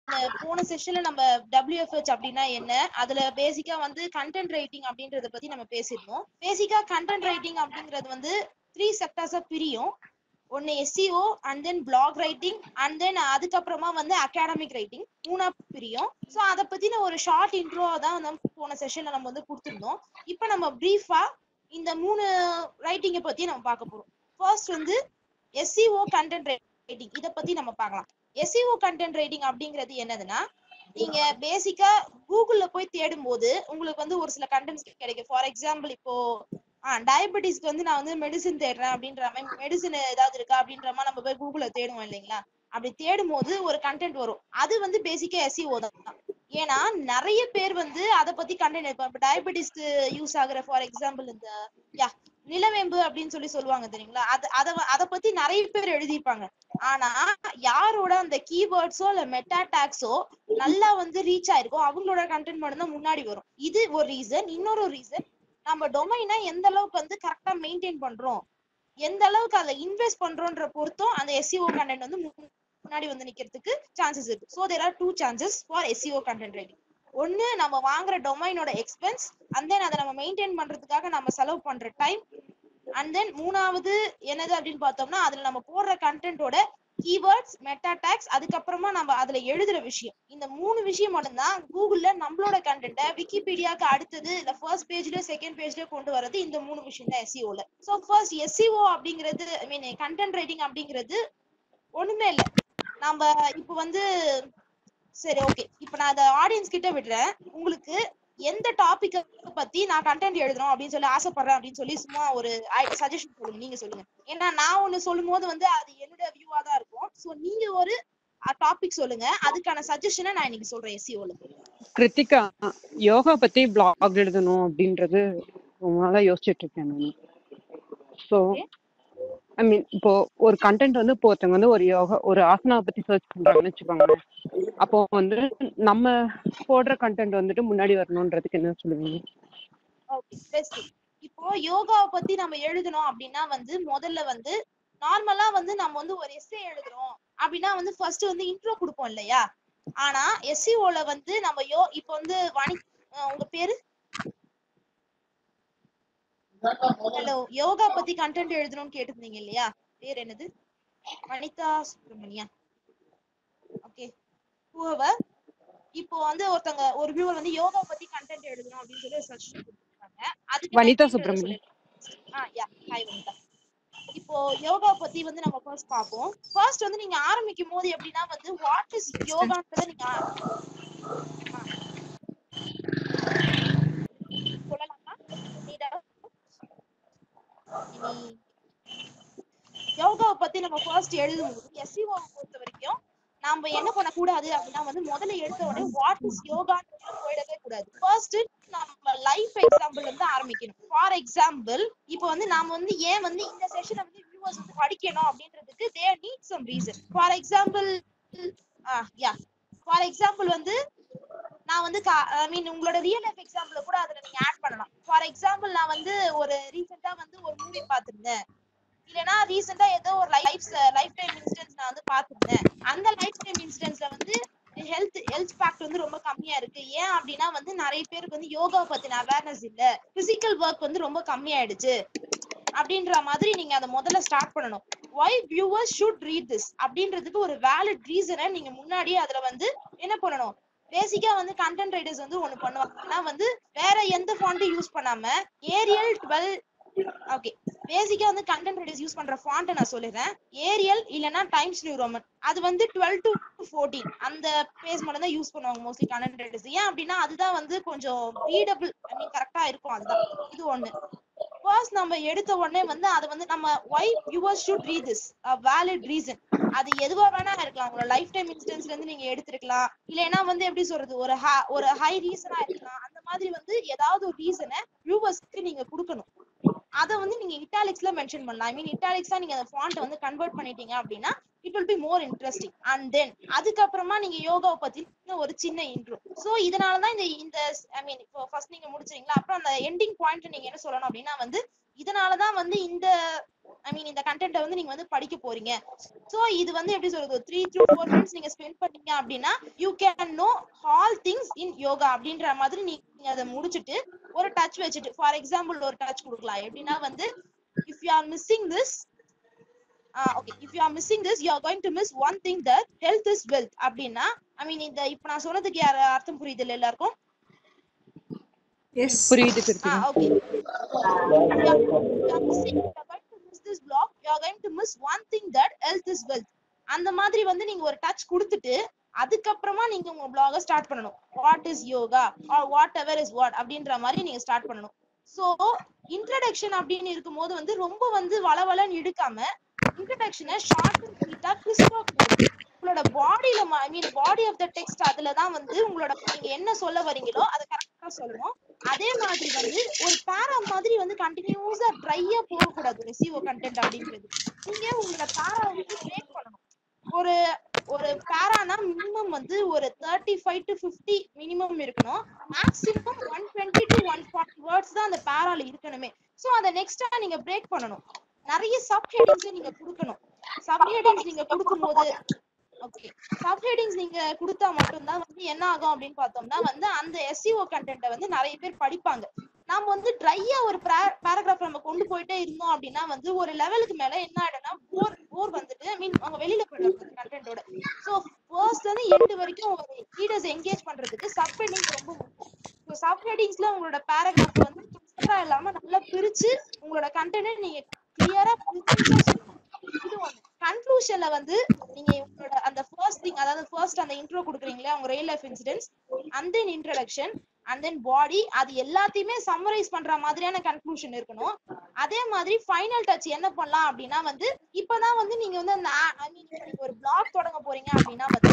போன செஷன்ல நம்ம டபிள்யூஎஃப்ஹெச் அப்படின்னா என்ன அதுல பேசிக்கா வந்து கண்டென்ட் ரைட்டிங் அப்படின்றத பத்தி நம்ம பேசியிருந்தோம் பேசிக்கா கண்டென்ட் ரைட்டிங் அப்படிங்கிறது வந்து த்ரீ செக்டர்ஸா பிரியும் ஒன்னு SEO and then blog writing and then அதுக்கப்புறமா வந்து அகாடமிக் ரைட்டிங் மூணா பிரியும் ஸோ அதை பத்தின ஒரு ஷார்ட் இன்ட்ரோ தான் வந்து போன செஷன்ல நம்ம வந்து கொடுத்துருந்தோம் இப்போ நம்ம பிரீஃபா இந்த மூணு ரைட்டிங்கை பத்தி நம்ம பார்க்க போறோம் ஃபர்ஸ்ட் வந்து எஸ்சிஓ கண்டென்ட் ரைட்டிங் இத பத்தி நம்ம பார்க்கலாம் எஸ்சிஓ கண்டென்ட் ரைட்டிங் அப்படிங்கிறது என்னதுன்னா நீங்க பேசிக்கா கூகுள்ல போய் தேடும் போது உங்களுக்கு வந்து ஒரு சில கண்டென்ட்ஸ் கிடைக்கும் ஃபார் எக்ஸாம்பிள் இப்போ டயபெட்டிஸ்க்கு வந்து நான் வந்து மெடிசின் தேடுறேன் அப்படின்ற மாதிரி மெடிசின் ஏதாவது இருக்கா அப்படின்ற மாதிரி நம்ம போய் கூகுள்ல தேடுவோம் இல்லைங்களா அப்படி தேடும் போது ஒரு கண்டென்ட் வரும் அது வந்து பேசிக்கா எஸ்சிஓ தான் ஏன்னா நிறைய பேர் வந்து அதை பத்தி கண்டென்ட் இப்போ டயபெட்டிஸ்க்கு யூஸ் ஆகுற ஃபார் எக்ஸாம்பிள் இந்த யா நிலவேம்பு அப்படின்னு சொல்லி சொல்லுவாங்க தெரியுங்களா அது அத அத பத்தி நிறைய பேர் எழுதியிருப்பாங்க ஆனா யாரோட அந்த கீவேர்ட்ஸோ இல்ல மெட்டா டாக்ஸோ நல்லா வந்து ரீச் ஆயிருக்கோ அவங்களோட கண்டென்ட் மட்டும் தான் முன்னாடி வரும் இது ஒரு ரீசன் இன்னொரு ரீசன் நம்ம டொமைனை எந்த அளவுக்கு வந்து கரெக்டா மெயின்டைன் பண்றோம் எந்த அளவுக்கு அதுல இன்வெஸ்ட் பண்றோன்ற பொறுத்தும் அந்த எஸ்சிஓ கண்டென்ட் வந்து முன்னாடி வந்து நிக்கிறதுக்கு சான்சஸ் இருக்கு so there are two chances for SEO content writing ஒன்னு நம்ம வாங்குற டொமைனோட எக்ஸ்பென்ஸ் அண்ட் தென் அதை நம்ம மெயின்டைன் பண்றதுக்காக நம்ம செலவு பண்ற டைம் அண்ட் தென் மூணாவது என்னது அப்படின்னு பார்த்தோம்னா அதுல நம்ம போடுற கண்டென்ட்டோட கீவேர்ட்ஸ் மெட்டா டேக்ஸ் அதுக்கப்புறமா நம்ம அதுல எழுதுற விஷயம் இந்த மூணு விஷயம் மட்டும்தான் கூகுள்ல நம்மளோட கண்டென்ட்டை விக்கிபீடியாக்கு அடுத்தது இல்ல ஃபர்ஸ்ட் பேஜ்லயோ செகண்ட் பேஜ்லயோ கொண்டு வரது இந்த மூணு விஷயம் தான் எஸ்சிஓல சோ ஃபர்ஸ்ட் எஸ்சிஓ அப்படிங்கிறது ஐ மீன் கண்டென்ட் ரைட்டிங் அப்படிங்கிறது ஒண்ணுமே இல்ல நம்ம இப்போ வந்து சரி ஓகே இப்போ நான் அதை ஆடியன்ஸ் கிட்ட விடுறேன் உங்களுக்கு எந்த டாபிக் பத்தி நான் கண்டென்ட் எழுதணும் அப்படின்னு சொல்லி ஆசைப்படுறேன் அப்படின்னு சொல்லி சும்மா ஒரு சஜஷன் சொல்லுங்க நீங்க சொல்லுங்க ஏன்னா நான் ஒண்ணு சொல்லும் போது வந்து அது என்னோட வியூவா தான் இருக்கும் சோ நீங்க ஒரு டாபிக் சொல்லுங்க அதுக்கான சஜஷனை நான் இன்னைக்கு சொல்றேன் எஸ்சிஓல கிருத்திகா யோகா பத்தி பிளாக் எழுதணும் அப்படின்றது ரொம்ப நாளா யோசிச்சுட்டு இருக்கேன் நான் ஸோ ஐ மீன் இப்போ ஒரு கண்டென்ட் வந்து இப்போ ஒருத்தவங்க வந்து ஒரு யோகா ஒரு ஆசனாவை பத்தி சர்ச் பண்றாங்கன்னு வச்சுக்கோங்களேன் அப்போ வந்து நம்ம போடுற கண்டென்ட் வந்துட்டு முன்னாடி வரணுன்றதுக்கு என்ன சொல்லுவீங்க ஓகே பெஸ்ட் இப்போ யோகாவை பத்தி நம்ம எழுதணும் அப்படின்னா வந்து முதல்ல வந்து நார்மலா வந்து நம்ம வந்து ஒரு எஸ்ஏ எழுதுறோம் அப்படின்னா வந்து ஃபர்ஸ்ட் வந்து இன்ட்ரோ கொடுப்போம் இல்லையா ஆனா எஸ்சிஓல வந்து நம்ம யோ இப்போ வந்து வணி அஹ் உங்க பேரு ஹலோ யோகா பத்தி கண்டென்ட் எழுதணும்னு கேட்டிருந்தீங்க இல்லையா பேர் என்னது வனிதா சுப்பிரமணியா ஓகே ஹூவர் இப்போ வந்து ஒருத்தங்க ஒரு வியூவர் வந்து யோகா பத்தி கண்டென்ட் எழுதணும் அப்படின்னு சொல்லி சர்ச் கொடுத்துருக்காங்க அதுக்கு வனிதா நான் சுப்பிரமணியம். சொல்லிடுறேன். ஆ யா ஹாய் வனிதா இப்போ யோகா பத்தி வந்து நம்ம ஃபர்ஸ்ட் பார்ப்போம் ஃபர்ஸ்ட் வந்து நீங்க ஆரம்பிக்கும் போது எப்படின்னா வந்து வாட் இஸ் யோகான்றத நீங்க ஆ- ஆ. சொல்லலாமா நீடா இனி யோகாவை பத்தி நம்ம ஃபர்ஸ்ட் எழுதும்போது எஸ்சிஓ பொறுத்த வரைக்கும் நாம என்ன பண்ணக்கூடாது அப்படின்னா வந்து முதல்ல எடுத்த உடனே வாட் இஸ் யோகான்னு போயிடவே கூடாது ஃபர்ஸ்ட் நம்ம லைஃப் எக்ஸாம்பிள் இருந்து ஆரம்பிக்கணும் ஃபார் எக்ஸாம்பிள் இப்போ வந்து நாம வந்து ஏன் வந்து இந்த செஷனை வந்து வியூவர்ஸ் வந்து படிக்கணும் அப்படின்றதுக்கு they need some reason for example yeah for example வந்து நான் வந்து ஐ மீன் உங்களோட ரியல் லைஃப் எக்ஸாம்பிள் கூட அதுல நீங்க ஆட் பண்ணலாம் ஃபார் எக்ஸாம்பிள் நான் வந்து ஒரு ரீசெண்டா வந்து ஒரு மூவி பார்த்திருந்தேன் இல்லனா ரீசெண்டா ஏதோ ஒரு லைஃப் லைஃப் டைம் இன்சிடென்ட்ஸ் நான் வந்து பார்த்திருந்தேன் அந்த லைஃப் டைம் இன்சிடென்ட்ஸ்ல வந்து ஹெல்த் ஹெல்த் ஃபேக்ட் வந்து ரொம்ப கம்மியா இருக்கு ஏன் அப்படின்னா வந்து நிறைய பேருக்கு வந்து யோகா பத்தின அவேர்னஸ் இல்ல பிசிக்கல் ஒர்க் வந்து ரொம்ப கம்மியாயிடுச்சு அப்படின்ற மாதிரி நீங்க அதை முதல்ல ஸ்டார்ட் பண்ணணும் why viewers should read this அப்படின்றதுக்கு ஒரு வேலிட் ரீசனை நீங்க முன்னாடியே அதுல வந்து என்ன பண்ணணும் பேசிக்கா வந்து கண்டென்ட் ரைட்டர்ஸ் வந்து ஒண்ணு பண்ணுவாங்க ஆனா வந்து வேற எந்த ஃபாண்ட்டும் யூஸ் பண்ணாம ஏரியல் டுவெல் ஓகே பேசிக்கா வந்து கண்டென்ட் ரைட்டர்ஸ் யூஸ் பண்ற ஃபாண்ட்டை நான் சொல்லிடுறேன் ஏரியல் இல்லனா டைம்ஸ் நியூ ரோமன் அது வந்து டுவெல் டு ஃபோர்டீன் அந்த பேஸ் மட்டும் தான் யூஸ் பண்ணுவாங்க மோஸ்ட்லி கண்டென்ட் ரைட்டர்ஸ் ஏன் அப்படின்னா அதுதான் வந்து கொஞ்சம் ரீடபிள் ஐ மீன் கரெக்டா இருக்கும் அதுதான் இது ஒண்ணு ஃபர்ஸ்ட் நம்ம எடுத்த உடனே வந்து அது வந்து நம்ம why your should read this valid reason அது எதுவா வேணா இருக்கலாம் உங்களோட லைஃப் டைம் இன்சிடென்ட்ஸ்ல இருந்து நீங்க எடுத்திருக்கலாம் இல்லைன்னா வந்து எப்படி சொல்றது ஒரு ha- ஒரு ஹை ரீசனா இருக்கலாம் அந்த மாதிரி வந்து ஏதாவது ஒரு ரீசனை வியூவர்ஸ்க்கு நீங்க கொடுக்கணும் அத வந்து நீங்க இட்டாலிக்ஸ்ல மென்ஷன் பண்ணலாம் ஐ மீன் இட்டாலிக்ஸா நீங்க அந்த ஃபாண்ட் வந்து கன்வெர்ட் பண்ணிட்டீங்க அப்படின்னா it will be more interesting and then அதுக்கப்புறமா நீங்க யோகாவை பத்தி ஒரு சின்ன இன்ட்ரோ சோ இதனாலதான் இந்த இந்த ஐ மீன் இப்போ ஃபர்ஸ்ட் நீங்க முடிச்சீங்களா அப்புறம் அந்த எண்டிங் பாயிண்ட் நீங்க என்ன சொல்லணும் அப்படின்னா வந்து இதனாலதான் வந்து இந்த ஐ மீன் இந்த கண்டென்ட்டை வந்து நீங்க வந்து படிக்க போறீங்க சோ இது வந்து எப்படி சொல்றது த்ரீ டு ஃபோர் மினிட்ஸ் நீங்க ஸ்பெண்ட் பண்ணீங்க அப்படின்னா you can know all things in yoga அப்படின்ற மாதிரி நீங்க அதை முடிச்சிட்டு ஒரு டச் வச்சுட்டு ஃபார் எக்ஸாம்பிள் ஒரு டச் கொடுக்கலாம் எப்படின்னா வந்து if you are missing this okay if you are missing this you are going to miss one thing that health is wealth அப்படின்னா ஐ மீன் இந்த இப்ப நான் சொன்னதுக்கு யார் அர்த்தம் புரியுது இல்ல எல்லாருக்கும் எஸ் புரியுது ஆ Krithika okay you are, you are missing, you are going to miss this block, you are going to miss one thing that health is wealth. அந்த மாதிரி வந்து நீங்க ஒரு டச் கொடுத்துட்டு அதுக்கப்புறமா நீங்க உங்க பிளாக ஸ்டார்ட் பண்ணணும் what is yoga or whatever is what வாட் அப்படின்ற மாதிரி நீங்க ஸ்டார்ட் பண்ணணும் சோ இன்ட்ரடக்ஷன் அப்படின்னு இருக்கும்போது வந்து ரொம்ப வந்து வளவளன்னு இழுக்காம இன்ட்ரடக்ஷனை ஷார்ட் அண்ட் ஸ்வீட்டா கிறிஸ்பா உங்களோட பாடியில ஐ மீன் பாடி ஆஃப் த டெக்ஸ்ட் அதுல தான் வந்து உங்களோட நீங்க என்ன சொல்ல வரீங்களோ அதை கரெக்டா சொல்லணும் அதே மாதிரி வந்து ஒரு பேரா மாதிரி வந்து கண்டினியூஸா ட்ரையா போகக்கூடாது ஒரு சிஓ கண்டென்ட் அப்படின்றது நீங்க உங்களோட பேரா வந்து பிரேக் பண்ணணும் ஒரு ஒரு பேரானா மினிமம் வந்து ஒரு thirty five to fifty minimum இருக்கணும் maximum one twenty to one forty words தான் அந்த பேரால இருக்கணுமே ஸோ அதை நெக்ஸ்டா நீங்க பிரேக் பண்ணணும் நிறைய சப் ஹெட்டிங்ஸ் நீங்க கொடுக்கணும் சப் ஹெட்டிங்ஸ் நீங்க கொடுக்கும்போது ஓகே சப் ஹெட்டிங்ஸ் நீங்க கொடுத்தா மட்டும்தான் வந்து என்ன ஆகும் அப்படின்னு பார்த்தோம்னா வந்து அந்த எஸ்சிஓ கண்டென்ட்டை வந்து நிறைய பேர் படிப்பாங்க நாம வந்து ட்ரையா ஒரு பேராகிராஃப் நம்ம கொண்டு போயிட்டே இருந்தோம் அப்படின்னா வந்து ஒரு லெவலுக்கு மேல என்ன ஆயிடும்னா போர் போர் வந்துட்டு ஐ மீன் அவங்க வெளியில போயிடுறாங்க கண்டென்ட்டோட சோ ஃபர்ஸ்ட் வந்து எண்டு வரைக்கும் ஒரு ரீடர்ஸ் என்கேஜ் பண்றதுக்கு சப் ஹெட்டிங்ஸ் ரொம்ப முக்கியம் சப் ஹெட்டிங்ஸ்ல உங்களோட பேராகிராஃப் வந்து கிளியரா இல்லாம நல்லா பிரிச்சு உங்களோட கண்டென்ட் நீங்க கிளியரா சொல்லணும் இது ஒண்ணு கன்க்ளூஷன்ல வந்து நீங்க உங்களோட அந்த ஃபர்ஸ்ட் திங் அதாவது ஃபர்ஸ்ட் அந்த இன்ட்ரோ கொடுக்குறீங்களே அவங்க real life incidents and then introduction and then body அது எல்லாத்தையுமே சம்மரைஸ் பண்ற மாதிரியான கன்க்ளூஷன் இருக்கணும் அதே மாதிரி ஃபைனல் டச் என்ன பண்ணலாம் அப்படின்னா வந்து இப்பதான் வந்து நீங்க வந்து அந்த ஐ மீன் நீங்க ஒரு பிளாக் தொடங்க போறீங்க அப்படின்னா வந்து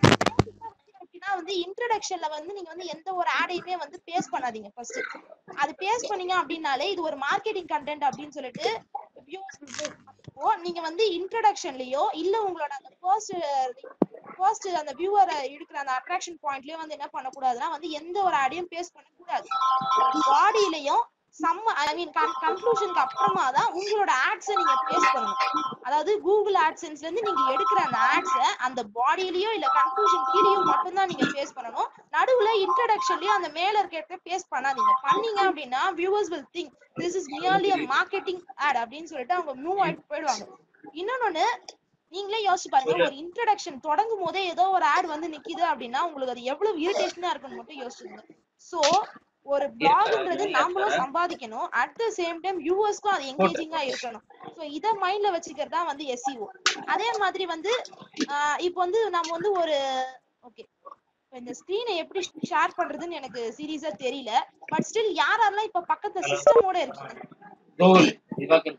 அப்படின்னா வந்து இன்ட்ரடக்ஷன்ல வந்து நீங்க வந்து எந்த ஒரு ஆடையுமே வந்து பேஸ் பண்ணாதீங்க ஃபர்ஸ்ட் அது பேஸ் பண்ணீங்க அப்படின்னாலே இது ஒரு மார்க்கெட்டிங் கண்டென்ட் அப்படின்னு சொல்லிட்டு வியூஸ் அப்போ நீங்க வந்து இன்ட்ரடக்ஷன்லயோ இல்ல உங்களோட அந்த ஃபர்ஸ்ட் ஃபர்ஸ்ட் அந்த வியூவரை எடுக்கிற அந்த அட்ராக்ஷன் பாயிண்ட்லயும் வந்து என்ன பண்ணக்கூடாதுன்னா வந்து எந்த ஒரு ஆடையும் பேஸ் பண்ணக்கூடாது பாடியிலயும் சம்ம ஐ மீன் கன்க்ளூஷனுக்கு அப்புறமா தான் உங்களோட ஆட்ஸை நீங்க பேஸ் பண்ணணும் அதாவது கூகுள் ஆட்சன்ஸ்ல இருந்து நீங்க எடுக்கிற அந்த ஆட்ஸை அந்த பாடியிலயோ இல்ல கன்க்ளூஷன் கீழேயோ மட்டும்தான் நீங்க பேஸ் பண்ணணும் நடுவுல இன்ட்ரடக்ஷன்லயோ அந்த மேல இருக்க இடத்துல பேஸ் பண்ணாதீங்க பண்ணீங்க அப்படின்னா viewers will think this is nearly a marketing ad அப்படின்னு சொல்லிட்டு அவங்க மூவ் ஆயிட்டு போயிடுவாங்க இன்னொன்னு நீங்களே யோசிச்சு பாருங்க ஒரு இன்ட்ரடக்ஷன் தொடங்கும் போதே ஏதோ ஒரு ஆட் வந்து நிக்குது அப்படின்னா உங்களுக்கு அது எவ்வளவு இரிட்டேஷனா இருக்குன்னு மட்டும் யோசிச்சுங்க சோ ஒரு பிளாக்ன்றது நாமளும் சம்பாதிக்கணும் அட் த சேம் டைம் வியூவர்ஸ்க்கும் அது என்கேஜிங்கா இருக்கணும் சோ இத மைண்ட்ல வச்சுக்கிறது தான் வந்து எஸ்சிஓ அதே மாதிரி வந்து ஆஹ் இப்போ வந்து நம்ம வந்து ஒரு ஓகே இந்த ஸ்கிரீனை எப்படி ஷேர் பண்றதுன்னு எனக்கு சீரியஸா தெரியல பட் ஸ்டில் யாரெல்லாம் இப்ப பக்கத்துல சிஸ்டமோட இருக்கீங்க கோகுல் திவாகர்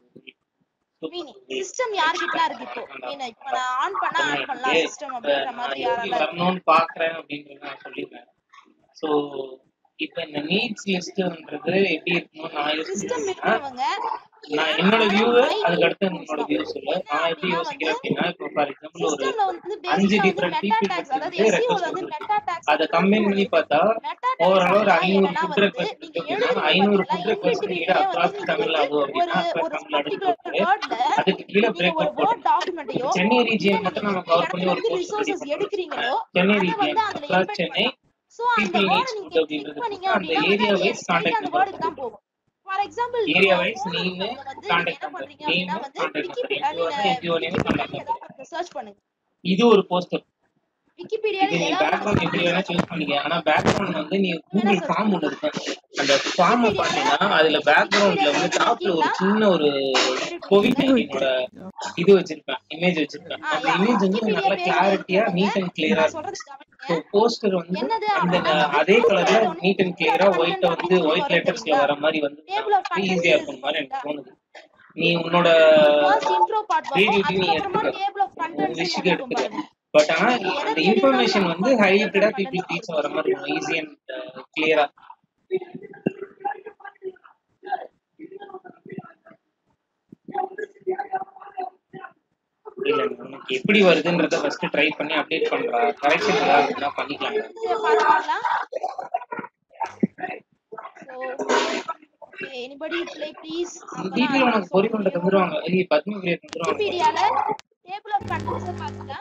மீனி சிஸ்டம் யார்கிட்டலாம் இருக்கு இப்போ மீன் இப்ப நான் ஆன் பண்ணா ஆன் பண்ணலாம் சிஸ்டம் அப்படின்ற மாதிரி எப்படி யாரெல்லாம் இருக்கு? வரணும்னு பாக்குறேன் அப்படின்றத நான் சொல்லிருக்கேன் சோ இப்ப இந்த நீட்ஸ் லிஸ்ட்ன்றது எப்படி இருக்கணும்னு நான் சிஸ்டம் யோசிக்கிறேன் இருக்கிறவங்க நான் என்னோட வியூ அதுக்கு அடுத்து என்னோட வியூ சொல்லு நான் எப்படி யோசிக்கிறேன் அப்படின்னா இப்போ ஃபார் எக்ஸாம்பிள் ஒரு சிஸ்டம்ல வந்து அஞ்சு பேசிக்கா வந்து different மெட்டா people டாக்ஸ் அதாவது வந்து எஸ்சிஓல records வந்து கொடுத்துருக்கு. மெட்டா டாக்ஸ் அதை கம்பைன் பண்ணி பார்த்தா மெட்டா ஓவரால் ஒரு டாக்ஸ் ஐநூறு என்னன்னா ஃபுட் வந்து ரெக்வஸ்ட் நீங்க இருக்கு அப்படின்னா எழுதுறது ஐநூறு பாத்தீங்களா ஃபுட் ரெக்வஸ்ட் இன்விட்டிவிட்டியே கிட்ட வந்து அப்ராக்ஸ் நீங்க தமிழ் ஆகும் ஒரு அப்படின்னா ஒரு தமிழ் அடிச்சு பர்டிகுலர் போட்டு வேர்ட்ல அதுக்கு கீழே நீங்க ஒரு பிரேக்அப் வேர்ட் டாக்குமெண்ட்டையோ சென்னை இல்ல ரீஜியன் நீங்க மட்டும் நம்ம எந்த கவர் பண்ணி இடத்துல ஒரு இருந்து போஸ்ட் ரெடி ரிசோர்சஸ் பண்றோம் எடுக்கிறீங்களோ சென்னை அத ரீஜியன் வந்து அதுல அக்ராஸ் இம்பெக்ட் சென்னை பண்ணலாம் சோ அந்த பீப்புள் வேர்டை நீட்ஸ் நீங்க ஃபுட் கிளிக் பண்ணீங்க அப்படின்றதுக்கு அப்படின்னா அந்த வந்து ஏரியா அது வைஸ் straight கான்டாக்ட் அந்த நம்பர் வேர்டுக்கு தான் போகும் ஃபார் எக்ஸாம்பிள் ஏரியா இப்போ வைஸ் போன நேம் வந்து நீங்க கான்டாக்ட் என்ன நம்பர் பண்றீங்க அப்படின்னா நேம் வந்து கான்டாக்ட் விக்கிபீடியா நம்பர் நீங்க இது வந்து இது நேம் விக்கிபீடியால கான்டாக்ட் நம்பர் ஏதாவது சர்ச் பண்ணுங்க இது ஒரு போஸ்டர் விக்கிபீடியால இது நீ ஏதாவது பேக்ரவுண்ட் எப்படி வேணா சூஸ் பண்ணிக்க ஆனா பேக்ரவுண்ட் வந்து நீ கூகுள் ஃபார்ம் ஒன்று இருக்கு அந்த ஃபார்மை பார்த்தீங்கன்னா அதுல பேக்ரவுண்ட்ல வந்து டாப்ல ஒரு சின்ன ஒரு கோவிட் நைன்டீனோட இது வச்சிருப்பேன் இமேஜ் வச்சிருப்பேன் ஆ அந்த யா இமேஜ் வந்து விக்கிபீடியா நல்ல பேஜ்ல கிளாரிட்டியா இருக்கவங்க நீட் அண்ட் கிளியரா நான் இருக்கும் சொல்றது ஸோ கவனிங்க போஸ்டர் வந்து என்னது அந்த அப்படின்னா வந்து அதே ப்ரூஃப் கலர்ல எடுத்தோடனே நீட் அண்ட் கிளியரா ஒயிட்ட வந்து ஒயிட் லெட்டர்ஸ்ல வர மாதிரி வந்து டேபிள் ஆஃப் கண்டென்ட்ஸ் ஈஸியா இருக்கு இருக்கும் மாதிரி எனக்கு பாத்தீங்களா தோணுது நீ உன்னோட ஃபர்ஸ்ட் இன்ட்ரோ பார்ட் வரும் creativity நீ அதுக்கப்புறமா எடுத்துக்க டேபிள் ஆஃப் உன் கண்டென்ட்ஸ் விஷயத்தை இருக்கும் எடுத்துக்க பாருங்க பட் ஆனா நீங்க எதை அந்த தேடி இன்ஃபர்மேஷன் இருந்தாலும் வந்து அப்ப ஹைலைட்டடா டேபிள் பீப்புள் கண்டென்ட்ஸ் ரீச் வர மாதிரி இருக்கும் ஈஸி அண்ட் கிளியரா இல்ல உனக்கு எப்படி வருதுன்றத ஃபர்ஸ்ட் ட்ரை பண்ணி அப்டேட் பண்றா கரெக்ஷன் ஏதாவது இருந்தா பண்ணிக்கலாம் பாத்துக்கலாம் so okay anybody somebody play please வீட்டுல உனக்கு பொறி கொண்டு தந்துருவாங்க இல்லையே பத்ம பிரியா தந்துருவாங்க விக்கிபீடியால டேபிள் ஆஃப் கண்டென்ட்ஸ் பாத்தீங்களா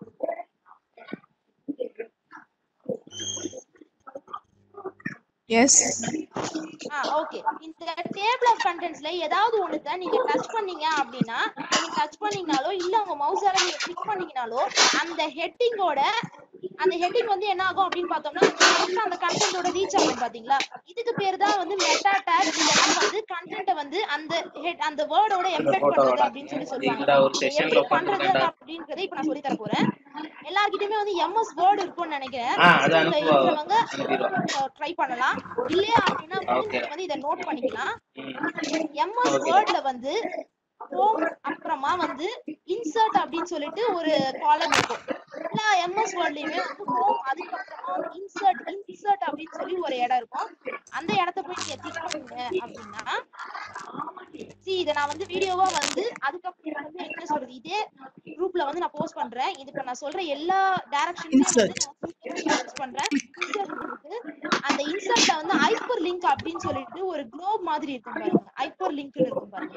எஸ் ஆ ஓகே இந்த டேபிள் ஆஃப் கண்டென்ட்ஸ்ல ஏதாவது ஒண்ணுத்த நீங்க டச் பண்ணீங்க அப்படின்னா நீங்க டச் பண்ணீங்கனாலோ இல்ல உங்க மவுஸால நீங்க கிளிக் பண்ணீங்கனாலோ அந்த ஹெட்டிங்கோட அந்த ஹெட்டிங் வந்து என்ன ஆகும் அப்படின்னு பார்த்தோம்னா correct ஆ அந்த கண்டென்ட்டோட ரீச் ஆகும் பாத்தீங்களா இதுக்கு பேர் தான் வந்து மெட்டா டேக் இல்லைன்னா வந்து கண்டென்ட்டை வந்து அந்த ஹெட் அந்த வேர்டோட எம்பெட் photo பண்றது வேணாம். அப்படின்னு சொல்லி எங்கடா சொல்லுவாங்க ஒரு session ல எப்படி பண்றது உட்கார்ந்திருக்கேன்டா. அப்படின்றத இப்ப நான் சொல்லி தர போறேன் எல்லார்கிட்டயுமே வந்து எம்எஸ் வேர்டு இருக்கும்னு நினைக்கிறேன் ஆ, அது இதுல அனுப்புவா. இருக்கிறவங்க அனுப்பிடுவா. ட்ரை பண்ணலாம் இல்லையா அப்படின்னா வந்து Okay. நீங்க வந்து இதை நோட் பண்ணிக்கலாம் ம். MS Okay. வேர்ட்ல வந்து ஹோம் அப்புறமா வந்து இன்சர்ட் அப்படின்னு சொல்லிட்டு ஒரு காலம் இருக்கும் எல்லா எம்எஸ் வேர்ட்லயுமே வந்து ஹோம் அதுக்கப்புறமா இன்சர்ட் இன்சர்ட் அப்படின்னு சொல்லி ஒரு இடம் இருக்கும் அந்த இடத்த போய் நீங்க கிளிக் பண்ணுங்க அப்படின்னா see இத நான் வந்து வீடியோவா வந்து அதுக்கப்புறம் வந்து என்ன சொல்றது இதே குரூப்ல வந்து நான் போஸ்ட் பண்றேன் இது இப்ப நான் சொல்ற எல்லா டைரக்ஷன்ஸையும் வந்து நான் போஸ்ட் பண்றேன் Insert இருக்கு. அந்த இன்சர்ட்ல வந்து ஹைப்பர் லிங்க் அப்படின்னு சொல்லிட்டு ஒரு குளோப் மாதிரி இருக்கும் பாருங்க ஹைப்பர் லிங்க் இருக்கும் பாருங்க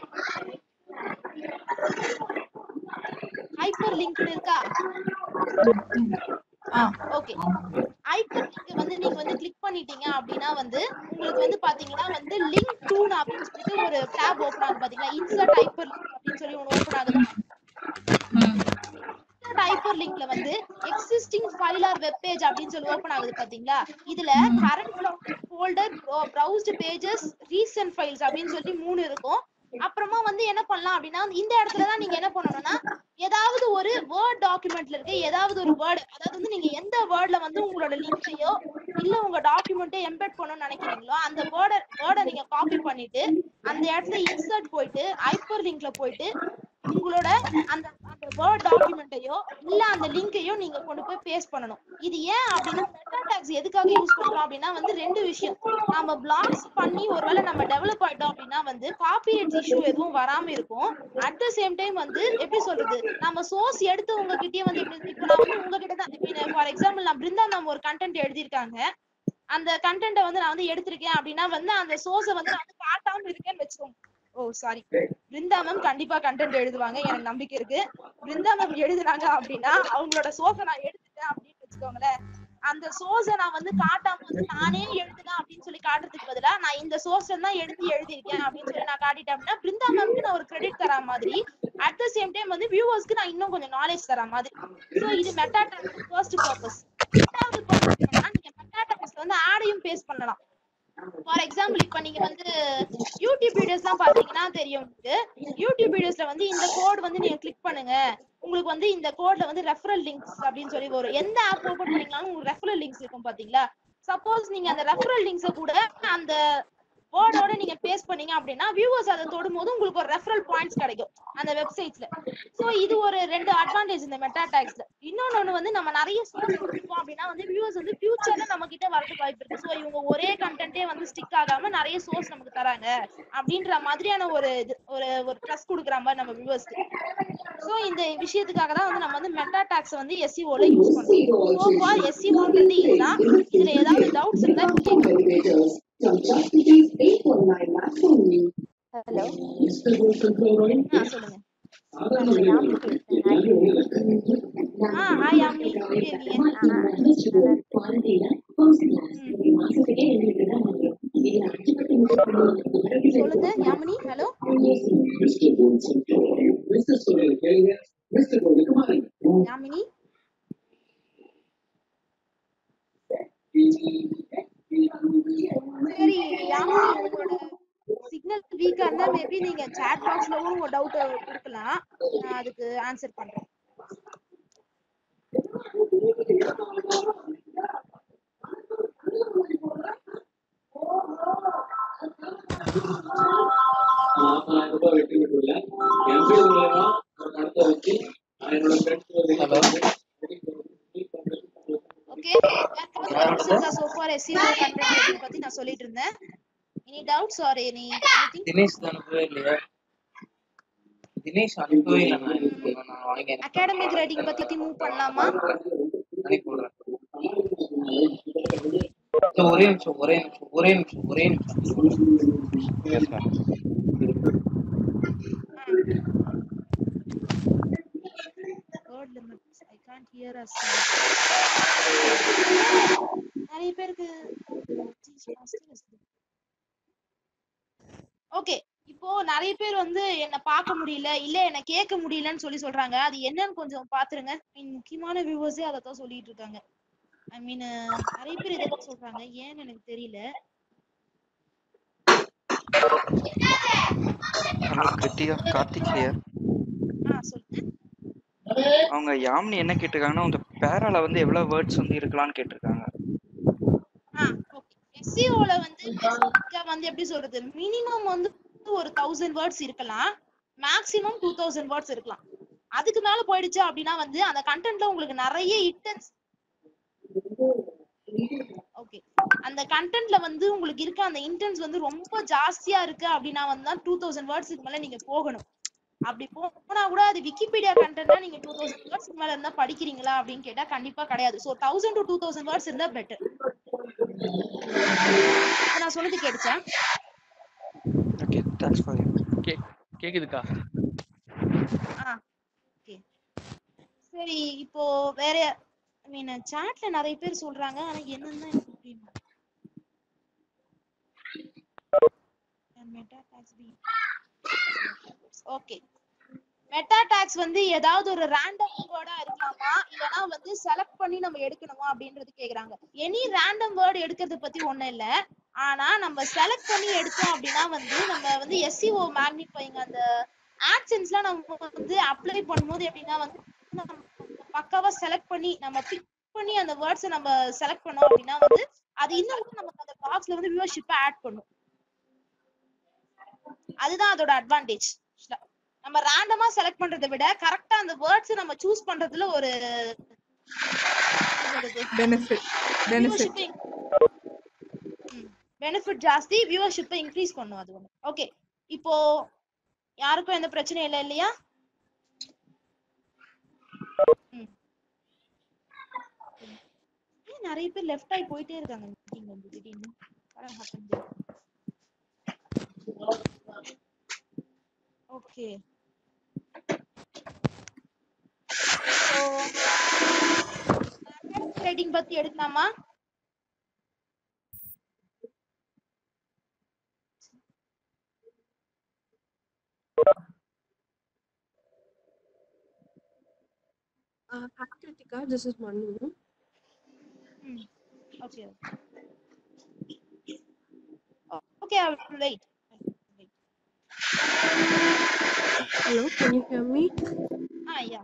ஹைப்பர் லிங்க் இருக்கா ஆ ஓகே ஹைப்பர் லிங்க் வந்து நீங்க வந்து கிளிக் பண்ணிட்டீங்க அப்படின்னா வந்து உங்களுக்கு வந்து பாத்தீங்கன்னா வந்து லிங்க் டூன் அப்படின்னு சொல்லிட்டு ஒரு tab ஓபன் ஆகும் பாத்தீங்களா இன்சர்ட் ஹைப்பர் லிங்க் அப்படின்னு சொல்லி ஒன்று ஓபன் ஆகுது ம் இன்சர்ட் ஹைப்பர் லிங்க்ல வந்து existing file or web page அப்படின்னு சொல்லி ஓபன் ஆகுது பாத்தீங்களா இதுல current folder browsed pages recent files அப்படின்னு சொல்லி மூணு இருக்கும் அப்புறமா வந்து என்ன பண்ணலாம் அப்படின்னா இந்த இடத்துல தான் நீங்க என்ன பண்ணணும்னா ஏதாவது ஒரு வேர்ட் டாக்குமெண்ட்ல இருக்க ஏதாவது ஒரு வேர்டு அதாவது வந்து நீங்க எந்த வேர்ட்ல வந்து உங்களோட லிங்கையோ இல்ல உங்க டாக்குமெண்ட்டை எம்பெட் பண்ணணும்னு நினைக்கிறீங்களோ அந்த வேர்டை வேர்டை நீங்க காப்பி பண்ணிட்டு அந்த இடத்துல இன்சர்ட் போயிட்டு ஹைப்பர் லிங்க்ல போயிட்டு உங்களோட அந்த அந்த வேர்ட் டாக்குமெண்ட்டையோ இல்ல அந்த லிங்கையோ நீங்க கொண்டு போய் பேஸ்ட் பண்ணணும் இது ஏன் அப்படின்னா மெட்டா டாக்ஸ் எதுக்காக யூஸ் பண்றோம் அப்படின்னா வந்து ரெண்டு விஷயம் நம்ம பிளாக்ஸ் பண்ணி ஒருவேளை நம்ம டெவலப் ஆயிட்டோம் அப்படின்னா வந்து காப்பிரைட் இஷ்யூ எதுவும் வராம இருக்கும் அட் த சேம் டைம் வந்து எப்படி சொல்றது நம்ம சோர்ஸ் எடுத்து உங்ககிட்டயே வந்து இப்படி இப்போ நான் வந்து உங்ககிட்ட தான் ஃபார் எக்ஸாம்பிள் நான் பிருந்தா மேம் ஒரு கண்டென்ட் எழுதியிருக்காங்க அந்த கண்டென்ட்டை வந்து நான் வந்து எடுத்திருக்கேன் அப்படின்னா வந்து அந்த சோர்ஸை வந்து நான் வந்து காட்டாம இருக்கேன்னு வச்சுக்கோங்க ஓ சாரி பிருந்தா மேம் கண்டிப்பா கண்டென்ட் எழுதுவாங்க எனக்கு நம்பிக்கை இருக்கு பிருந்தா மேம் எழுதுனாங்க அப்படின்னா அவங்களோட சோர்ஸை நான் எடுத்துட்டேன் அப்படின்னு வச்சுக்கோங்களேன் அந்த சோர்ஸை நான் வந்து காட்டாம வந்து நானே எழுதுனேன் அப்படின்னு சொல்லி காட்டுறதுக்கு பதிலா நான் இந்த சோர்ஸ்ல தான் எடுத்து எழுதியிருக்கேன் அப்படின்னு சொல்லி நான் காட்டிட்டேன் அப்படின்னா பிருந்தா மேம்க்கு நான் ஒரு கிரெடிட் தர மாதிரி அட் த சேம் டைம் வந்து வியூவர்ஸ்க்கு நான் இன்னும் கொஞ்சம் நாலேஜ் தர மாதிரி சோ இது மெட்டா ஃபர்ஸ்ட் பர்பஸ் ரெண்டாவது purpose என்னன்னா நீங்க மெட்டா டாக்ஸ்ல வந்து ஆடையும் பேஸ் பண்ணலாம் ஃபார் எக்ஸாம்பிள் இப்ப நீங்க வந்து யூடியூப் வீடியோஸ் எல்லாம் பாத்தீங்கன்னா தெரியும் உங்களுக்கு யூடியூப் வீடியோஸ்ல வந்து இந்த கோட் வந்து நீங்க கிளிக் பண்ணுங்க உங்களுக்கு வந்து இந்த கோட்ல வந்து ரெஃபரல் லிங்க்ஸ் அப்படின்னு சொல்லி வரும் எந்த ஆப் ஓபன் பண்ணீங்கனாலும் உங்களுக்கு ரெஃபரல் லிங்க்ஸ் இருக்கும் பாத்தீங்களா சப்போஸ் நீங்க அந்த ரெஃபரல் லிங்க்ஸ கூட அந்த வேர்டோட நீங்க பேஸ்ட் பண்ணீங்க அப்படின்னா வியூவர்ஸ் அதை தொடும்போது உங்களுக்கு ஒரு ரெஃபரல் பாயிண்ட்ஸ் கிடைக்கும் அந்த வெப்சைட்ஸ்ல சோ இது ஒரு ரெண்டு அட்வான்டேஜ் இந்த மெட்டா டாக்ஸ்ல இன்னொன்னு ஒண்ணு வந்து நம்ம நிறைய சோர்ஸ் கொடுப்போம் அப்படின்னா வந்து வியூவர்ஸ் வந்து ஃபியூச்சர்ல நம்ம கிட்ட வரதுக்கு வாய்ப்பு இருக்கு சோ இவங்க ஒரே கண்டென்ட்டே வந்து ஸ்டிக் ஆகாம நிறைய சோர்ஸ் நமக்கு தராங்க அப்படின்ற மாதிரியான ஒரு இது ஒரு ஒரு ட்ரஸ்ட் கொடுக்குற மாதிரி நம்ம வியூவர்ஸ்க்கு சோ இந்த விஷயத்துக்காக தான் வந்து நம்ம வந்து மெட்டா டாக்ஸ் வந்து எஸ்சிஓல யூஸ் பண்றோம் சோ ஃபார் எஸ்சிஓன்றது இதுதான் இதுல ஏதாவது டவுட்ஸ் இருந்தா கேட்கலாம் ஹலோ ஆ சொல்லுங்க ஆ ஹாய் யாமினி எப்படி இருக்கீங்க சொல்லுங்க யாமினி ஹலோ யாமினி சரி யாமினி உங்களோட சிக்னல் வீக்கா இருந்தா மேபி நீங்க சாட் பாக்ஸ்ல கூட உங்க டவுட் கொடுக்கலாம் நான் அதுக்கு ஆன்சர் பண்றேன் hello okay so for SEO content பத்தி நான் சொல்லிட்டு இருந்தேன் any doubts or any anything Dinesh தான் அனுப்பவே இல்லையா தினேஷ் அனுப்பவே இல்லை நான் எனக்கு நான் வாங்கி அனுப்பி அகாடமிக் ரைட்டிங் பத்தி மூவ் பண்ணலாமா அனுப்பி விடுறேன் சோ ஒரே நிமிஷம் ஒரே நிமிஷம் ஒரே நிமிஷம் ஒரே நிமிஷம் yes ma'am word limits i can't hear us நிறைய பேருக்கு ஓகே இப்போ நிறைய பேர் வந்து என்ன பார்க்க முடியல இல்ல என்ன கேட்க முடியலன்னு சொல்லி சொல்றாங்க அது என்னன்னு கொஞ்சம் பாத்துருங்க I mean, முக்கியமான வியூவர்ஸே அதை தான் சொல்லிட்டு இருக்காங்க ஐ மீன் நிறைய பேர் இதை தான் சொல்றாங்க ஏன்னு எனக்கு தெரியல ஹலோ கிருத்திகா கார்த்திக் ஹியர் ஆ சொல்லுங்க அவங்க யாமினி என்ன கேட்டிருக்காங்கன்னா உங்க பேரால வந்து எவ்வளவு வேர்ட்ஸ் வந்து இருக்கலாம்னு கேட்டிருக்காங்க ஆ ஓகே எஸ்சிஓல வந்து பேசிக்கா வந்து எப்படி சொல்றது மினிமம் வந்து ஒரு தௌசண்ட் வேர்ட்ஸ் இருக்கலாம் மேக்ஸிமம் டூ தௌசண்ட் வேர்ட்ஸ் இருக்கலாம் அதுக்கு மேல போயிடுச்சு அப்படின்னா வந்து அந்த கண்டென்ட்ல உங்களுக்கு நிறைய இன்டென்ஸ் ஓகே அந்த கண்டென்ட்ல வந்து உங்களுக்கு இருக்க அந்த இன்டென்ஸ் வந்து ரொம்ப ஜாஸ்தியா இருக்கு அப்படின்னா வந்து தான் டூ தௌசண்ட் வேர்ட்ஸ்க்கு மேல நீங்க போகணும் அப்படி போனா கூட அது விக்கிபீடியா கண்டென்ட்னா நீங்க டூ தௌசண்ட் வேர்ட்ஸ்க்கு மேல இருந்தா படிக்கிறீங்களா அப்படின்னு கேட்டா கண்டிப்பா கிடையாது so thousand to two thousand words இருந்தா பெட்டர் நான் சொன்னது கேட்டுச்சா ஓகே தேங்க்ஸ் ஃபார் கே கேக்குதுக்கா ஆ ஓகே சரி இப்போ வேற ஐ மீன் சாட்ல நிறைய பேர் சொல்றாங்க ஆனா என்னன்னு தான் எனக்கு புரிய ஓகே மெட்டா டாக்ஸ் வந்து ஏதாவது ஒரு ரேண்டம் வேர்டா இருக்கலாமா இல்லனா வந்து செலக்ட் பண்ணி நம்ம எடுக்கணுமா அப்படின்றது கேக்குறாங்க எனி ரேண்டம் வேர்டு எடுக்கிறது பத்தி ஒண்ணும் இல்ல ஆனா நம்ம செலக்ட் பண்ணி எடுத்தோம் அப்படின்னா வந்து நம்ம வந்து எஸ்சிஓ மேக்னிஃபைங் அந்த ஆக்சன்ஸ்லாம் நம்ம வந்து அப்ளை பண்ணும்போது எப்படின்னா வந்து நம்ம பக்காவா செலக்ட் பண்ணி நம்ம பிக் பண்ணி அந்த வேர்ட்ஸை நம்ம செலக்ட் பண்ணோம் அப்படின்னா வந்து அது இன்னும் கூட நமக்கு அந்த பாக்ஸ்ல வந்து வியூவர்ஷிப்பை ஆட் பண்ணும் அதுதான் அதோட அட்வான்டேஜ் நம்ம ரேண்டமா செலக்ட் பண்றதை விட கரெக்டா அந்த வேர்ட்ஸ் நம்ம சூஸ் பண்றதுல ஒரு பெனிஃபிட் பெனிஃபிட் பெனிஃபிட் ஜாஸ்தி வியூவர்ஷிப்பை இன்க்ரீஸ் பண்ணும் அது ஒண்ணு ஓகே இப்போ யாருக்கும் எந்த பிரச்சனையும் இல்லை இல்லையா ம். ஏன் நிறைய பேர் லெஃப்ட் ஆகி போயிட்டே இருக்காங்க மீட்டிங் வந்து திடீர்னு what happened there? Okay writing பத்தி எடுக்கலாமா Uh, hi, Kritika. This is Manu. Hmm okay okay I will wait Hello, can you hear me? Ah yeah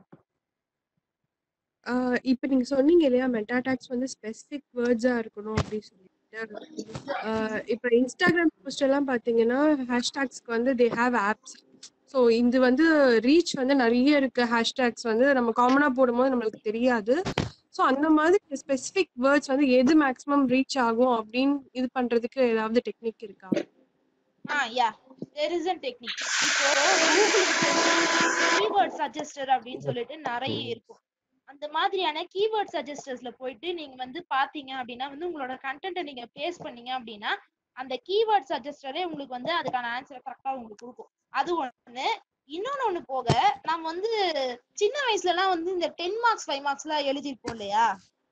Uh, இப்போ நீங்க சொன்னீங்க இல்லையா மெட்டாடாக்ஸ் வந்து ஸ்பெசிஃபிக் வேர்ட்ஸா இருக்கணும் அப்படின்னு சொல்லிட்டு uh, இப்போ இன்ஸ்டாகிராம் போஸ்ட் எல்லாம் பார்த்தீங்கன்னா ஹேஷ்டாக்ஸ்க்கு வந்து தே ஹேவ் ஆப்ஸ் ஸோ இது வந்து ரீச் வந்து நிறைய இருக்கு ஹேஷ்டாக்ஸ் வந்து நம்ம காமனாக போடும்போது நம்மளுக்கு தெரியாது ஸோ அந்த மாதிரி ஸ்பெசிஃபிக் வேர்ட்ஸ் வந்து எது மேக்ஸிமம் ரீச் ஆகும் அப்படின்னு இது பண்றதுக்கு ஏதாவது டெக்னிக் இருக்கா ah yeah there is an technique இப்போ கீவேர்ட் சஜஸ்டர் அப்படின்னு சொல்லிட்டு நிறைய இருக்கும் அந்த மாதிரியான கீவேர்ட் சஜஸ்டர்ஸ்ல போயிட்டு நீங்க வந்து பாத்தீங்க அப்படின்னா வந்து உங்களோட கண்டென்ட்டை நீங்க பேஸ் பண்ணீங்க அப்படின்னா அந்த கீவேர்ட் சஜஸ்டரே உங்களுக்கு வந்து அதுக்கான ஆன்சரை கரெக்டா உங்களுக்கு கொடுக்கும் அது ஒண்ணு இன்னொன்னு ஒண்ணு போக நம்ம வந்து சின்ன வயசுல எல்லாம் வந்து இந்த டென் மார்க்ஸ் ஃபைவ் மார்க்ஸ் எல்லாம் எழுதிருப்போம் இல்லையா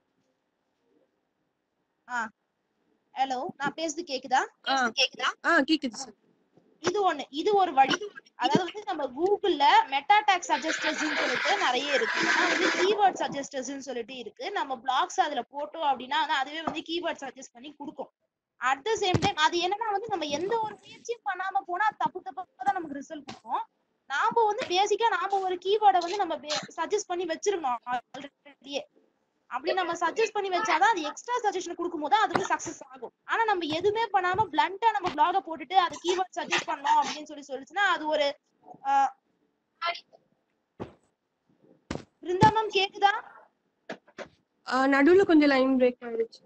ஆ ஹலோ நான் பேசுறது கேக்குதா ஆ கேக்குதா ஆ கேக்குது சார் இது ஒண்ணு இது ஒரு வழி அதாவது வந்து நம்ம கூகுள்ல மெட்டாடாக் சஜஸ்டர்ஸ் சொல்லிட்டு நிறைய இருக்கு ஏன்னா வந்து கீவேர்ட் சஜஸ்டர்ஸ் சொல்லிட்டு இருக்கு நம்ம பிளாக்ஸ் அதுல போட்டோம் அப்படின்னா வந்து அதுவே வந்து கீவேர்ட் சஜஸ்ட் பண்ணி கொடுக்கும் அட் த சேம் டைம் அது என்னன்னா வந்து நம்ம எந்த ஒரு முயற்சியும் பண்ணாம போனா அது தப்பு தப்பா தான் நமக்கு ரிசல்ட் கொடுக்கும் நாம வந்து பேசிக்கா நாம ஒரு கீவேர்டை வந்து நம்ம சஜஸ்ட் பண்ணி வச்சிருந்தோம் ஆல்ரெடியே அப்படி நம்ம சஜஸ்ட் பண்ணி வச்சாதான் அது எக்ஸ்ட்ரா சஜஷன் கொடுக்கும்போது அது வந்து சக்சஸ் ஆகும் ஆனா நம்ம எதுவுமே பண்ணாம பிளண்டா நம்ம பிளாக போட்டுட்டு அது கீவேர்ட் சஜஸ்ட் பண்ணோம் அப்படின்னு சொல்லி சொல்லிச்சுன்னா அது ஒரு ஆஹ், பிருந்தா மேம் கேக்குதா நடுவுல கொஞ்சம் லைன் பிரேக் ஆயிடுச்சு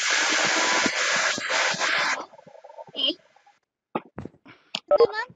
பிருந்தா மேம்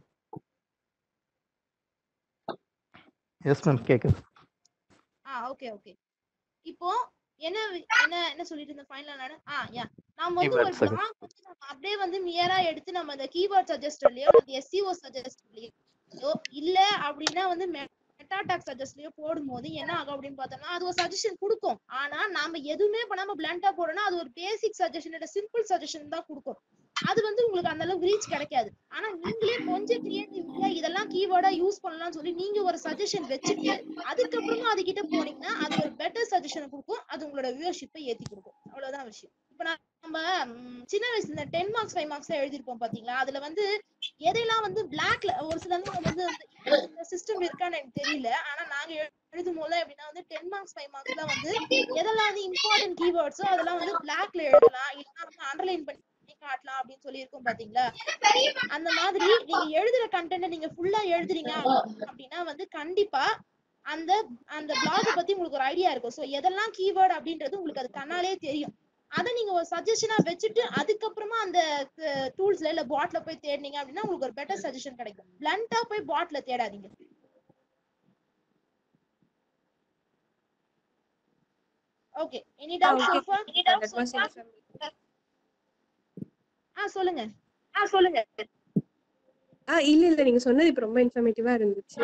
எஸ் மேம் கேக்குது ஆ ஓகே ஓகே இப்போ என்ன வி- என்ன என்ன சொல்லிட்டு இருந்த ஃபைனல் நானு ஆ யா நாம வந்து ஒரு Keyword suggest- பிளாக் வந்து நம்ம அப்படியே வந்து மியரா எடுத்து நம்ம அந்த கீவேர்ட் சஜஸ்டர்லயோ எஸ்சிஓ சஜஸ்டர்லயோ இல்ல அப்படின்னா வந்து மெட்டாடாக் சஜஸ்ட்லயோ போடும்போது என்ன ஆகும் அப்படின்னு பார்த்தோம்னா அது ஒரு சஜஷன் கொடுக்கும் ஆனா நாம எதுவுமே பண்ணாம பிளண்டா போடணும் அது ஒரு பேசிக் சஜஷன் சிம்பிள் சஜஷன் தான் கொடுக்கும் அது வந்து உங்களுக்கு அந்த அளவுக்கு ரீச் கிடைக்காது ஆனா நீங்களே கொஞ்சம் கிரியேட்டிவிட்டியா இதெல்லாம் கீவேர்டா யூஸ் பண்ணலாம்னு சொல்லி நீங்க ஒரு சஜஷன் வச்சுட்டு அதுக்கப்புறமா அது கிட்ட போனீங்கன்னா அது ஒரு பெட்டர் சஜஷன் கொடுக்கும் அது உங்களோட வியூவர்ஷிப்பை ஏத்தி கொடுக்கும் அவ்வளவுதான் விஷயம் இப்ப நான் நம்ம ம், சின்ன வயசுல இந்த டென் மார்க்ஸ் ஃபைவ் மார்க்ஸ் எழுதிருப்போம் பாத்தீங்களா அதுல வந்து எதையெல்லாம் வந்து பிளாக்ல ஒரு சில வந்து இந்த சிஸ்டம் இருக்கான்னு எனக்கு தெரியல ஆனா நாங்க எழு- எழுதும் போது எப்படின்னா வந்து டென் மார்க்ஸ் ஃபைவ் மார்க்ஸ்ல வந்து எதெல்லாம் வந்து இம்பார்ட்டன்ட் கீவேர்ட்ஸோ அதெல்லாம் வந்து பிளாக்ல எழுதலாம் இல்லைன்னா வந்து அண்டர்லைன் பண்ணி காட்டலாம் அப்படின்னு சொல்லி இருக்கும் பாத்தீங்களா அந்த மாதிரி நீங்க எழுதுற கண்டென்ட் நீங்க ஃபுல்லா எழுதுறீங்க அப்படின்னா வந்து கண்டிப்பா அந்த அந்த பிளாக பத்தி உங்களுக்கு ஒரு ஐடியா இருக்கும் சோ எதெல்லாம் கீவேர்ட் அப்படின்றது உங்களுக்கு அது கண்ணாலே தெரியும் அத நீங்க ஒரு சஜஷனா வச்சுட்டு அதுக்கப்புறமா அந்த டூல்ஸ்ல இல்ல பாட்ல போய் தேடினீங்க அப்படின்னா உங்களுக்கு ஒரு பெட்டர் சஜஷன் கிடைக்கும் பிளண்டா போய் பாட்ல தேடாதீங்க okay any Ah, doubt okay. சோஃபா That was informative. ஆ சொல்லுங்க ஆ சொல்லுங்க ஆ இல்ல இல்ல நீங்க சொன்னது இப்ப ரொம்ப இன்ஃபர்மேட்டிவா இருந்துச்சு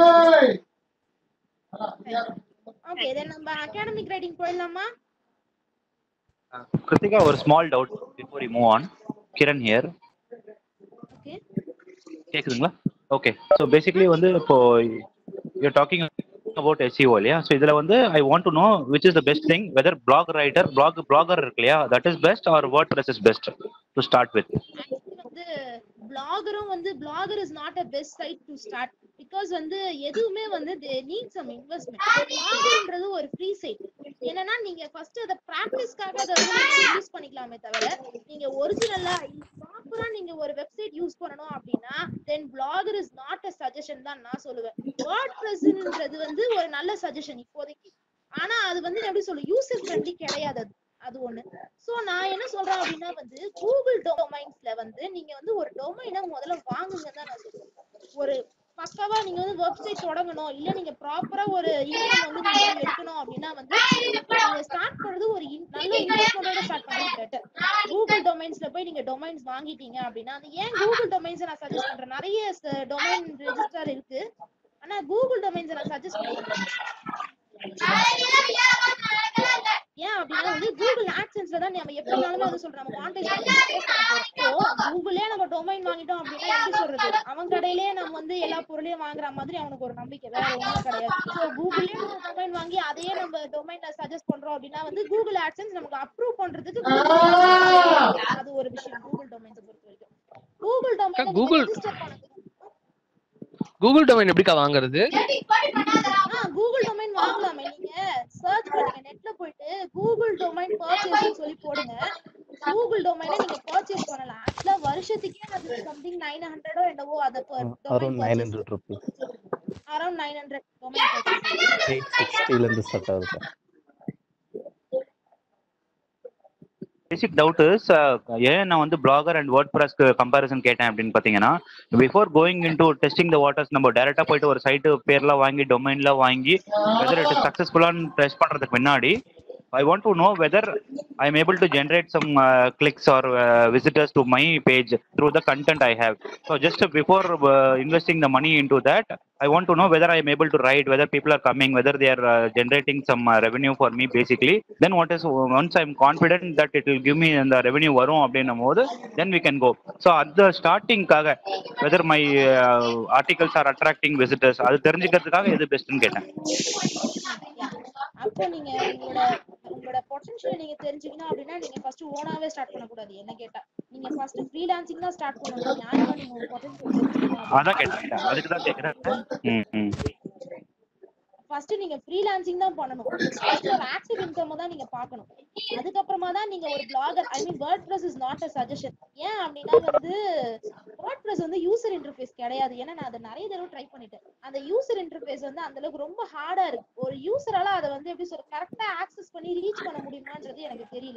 ஓகே தென் நம்ம அகாடமிக் ரைட்டிங் போயிடலாமா Kritika, ஒரு small doubt before you move on. Kiran here. Okay கேக்குதுங்களா ஓகே ஸோ பேசிக்கலி வந்து இப்போ யூர் டாக்கிங் அபவுட் எஸ்இஓ இல்லையா ஸோ இதில் வந்து I want to know which is the best thing whether blog writer blog blogger இருக்கு இல்லையா that is best or WordPress is best to start with actually வந்து பிளாகரும் வந்து blogger is not a best site to start because வந்து எதுவுமே வந்து they need some investment பிளாகர்ன்றது ஒரு ஃப்ரீ சைட் என்னன்னா நீங்க ஃபர்ஸ்ட் அதை பிராக்டிஸ்க்காக அதை வந்து யூஸ் பண்ணிக்கலாமே தவிர நீங்க ஒரிஜினலா ப்ராப்பரா நீங்க ஒரு வெப்சைட் யூஸ் பண்ணணும் அப்படின்னா then blogger is not a suggestion தான் நான் சொல்லுவேன் வேர்ட் ப்ரெஸ்ன்றது வந்து ஒரு நல்ல சஜஷன் இப்போதைக்கு ஆனா அது வந்து எப்படி சொல்ல யூசர் ஃப்ரெண்ட்லி கிடையாது அது அது ஒண்ணு சோ நான் என்ன சொல்றேன் அப்படின்னா வந்து கூகுள் டொமைன்ஸ்ல வந்து நீங்க வந்து ஒரு டொமைனை முதல்ல வாங்குங்கன்னு தான் நான் சொல்றேன் ஒரு பக்காவா நீங்க வந்து வெப்சைட் தொடங்கணும் இல்ல நீங்க ப்ராப்பரா ஒரு இன்கம் வந்து நீங்க வந்து எடுக்கணும் அப்படின்னா வந்து நீங்க ஸ்டார்ட் பண்றது ஒரு in- நல்ல இன்வெஸ்ட்மெண்டோட ஸ்டார்ட் பண்றது பெட்டர் கூகுள் டொமைன்ஸ்ல போய் நீங்க டொமைன்ஸ் வாங்கிட்டீங்க அப்படின்னா அது ஏன் கூகுள் டொமைன்ஸ் நான் சஜஸ்ட் பண்றேன் நிறைய டொமைன் ரெஜிஸ்டர் இருக்கு ஆனா கூகுள் டொமைன்ஸ் நான் சஜஸ்ட் பண்றேன் ஏன் அப்படின்னா வந்து கூகுள் ஆட்சன்ஸ்ல தான் நம்ம எப்படினாலுமே வந்து சொல்றோம் நம்ம மானிட்டைஸ் ஸோ கூகுளே நம்ம டொமைன் வாங்கிட்டோம் அப்படின்னா எப்படி சொல்றது அவன் கடையிலே நம்ம வந்து எல்லா பொருளையும் வாங்குற மாதிரி அவனுக்கு ஒரு நம்பிக்கை வேற ஒண்ணும் கிடையாது ஸோ கூகுளே நம்ம டொமைன் வாங்கி அதையே நம்ம டொமைன்ல சஜஸ்ட் பண்றோம் அப்படின்னா வந்து கூகுள் ஆட்சன்ஸ் நமக்கு அப்ரூவ் பண்றதுக்கு Google அது ஒரு விஷயம் கூகுள் டொமைன்ஸை பொறுத்த வரைக்கும் கூகுள் டொமைன் Google- ரெஜிஸ்டர் பண்ணணும் கூகுள் டொமைன் எப்படிக்கா வாங்குறது ஆ கூகுள் டொமைன் வாங்கலாமே நீங்க சர்ச் பண்ணுங்க நெட்ல போயிட்டு கூகுள் டொமைன் பர்ச்சேஸ் சொல்லி போடுங்க கூகுள் டொமைனை நீங்க பர்ச்சேஸ் பண்ணலாம் ஆக்சுவலா வருஷத்துக்கே அது சம்திங் நைன் ஹண்ட்ரடோ என்னவோ அத around nine hundred rupees around nine hundred domain purchase eight சிக்ஸ்டிலேருந்து ஸ்டார்ட் ஆகுது பேசிக் டவுட் இஸ் ஏன் நான் வந்து பிளாகர் அண்ட் வேர்ட் ப்ரெஸ்க்கு கம்பேரிசன் கேட்டேன் அப்படின்னு பார்த்தீங்கன்னா before going in to testing the waters நம்ம டேரெக்டாக போயிட்டு ஒரு சைட்டு பேர்லாம் வாங்கி டொமைன்லாம் வாங்கி வெதர் இட் இஸ் சக்ஸஸ்ஃபுல்லான்னு டெஸ்ட் பண்ணுறதுக்கு முன்னாடி I want to know whether I am able to generate some clicks or visitors to my page through the content I have so just before investing the money in to that I want to know whether I am able to write, whether people are coming, whether they are uh, generating some uh, revenue for me basically. Then what is, once I'm confident that it will give me the revenue வரும் அப்படின்னும் போது then we can go. So at the starting காக whether my uh, articles are attracting visitors அது தெரிஞ்சுக்கிறதுக்காக எது பெஸ்ட்னு கேட்டேன் அப்போ நீங்க உங்களோட உங்களோட பொட்டன்ஷியல் நீங்க தெரிஞ்சுக்கணும் அப்படின்னா நீங்க ஃபர்ஸ்ட் ஓனாவே ஸ்டார்ட் பண்ணக்கூடாது என்ன கேட்டா நீங்க ஃபர்ஸ்ட் ஃப்ரீலான்சிங் தான் ஸ்டார்ட் பண்ணணும் நியாயமா நீங்க உங்க பொட்டன்ஷியல் தெரிஞ்சுக்கணும் அதான் கேட்டேன் அதுக்கு தான் கேட்குறேன் ம் ம் ஃபர்ஸ்ட் நீங்க ஃப்ரீலான்சிங் தான் பண்ணணும் ஃபர்ஸ்ட் ஒரு ஆக்டிவ் இன்கம் தான் நீங்க பார்க்கணும் அதுக்கப்புறமா தான் நீங்க ஒரு blogger I mean WordPress is not a suggestion ஏன் அப்படின்னா வந்து வேர்ட் ப்ரெஸ் வந்து யூசர் இன்டர்ஃபேஸ் கிடையாது ஏன்னா நான் அதை நிறைய தடவை ட்ரை பண்ணிட்டேன் அந்த யூசர் இன்டர்ஃபேஸ் வந்து அந்த அளவுக்கு ரொம்ப ஹார்டா இருக்கு ஒரு யூசரால அதை வந்து எப்படி சொல்ற கரெக்டா ஆக்சஸ் பண்ணி ரீச் பண்ண முடியுமான்றது எனக்கு தெரியல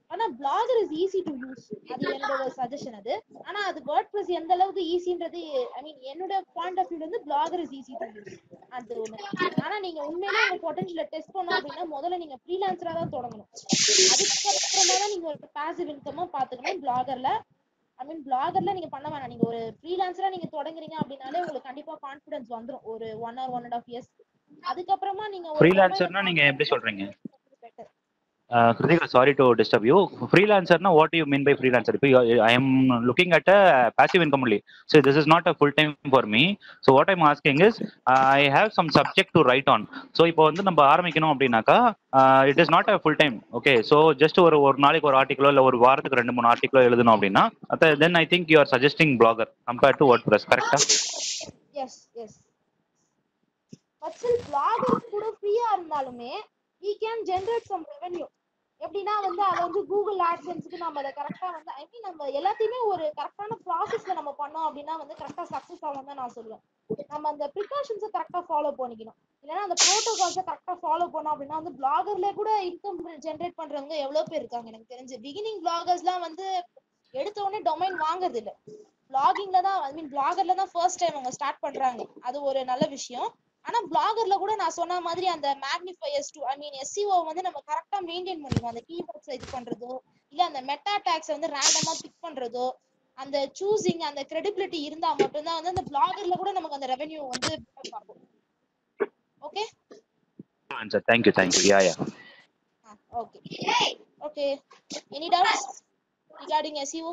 ஆனா blogger is easy to use அது என்னோட சஜஷன் அது ஆனா அது வேர்ட் பிளஸ் எந்த அளவுக்கு ஈஸின்றது ஐ மீன் என்னோட பாயிண்ட் ஆஃப் வியூல இருந்து blogger is easy to use அது ஒண்ணு ஆனா நீங்க உண்மையிலே உங்க பொட்டன்ஷியல டெஸ்ட் பண்ணோம் அப்படின்னா முதல்ல நீங்க ஃப்ரீலான்சரா தான் தொடங்கணும் அதுக்கப்புறமா தான் நீங்க ஒரு பாசிவ் இன்கமா பாத்துக்கணும் பிளாகர்ல ஐ மீன் பிளாகர்ல நீங்க பண்ண வேணாம் நீங்க ஒரு ஃப்ரீலான்சரா நீங்க தொடங்குறீங்க அப்படின்னாலே உங்களுக்கு கண்டிப்பா கான்ஃபிடன்ஸ் வந்துரும் ஒரு one or one and half years அதுக்கப்புறமா நீங்க ஒரு ஃப்ரீலான்சர்னா நீங்க எப்படி சொல்றீங்க better. Krithika sorry to disturb you ஃப்ரீலான்சர்னா what you mean by freelancer இப்போ I am looking at a passive income only so this is not a full time for me so what I'm asking is I have some subject to write on so இப்போ வந்து நம்ம ஆரம்பிக்கணும் அப்படின்னாக்கா it is not a full time okay so just ஒரு ஒரு நாளைக்கு ஒரு ஆர்டிகளோ இல்லை ஒரு வாரத்துக்கு ரெண்டு மூணு ஆர்டிகளோ எழுதணும் அப்படின்னா then I think you are suggesting Blogger compared to WordPress கரெக்டா yes yes but still Blogger கூட ஃப்ரீயா இருந்தாலுமே we can generate some revenue எப்படின்னா வந்து அதை வந்து கூகுள் ஆட்சன்ஸ்க்கு நம்ம அதை கரெக்டா வந்து ஐ மீன் நம்ம எல்லாத்தையுமே ஒரு கரெக்டான ப்ராசஸ்ல நம்ம பண்ணோம் அப்படின்னா வந்து கரெக்டா சக்சஸ் ஆகும் தான் நான் சொல்லுவேன் நம்ம அந்த ப்ரிகாஷன்ஸை கரெக்டா ஃபாலோ பண்ணிக்கணும் இல்லைன்னா அந்த ப்ரோட்டோகால்ஸை கரெக்டா ஃபாலோ பண்ணோம் அப்படின்னா வந்து பிளாகர்ல கூட இன்கம் ஜென்ரேட் பண்றவங்க எவ்வளவு பேர் இருக்காங்க எனக்கு தெரிஞ்சு பிகினிங் பிளாகர்ஸ்லாம் வந்து எடுத்த உடனே டொமைன் வாங்குறது இல்ல பிளாகிங்ல தான் ஐ மீன் பிளாகர்ல தான் ஃபர்ஸ்ட் டைம் அவங்க ஸ்டார்ட் பண்றாங்க அது ஒரு நல்ல விஷயம் ஆனா பிளாகர்ல கூட நான் சொன்ன மாதிரி அந்த மேக்னிஃபையர்ஸ் டு ஐ மீன் எஸ்சிஓ வந்து நம்ம கரெக்டா மெயின்டைன் பண்ணிக்கணும் அந்த கீவேர்ட்ஸ் இது பண்றதோ இல்ல அந்த மெட்டா டேக்ஸ் வந்து ரேண்டமா பிக் பண்றதோ அந்த சூசிங் அந்த கிரெடிபிலிட்டி இருந்தா மட்டும்தான் வந்து அந்த பிளாகர்ல கூட நமக்கு அந்த ரெவென்யூ வந்து build up ஆகும் okay sir thank you thank you yeah yeah okay okay any doubts regarding SEO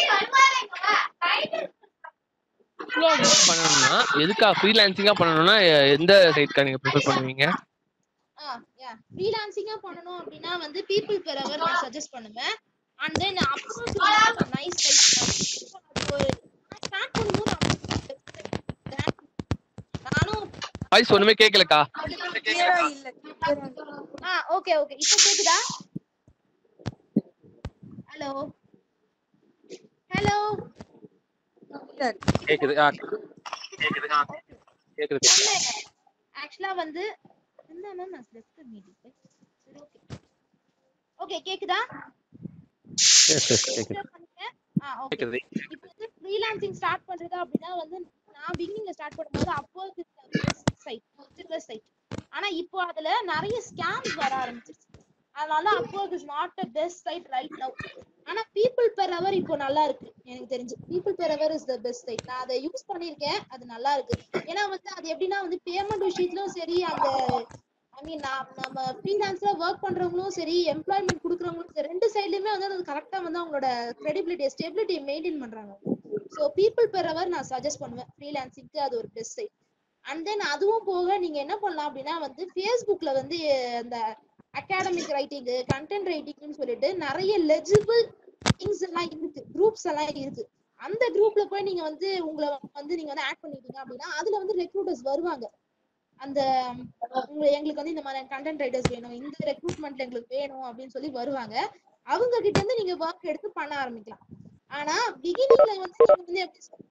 பண்ணணும்னா எதுக்கா ஃப்ரீலான்சிங்கா பண்ணணும்னா எ- எந்த சைட்க்கா நீங்க ப்ரிஃபர் பண்ணுவீங்க ஆ யா ஃப்ரீலான்சிங்கா பண்ணனும் அப்படின்னா வந்து பீப்பிள் பெர் அவர் நான் சஜஸ்ட் பண்ணுவேன் and then approach nice type அது ஒரு ஸ்டார்ட் பண்ணும்போது நானும் வாய்ஸ் ஒண்ணுமே கேட்கலக்கா ஆ ஓகே ஓகே இப்போ கேக்குதா ஹலோ ஹலோ கேக்குது ஆ கேக்குது ஆ கேக்குது ஆக்சுவலா வந்து என்ன மேம் நான் லெஃப்ட் மீட்டிங் சரி ஓகே ஓகே கேக்குதா எஸ் எஸ் கேட்குது ஆ ஓகே கேக்குது இப்போ வந்து ஃப்ரீலான்சிங் ஸ்டார்ட் பண்றது அப்படின்னா வந்து நான் பிகினிங்ல ஸ்டார்ட் பண்ணும்போது அப்போ சைட் சைட் ஆனா இப்போ அதுல நிறைய ஸ்கேம்ஸ் வர ஆரம்பிச்சிருச்சு அதனால அப்போ is not a best site right now ஆனா பீப்புள் பெர் அவர் இப்போ நல்லா இருக்கு எனக்கு தெரிஞ்சு people per hour is the best site நான் அதை யூஸ் பண்ணிருக்கேன் அது நல்லா இருக்கு ஏன்னா வந்து அது எப்படின்னா வந்து பேமெண்ட் விஷயத்திலும் சரி அந்த ஐ மீன் நம்ம ஃப்ரீலான்ஸ்ல ஒர்க் பண்றவங்களும் சரி எம்ப்ளாய்மெண்ட் கொடுக்குறவங்களும் சரி ரெண்டு சைட்லயுமே வந்து அது கரெக்டா வந்து அவங்களோட கிரெடிபிலிட்டி ஸ்டெபிலிட்டி மெயின்டைன் பண்றாங்க ஸோ பீப்புள் பெர் அவர் நான் சஜஸ்ட் பண்ணுவேன் ஃப்ரீலான்சிங்க்கு அது ஒரு பெஸ்ட் சைட் அண்ட் தென் அதுவும் போக நீங்க என்ன பண்ணலாம் அப்படின்னா வந்து ஃபேஸ்புக்ல வந்து அந்த அகாடமிக் ரைட்டிங் கண்டென்ட் ரைட்டிங்னு சொல்லிட்டு நிறைய லெஜிபிள் திங்ஸ் எல்லாம் இருக்கு குரூப்ஸ் எல்லாம் இருக்கு அந்த குரூப்ல போய் நீங்க வந்து உங்களை வந்து நீங்க வந்து ஆட் பண்ணிட்டீங்க அப்படின்னா அதுல வந்து ரெக்ரூட்டர்ஸ் வருவாங்க அந்த உங்க எங்களுக்கு வந்து இந்த மாதிரி கண்டென்ட் ரைட்டர்ஸ் வேணும் இந்த ரெக்ரூட்மெண்ட்ல எங்களுக்கு வேணும் அப்படின்னு சொல்லி வருவாங்க அவங்க கிட்ட இருந்து நீங்க ஒர்க் எடுத்து பண்ண ஆரம்பிக்கலாம் ஆனா பிகினிங்ல வந்து நீங்க வந்து எப்படி சொல்~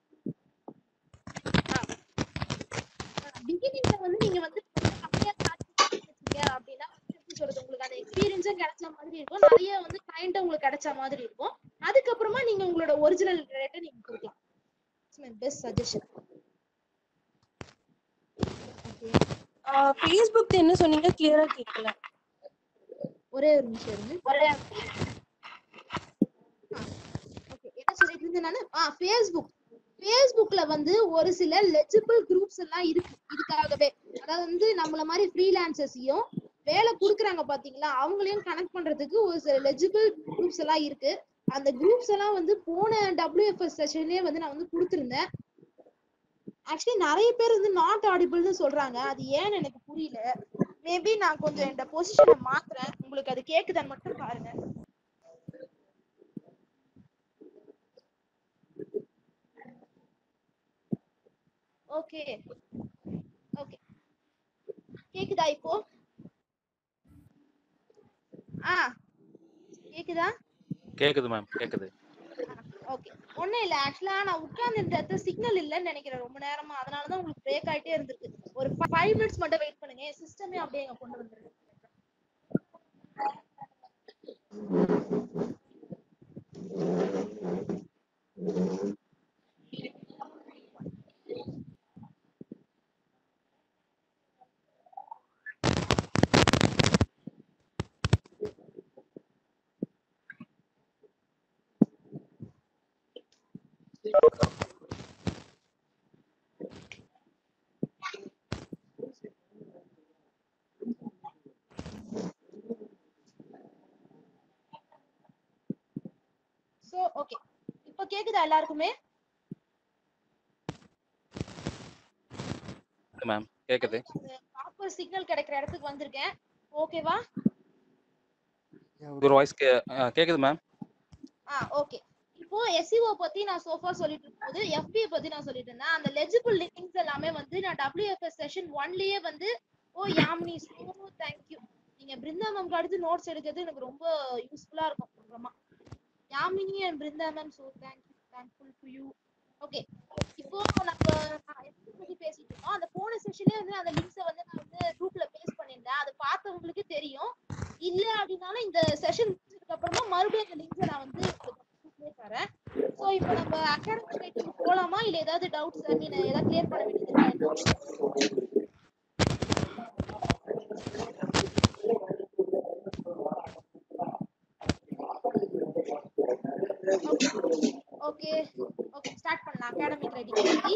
பிகினிங்ல வந்து நீங்க வந்து கம்மியா start பண்ணீங்க அப்படின்னா வந்து எப்படி சொல்றது உங்களுக்கு அந்த எக்ஸ்பீரியன்ஸும் கிடைச்ச மாதிரி இருக்கும் நிறைய வந்து கிளைண்ட் உங்களுக்கு கிடைச்ச மாதிரி இருக்கும் அதுக்கப்புறமா நீங்க உங்களோட ஒரிஜினல் ரேட்டை நீங்க கொடுக்கலாம் பெஸ்ட் சஜஷன் ஃபேஸ்புக் என்ன சொன்னீங்க கிளியரா கேட்கல ஒரே ஒரு நிமிஷம் இருங்க ஒரே ஓகே என்ன சொல்லிட்டு இருந்தேன் நானு ஆ ஃபேஸ்புக் ஃபேஸ்புக்ல வந்து ஒரு சில லெஜிபிள் குரூப்ஸ் எல்லாம் இருக்கு இதுக்காகவே அதாவது வந்து நம்மள மாதிரி ஃப்ரீலான்சர்ஸையும் வேலை குடுக்குறாங்க பாத்தீங்களா அவங்களையும் கனெக்ட் பண்றதுக்கு ஒரு சில லெஜிபிள் குரூப்ஸ் எல்லாம் இருக்கு அந்த குரூப்ஸ் எல்லாம் வந்து போன WFS செஷன்லயே வந்து நான் வந்து கொடுத்திருந்தேன் ஆக்சுவலி நிறைய பேர் வந்து நாட் ஆடிபிள்னு சொல்றாங்க அது ஏன்னு எனக்கு புரியல மேபி நான் கொஞ்சம் இந்த பொசிஷனை மாத்துறேன் உங்களுக்கு அது கேக்குதான்னு மட்டும் பாருங்க ஓகே ஓகே கேக்குதா இப்போ ஆ கேக்குதா கேக்குது மேம் கேக்குது ஓகே ஒண்ணும் இல்ல ஆக்சுவலா நான் உட்கார்ந்த இடத்துல சிக்னல் இல்லைன்னு நினைக்கிறேன் ரொம்ப நேரமா அதனாலதான் உங்களுக்கு பிரேக் ஆயிட்டே இருந்திருக்கு ஒரு ஃபைவ் மினிட்ஸ் மட்டும் வெயிட் பண்ணுங்க என் சிஸ்டமே அப்படியே இங்க கொண்டு வந்துருங்க சோ ஓகே இப்போ கேக்குதா எல்லாருக்குமே மேம் கேக்குது ப்ராப்பர் சிக்னல் கிடைக்கிற இடத்துக்கு வந்திருக்கேன் ஓகேவா ஒரு வாய்ஸ் கே ஆ, கேக்குது மேம் ஆ ஓகே இப்போ எஸ்இஓ பத்தி நான் சோஃபா சொல்லிட்டு இருக்கும்போது எஃபி பத்தி நான் சொல்லிட்டு இருந்தேன் அந்த லெஜிபிள் லிங்க்ஸ் எல்லாமே வந்து நான் டபிள்யூஎஃப்எஸ் செஷன் ஒன்லயே வந்து ஓ யாமினி சோ தேங்க்யூ நீங்க பிருந்தா மேம்க்கு அடுத்து நோட்ஸ் எடுக்கிறது எனக்கு ரொம்ப யூஸ்ஃபுல்லா இருக்கும் அப்புறமா Yamini and Brindha ma'am so thank you thankful to you okay இப்போ நம்ம நான் எப்படி பத்தி பேசிட்டு இருக்கோம் அந்த போன செஷன்லயே வந்து அந்த லிங்க்ஸை வந்து நான் வந்து குரூப்ல பேஸ்ட் பண்ணியிருந்தேன் அது பார்த்தவங்களுக்கு தெரியும் இல்ல அப்படின்னாலும் இந்த செஷன் முடிச்சதுக்கு அப்புறமா மறுபடியும் அந்த லிங்க்ஸை நான் வந்து குரூப்லயே தரேன் ஸோ இப்போ நம்ம அகாடமிக் ரைட்டிங் போலாமா இல்ல ஏதாவது டவுட்ஸ் ஐ மீன் ஏதாவது கிளியர் பண்ண வேண்டியது இருக்கா என்ன? ஓகே ஓகே ஸ்டார்ட் பண்ணலாம் அகாடமிக் ரைட்டிங் பத்தி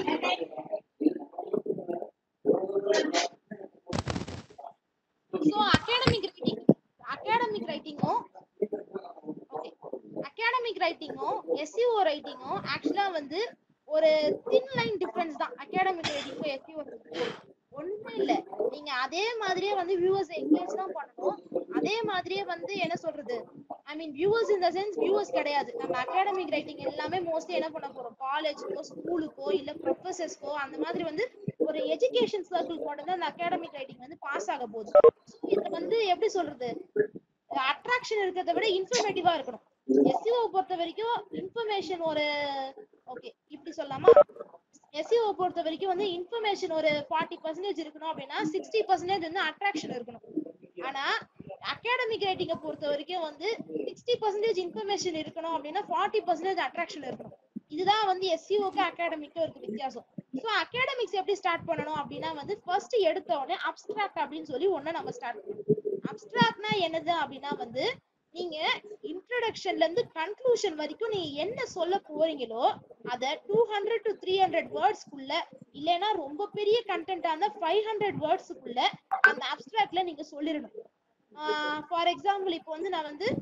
ஸோ அகாடமிக் ரைட்டிங் அகாடமிக் ரைட்டிங்கும் ஓகே அகாடமிக் ரைட்டிங்கும் எஸ்சிஓ ரைட்டிங்கும் ஆக்சுவலா வந்து ஒரு தின் லைன் டிஃபரன்ஸ் தான் அகாடமிக் ரைட்டிங்கும் எஸ்சிஓ ஒண்ணுமே இல்ல நீங்க அதே மாதிரியே வந்து வியூவர்ஸ் என்கேஜ் தான் பண்ணணும் அதே மாதிரியே வந்து என்ன சொல்றது I mean viewers in the sense viewers கிடையாது நம்ம அகாடமிக் ரைட்டிங் எல்லாமே மோஸ்ட்லி என்ன பண்ண போறோம் காலேஜ்க்கோ ஸ்கூலுக்கோ இல்ல ப்ரொஃபசர்ஸ்க்கோ அந்த மாதிரி வந்து ஒரு எஜுகேஷன் சர்க்கிள் மட்டும் தான் அந்த அகாடமிக் ரைட்டிங் வந்து பாஸ் ஆக போகுது So இது வந்து எப்படி சொல்றது அட்ராக்ஷன் இருக்கிறத விட இன்ஃபர்மேட்டிவா இருக்கணும் எஸ்சிஓ பொறுத்த வரைக்கும் இன்ஃபர்மேஷன் ஒரு ஓகே இப்படி சொல்லலாமா எஸ்சிஓ பொறுத்த வரைக்கும் வந்து இன்ஃபர்மேஷன் ஒரு ஃபார்ட்டி பர்சன்டேஜ் இருக்கணும் அப்படின்னா சிக்ஸ்டி பர்சன்டேஜ் வந்து அட்ராக்ஷன் இருக்கணும் ஆனா அகாடமிக் ரைட்டிங்கை பொறுத்த வரைக்கும் வந்து சிக்ஸ்டி பர்சன்டேஜ் இன்ஃபர்மேஷன் இருக்கணும் அப்படின்னா ஃபார்ட்டி பர்சன்டேஜ் அட்ராக்ஷன் இருக்கணும் இதுதான் வந்து எஸ்சிஓக்கு அகாடமிக்கும் இருக்கு வித்தியாசம் ஸோ அகாடமிக்ஸ் எப்படி ஸ்டார்ட் பண்ணணும் அப்படின்னா வந்து ஃபர்ஸ்ட் எடுத்த உடனே அப்ஸ்ட்ராக்ட் அப்படின்னு சொல்லி ஒண்ணு நம்ம ஸ்டார்ட் பண்ணணும் அப்ஸ்ட்ராக்ட்னா என்னது அப்படின்னா வந்து நீங்க இன்ட்ரடக்ஷன்ல இருந்து கன்க்ளூஷன் வரைக்கும் நீங்க என்ன சொல்ல போறீங்களோ அத two hundred to three hundred வேர்ட்ஸ்க்குள்ள இல்லைன்னா ரொம்ப பெரிய கண்டென்ட் அந்த ஃபைவ் ஹண்ட்ரட் வேர்ட்ஸுக்குள்ள அந்த அப்ஸ்ட்ராக்ட்ல நீங்க சொல்லிடணும் ஃபார் எக்ஸாம்பிள் இப்போ வந்து நான் வந்து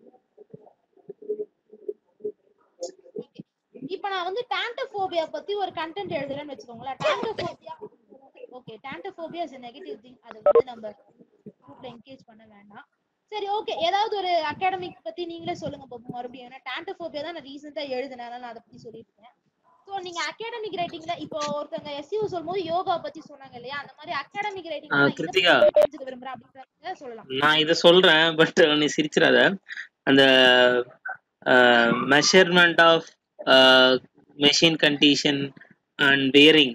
இப்போ நான் வந்து டான்டோபோபியா பத்தி ஒரு கண்டென்ட் எழுதுறேன்னு வச்சுக்கோங்களேன் dentophobia okay dentophobia is negative thing அதை வந்து நம்ம குரூப்ல என்கேஜ் பண்ண வேண்டாம் சரி ஓகே ஏதாவது ஒரு அகாடமிக் பத்தி நீங்களே சொல்லுங்க பாப்போம் மறுபடியும் ஏன்னா டான்டோபோபியா தான் நான் ரீசெண்டா எழுதினேன் அதனால நான் அதை பத்தி சொல்லியிருக்கேன் ஸோ நீங்க அகாடமிக் ரைட்டிங்ல இப்போ ஒருத்தவங்க எஸ்யூ சொல்லும்போது யோகா பத்தி சொன்னாங்க இல்லையா அந்த மாதிரி அகாடமிக் ரைட்டிங் ஆ, கிருத்திகா. தெரிஞ்சுக்க விரும்புறேன் அப்படின்றத சொல்லலாம் நான் இதை சொல்றேன் பட் நீ சிரிச்சிடாத அந்த measurement of machine condition and bearing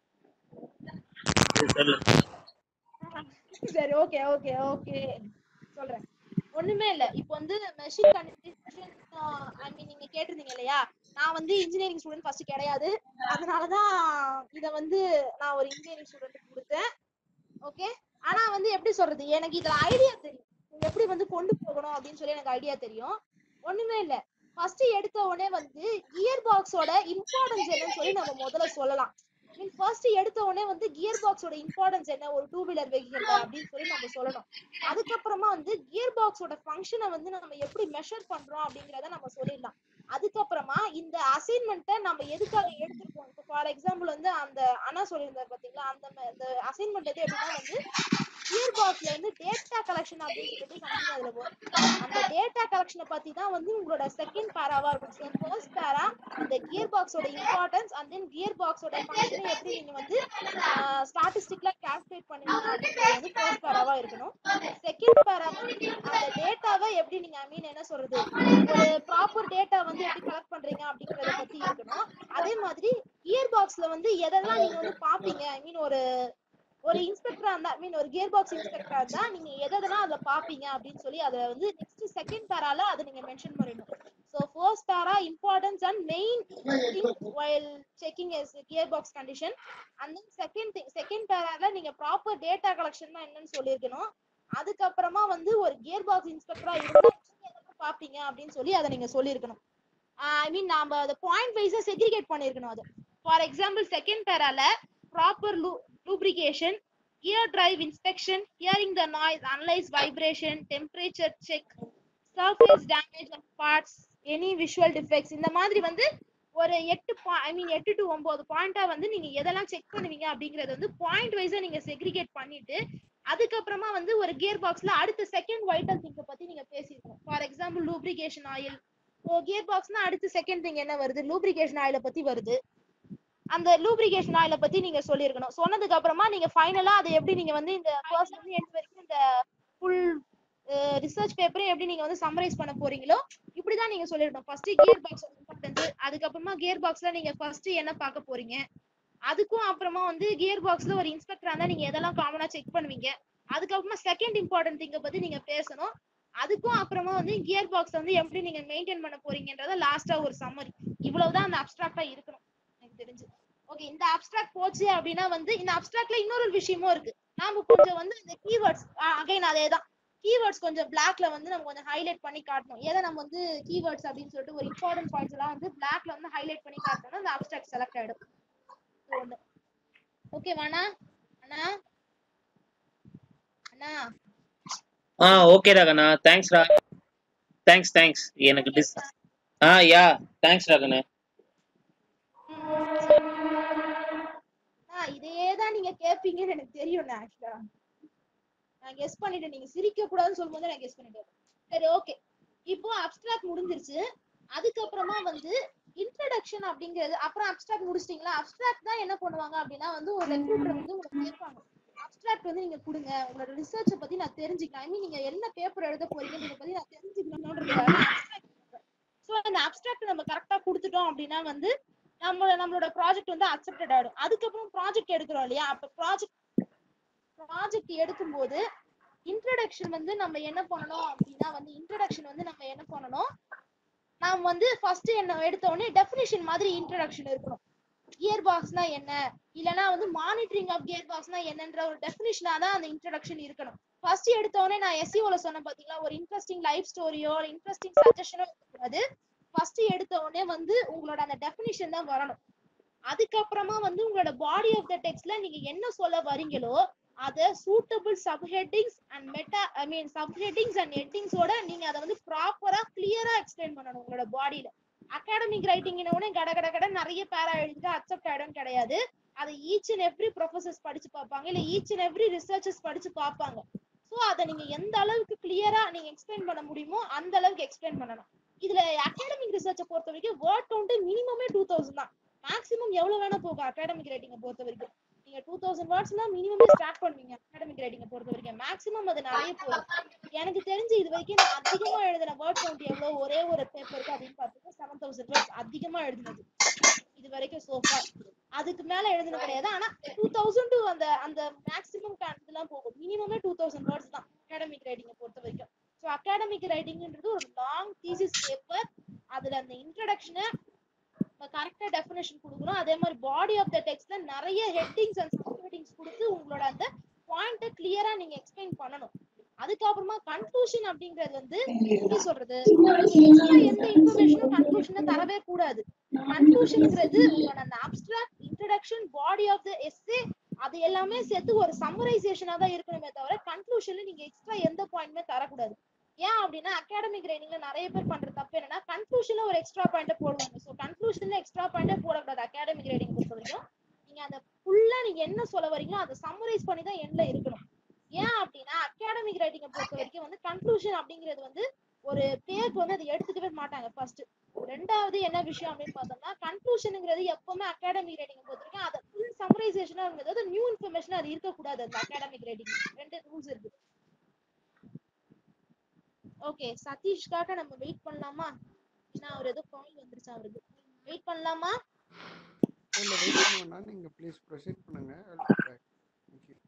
சொல்லு சரி ஓகே ஓகே ஓகே சொல்றேன் ஒண்ணுமே இல்ல இப்போ வந்து மெஷின் கண்டிஷன் ஐ மீன் நீங்க கேட்டிருந்தீங்க இல்லையா நான் வந்து இன்ஜினியரிங் ஸ்டூடெண்ட் ஃபர்ஸ்ட் கிடையாது அதனாலதான் இத வந்து நான் ஒரு இன்ஜினியரிங் ஸ்டூடெண்ட் கொடுத்தேன் ஓகே ஆனா வந்து எப்படி சொல்றது எனக்கு இதுல ஐடியா தெரியும் இதை எப்படி வந்து கொண்டு போகணும் அப்படின்னு சொல்லி எனக்கு ஐடியா தெரியும் ஒண்ணுமே இல்ல ஃபர்ஸ்ட் எடுத்த உடனே வந்து கியர் பாக்ஸோட இம்பார்ட்டன்ஸ் என்னன்னு சொல்லி நம்ம முதல்ல சொல்லலாம் மீன் ஃபர்ஸ்ட் எடுத்த உடனே வந்து கியர் பாக்ஸோட இம்பார்ட்டன்ஸ் என்ன ஒரு டூ வீலர் வெஹிக்கிள் அப்படின்னு சொல்லி நம்ம சொல்லணும் அதுக்கப்புறமா வந்து கியர் பாக்ஸோட ஃபங்க்ஷனை வந்து நம்ம எப்படி மெஷர் பண்றோம் அப்படிங்கறத நம்ம சொல்லிடலாம் அதுக்கப்புறமா இந்த அசைன்மெண்ட்டை நம்ம எதுக்காக எடுத்திருக்கோம் இப்போ ஃபார் எக்ஸாம்பிள் வந்து அந்த அண்ணா சொல்லியிருந்தாரு பாத்தீங்களா அந்த ம- இந்த அசைன்மெண்ட் எது எப்படின்னா வந்து கியர் பாக்ஸ்ல வந்து டேட்டா கலெக்ஷன் அப்படின்னு சொல்லிட்டு something அதுல வரும் அந்த டேட்டா கலெக்ஷனை பத்தி தான் வந்து உங்களோட செகண்ட் பேராவா இருக்கும் ஸோ ஃபர்ஸ்ட் பேரா இந்த கியர் பாக்ஸோட இம்பார்ட்டன்ஸ் அண்ட் தென் கியர் பாக்ஸோட ஃபங்க்ஷனை எப்படி நீங்க வந்து ஸ்டாட்டிஸ்டிக்ல கால்குலேட் பண்ணுவீங்க அப்படின்றது வந்து ஃபர்ஸ்ட் பேராவா இருக்கணும் செகண்ட் பேரா வந்து அந்த டேட்டாவை எப்படி நீங்க ஐ மீன் என்ன சொல்றது ஒரு ப்ராப்பர் டேட்டா வந்து எப்படி கலெக்ட் பண்றீங்க அப்படிங்கறத பத்தி இருக்கணும் அதே மாதிரி கியர் பாக்ஸ்ல வந்து எதெல்லாம் நீங்க வந்து பாப்பீங்க ஐ மீன் ஒரு ஒரு இன்ஸ்பெக்டரா இருந்தா ஐ மீன் ஒரு கியர் பாக்ஸ் இன்ஸ்பெக்டரா இருந்தா நீங்க எதெல்லாம் அதுல பாப்பீங்க அப்படின்னு சொல்லி அத வந்து நெக்ஸ்ட் செகண்ட் பேரால அதை நீங்க மென்ஷன் பண்ணிடணும் so first para importance and main thing while checking எஸ் gear box condition and then second thing second பேரால நீங்க ப்ராப்பர் டேட்டா கலெக்ஷன் என்னன்னு சொல்லியிருக்கணும் அதுக்கப்புறமா வந்து ஒரு கியர் பாக்ஸ் இன்ஸ்பெக்டரா இருந்தா நீங்க எதெல்லாம் பாப்பீங்க அப்படின்னு சொல்லி அதை நீங்க சொல்லியிருக்கணும் ஐ மீன் நாம அதை பாயிண்ட் வைஸா செக்ரிகேட் பண்ணிருக்கணும் அது ஃபார் எக்ஸாம்பிள் செகண்ட் பேரால proper lubrication gear drive inspection hearing the noise analyse vibration temperature check surface damage of parts any visual defects இந்த மாதிரி வந்து ஒரு எட்டு ஐ மீன் எட்டு டு ஒன்பது பாயிண்டா வந்து நீங்க எதெல்லாம் செக் பண்ணுவீங்க அப்படிங்கறது வந்து பாயிண்ட் வைஸா நீங்க செக்ரிகேட் பண்ணிட்டு அதுக்கப்புறமா வந்து ஒரு கியர் பாக்ஸ்ல அடுத்த செகண்ட் வைட்டல் திங்க பத்தி நீங்க பேசிருக்கணும் for example lubrication oil gear பாக்ஸ்னா அடுத்த செகண்ட் திங் என்ன வருது லூப்ரிகேஷன் ஆயில பத்தி வருது அந்த லூப்ரிகேஷன் ஆயில பத்தி நீங்க சொல்லியிருக்கணும் சொன்னதுக்கு அப்புறமா நீங்க ஃபைனலா அதை எப்படி நீங்க வந்து இந்த ஃபர்ஸ்ட் இருந்து எண்ட் வரைக்கும் இந்த ஃபுல் ரிசர்ச் பேப்பரையும் எப்படி நீங்க வந்து சம்மரைஸ் பண்ண போறீங்களோ இப்படிதான் நீங்க சொல்லிருக்கணும் ஃபர்ஸ்ட் கியர் பாக்ஸ் இம்பார்ட்டன்ஸ் அதுக்கப்புறமா கியர் பாக்ஸ்ல நீங்க ஃபர்ஸ்ட் என்ன பார்க்க போறீங்க அதுக்கும் அப்புறமா வந்து கியர் பாக்ஸ்ல ஒரு இன்ஸ்பெக்டரா இருந்தா நீங்க எதெல்லாம் காமனா செக் பண்ணுவீங்க அதுக்கப்புறமா செகண்ட் இம்பார்ட்டன்ட் திங்க பத்தி நீங்க பேசணும் அதுக்கும் அப்புறமா வந்து கியர் பாக்ஸ் வந்து எப்படி நீங்க மெயின்டைன் பண்ண போறீங்கன்றத லாஸ்டா ஒரு சம்மரி இவ்வளவுதான் அந்த அப்டிராக்டா இருக்கணும் எனக்கு தெரிஞ்சு ஓகே இந்த அப்டிராக்ட் போச்சு அப்படின்னா வந்து இந்த அப்டிராக்ட்ல இன்னொரு விஷயமும் இருக்கு நாம கொஞ்சம் வந்து இந்த கீவேர்ட்ஸ் அகைன் அதே தான் கீவேர்ட்ஸ் கொஞ்சம் பிளாக்ல வந்து நம்ம கொஞ்சம் ஹைலைட் பண்ணி காட்டணும் எதை நம்ம வந்து கீவேர்ட்ஸ் அப்படின்னு சொல்லிட்டு ஒரு இம்பார்ட்டன்ட் பாயிண்ட்ஸ் எல்லாம் வந்து பிளாக்ல வந்து ஹைலைட் பண்ணி காட்டணும் அந்த அப்டிராக்ட் செலக்ட் ஆயிடும் ஒண்ணு ஓகே வாண்ணா அண்ணா அண்ணா ஆ ஓகேடா கண்ணா தேங்க்ஸ் டா தேங்க்ஸ் தேங்க்ஸ் எனக்கு டிஸ் ஆ யா தேங்க்ஸ் டா கண்ணா இதே தான் நீங்க கேப்பீங்கன்னு எனக்கு தெரியும் ஆக்சுவலா நான் கெஸ் பண்ணிட்டேன் நீங்க சிரிக்க கூடாதுன்னு சொல்லும்போது நான் கெஸ் பண்ணிட்டேன் சரி ஓகே இப்போ அப்டிராக்ட் முடிஞ்சிருச்சு அதுக்கப்புறமா வந்து இன்ட்ரடக்ஷன் அப்படிங்கிறது அப்புறம் அப்டிராக்ட் முடிச்சிட்டீங்களா அப்டிராக்ட் தான் என்ன பண்ணுவாங்க அப்படின்னா வந்து ஒரு ரெக்ரூட்டர் வந்து உங்களுக்கு கேட்பாங்க அப்டிராக்ட் வந்து நீங்க கொடுங்க உங்களோட ரிசர்ச்ச பத்தி நான் தெரிஞ்சுக்கலாம் ஐ மீன் நீங்க என்ன பேப்பர் எழுத போறீங்கன்றத பத்தி நான் தெரிஞ்சுக்கணும்ன்றதுக்காக சோ அந்த அப்டிராக்ட் நம்ம கரெக்டா கொடுத்துட்டோம் அப்படின்னா வந்து நம்ம நம்மளோட ப்ராஜெக்ட் வந்து அக்செப்டட் ஆயிடும் அதுக்கப்புறம் ப்ராஜெக்ட் எடுக்கிறோம் இல்லையா அப்ப ப்ராஜெக்ட் ப்ராஜெக்ட் எடுக்கும்போது இன்ட்ரடக்ஷன் வந்து நம்ம என்ன பண்ணணும் அப்படின்னா வந்து இன்ட்ரடக்ஷன் வந்து நம்ம என்ன பண்ணணும் நாம் வந்து ஃபர்ஸ்ட் என்ன எடுத்த உடனே டெஃபினிஷன் மாதிரி இன்ட்ரடக்ஷன் இருக்கணும் கியர் பாக்ஸ்னா என்ன இல்லனா வந்து மானிட்டரிங் ஆஃப் கியர் பாக்ஸ்னா என்னன்ற ஒரு டெஃபினிஷனா தான் அந்த இன்ட்ரடக்ஷன் இருக்கணும் ஃபர்ஸ்ட் எடுத்த உடனே நான் எஸ்சிஓல சொன்ன பாத்தீங்களா ஒரு இன்ட்ரெஸ்டிங் லைஃப் ஸ்டோரியோ இன்ட்ரெஸ்டிங் சஜஷனோ இருக்கக்கூடாது ஃபர்ஸ்ட் எடுத்த உடனே வந்து உங்களோட அந்த டெஃபினிஷன் தான் வரணும் அதுக்கப்புறமா வந்து உங்களோட பாடி ஆஃப் த டெக்ஸ்ட்ல நீங்க என்ன சொல்ல வரீங்களோ அத suitable subheadings and meta I mean subheadings and ஹெட்டிங்ஸோட நீங்க அதை வந்து ப்ராப்பரா கிளியரா எக்ஸ்பிளைன் பண்ணணும் உங்களோட பாடியில அகாடமிக் ரைட்டிங் உடனே கட கட கட நிறைய பேரா எழுதிட்டு அக்செப்ட் ஆயிடும் கிடையாது அதை ஈச் அண்ட் எவ்ரி ப்ரொஃபசர்ஸ் படிச்சு பார்ப்பாங்க இல்ல ஈச் அண்ட் எவ்ரி ரிசர்ச்சர்ஸ் படிச்சு பார்ப்பாங்க சோ அதை நீங்க எந்த அளவுக்கு கிளியரா நீங்க எக்ஸ்பிளைன் பண்ண முடியுமோ அந்த அளவுக்கு எக்ஸ்பிளைன் பண்ணணும் இதுல அகாடமிக் ரிசர்ச்சை பொறுத்த வரைக்கும் வேர்ட் கவுண்ட் மினிமமே டூ தௌசண்ட் தான் மேக்ஸிமம் எவ்வளவு வேணா போகும் அகாடமிக் ரைட்டிங்கை பொறுத்த வரைக்கும் நீங்க டூ தௌசண்ட் வேர்ட்ஸ்னா மினிமமே ஸ்டார்ட் பண்ணுவீங்க அகாடமிக் ரைட்டிங்கை பொறுத்த வரைக்கும் மேக்ஸிமம் அது நிறைய போகும் எனக்கு தெரிஞ்சு இது வரைக்கும் நான் அதிகமா எழுதின வேர்ட் கவுண்ட் எவ்வளவு ஒரே ஒரு பேப்பருக்கு அப்படின்னு பார்த்தீங்கன்னா செவன் தௌசண்ட் வேர்ட்ஸ் அதிகமா எழுதினது இது வரைக்கும் சோஃபா அதுக்கு மேல எழுதின கிடையாது ஆனா டூ தௌசண்ட் டு அந்த அந்த மேக்ஸிமம் இதெல்லாம் போகும் மினிமமே டூ தௌசண்ட் வேர்ட்ஸ் தான் அகாடமிக் ரைட்டிங்கை பொறுத்த வரைக்கும் ஸோ அகாடமிக் ரைட்டிங்ன்றது ஒரு லாங் தீசிஸ் பேப்பர் அதுல அந்த இன்ட்ரடக்ஷனை கரெக்டா டெஃபினேஷன் கொடுக்கணும் அதே மாதிரி பாடி ஆஃப் த டெக்ஸ்ட்ல நிறைய ஹெட்டிங்ஸ் அண்ட் சப்ஹெட்டிங்ஸ் கொடுத்து உங்களோட அந்த பாயிண்ட்டை கிளியரா நீங்க எக்ஸ்பிளைன் பண்ணணும் அதுக்கப்புறமா கன்க்ளூஷன் அப்படிங்கிறது வந்து எப்படி சொல்றது extra எந்த இன்ஃபர்மேஷனும் கன்க்ளூஷனை தரவே கூடாது கன்க்ளூஷன்ங்கிறது உங்களோட அந்த abstract introduction body of the essay அது எல்லாமே சேர்த்து ஒரு சம்மரைசேஷனா தான் இருக்கணுமே தவிர கன்க்ளூஷன்ல நீங்க எக்ஸ்ட்ரா எந்த பாயிண்ட்மே தரக்கூடாது ஏன் அப்படின்னா அகாடமிக் ரைட்டிங்ல நிறைய பேர் பண்ற தப்பு என்னன்னா கன்க்ளூஷன்ல ஒரு எக்ஸ்ட்ரா பாயிண்ட் போடுவாங்க ஸோ கன்க்ளூஷன்ல எக்ஸ்ட்ரா பாயிண்டே போடக்கூடாது அகாடமிக் ரைட்டிங் பொறுத்த வரைக்கும் நீங்க அந்த ஃபுல்லா நீங்க என்ன சொல்ல வரீங்களோ அதை சம்மரைஸ் பண்ணி தான் எண்ட்ல இருக்கணும் ஏன் அப்படின்னா அகாடமிக் ரைட்டிங்கை பொறுத்த வரைக்கும் வந்து கன்க்ளூஷன் அப்படிங்கிறது வந்து ஒரு பேருக்கு வந்து அதை எடுத்துக்கவே மாட்டாங்க ஃபர்ஸ்ட் ரெண்டாவது என்ன விஷயம் அப்படின்னு பார்த்தோம்னா கன்க்ளூஷனுங்கிறது எப்பவுமே அகாடமிக் ரைட்டிங் பொறுத்த வரைக்கும் அதை ஃபுல் சம்மரைசேஷனா இருக்கிறது நியூ இன்ஃபர்மேஷன் அது இருக்கக்கூடாது அந்த அகாடமிக் ரைட்டிங் ரெண்டு ரூல்ஸ் இருக்கு ஓகே சதீஷ்காக நம்ம வெயிட் பண்ணலாமா ஏன்னா அவர் ஏதோ கால் வந்துருச்சு அவருக்கு வெயிட் பண்ணலாமா இல்ல வெயிட் பண்ண வேண்டாம் நீங்க ப்ளீஸ் ப்ரொசீட் பண்ணுங்க I'll be back. Thank you.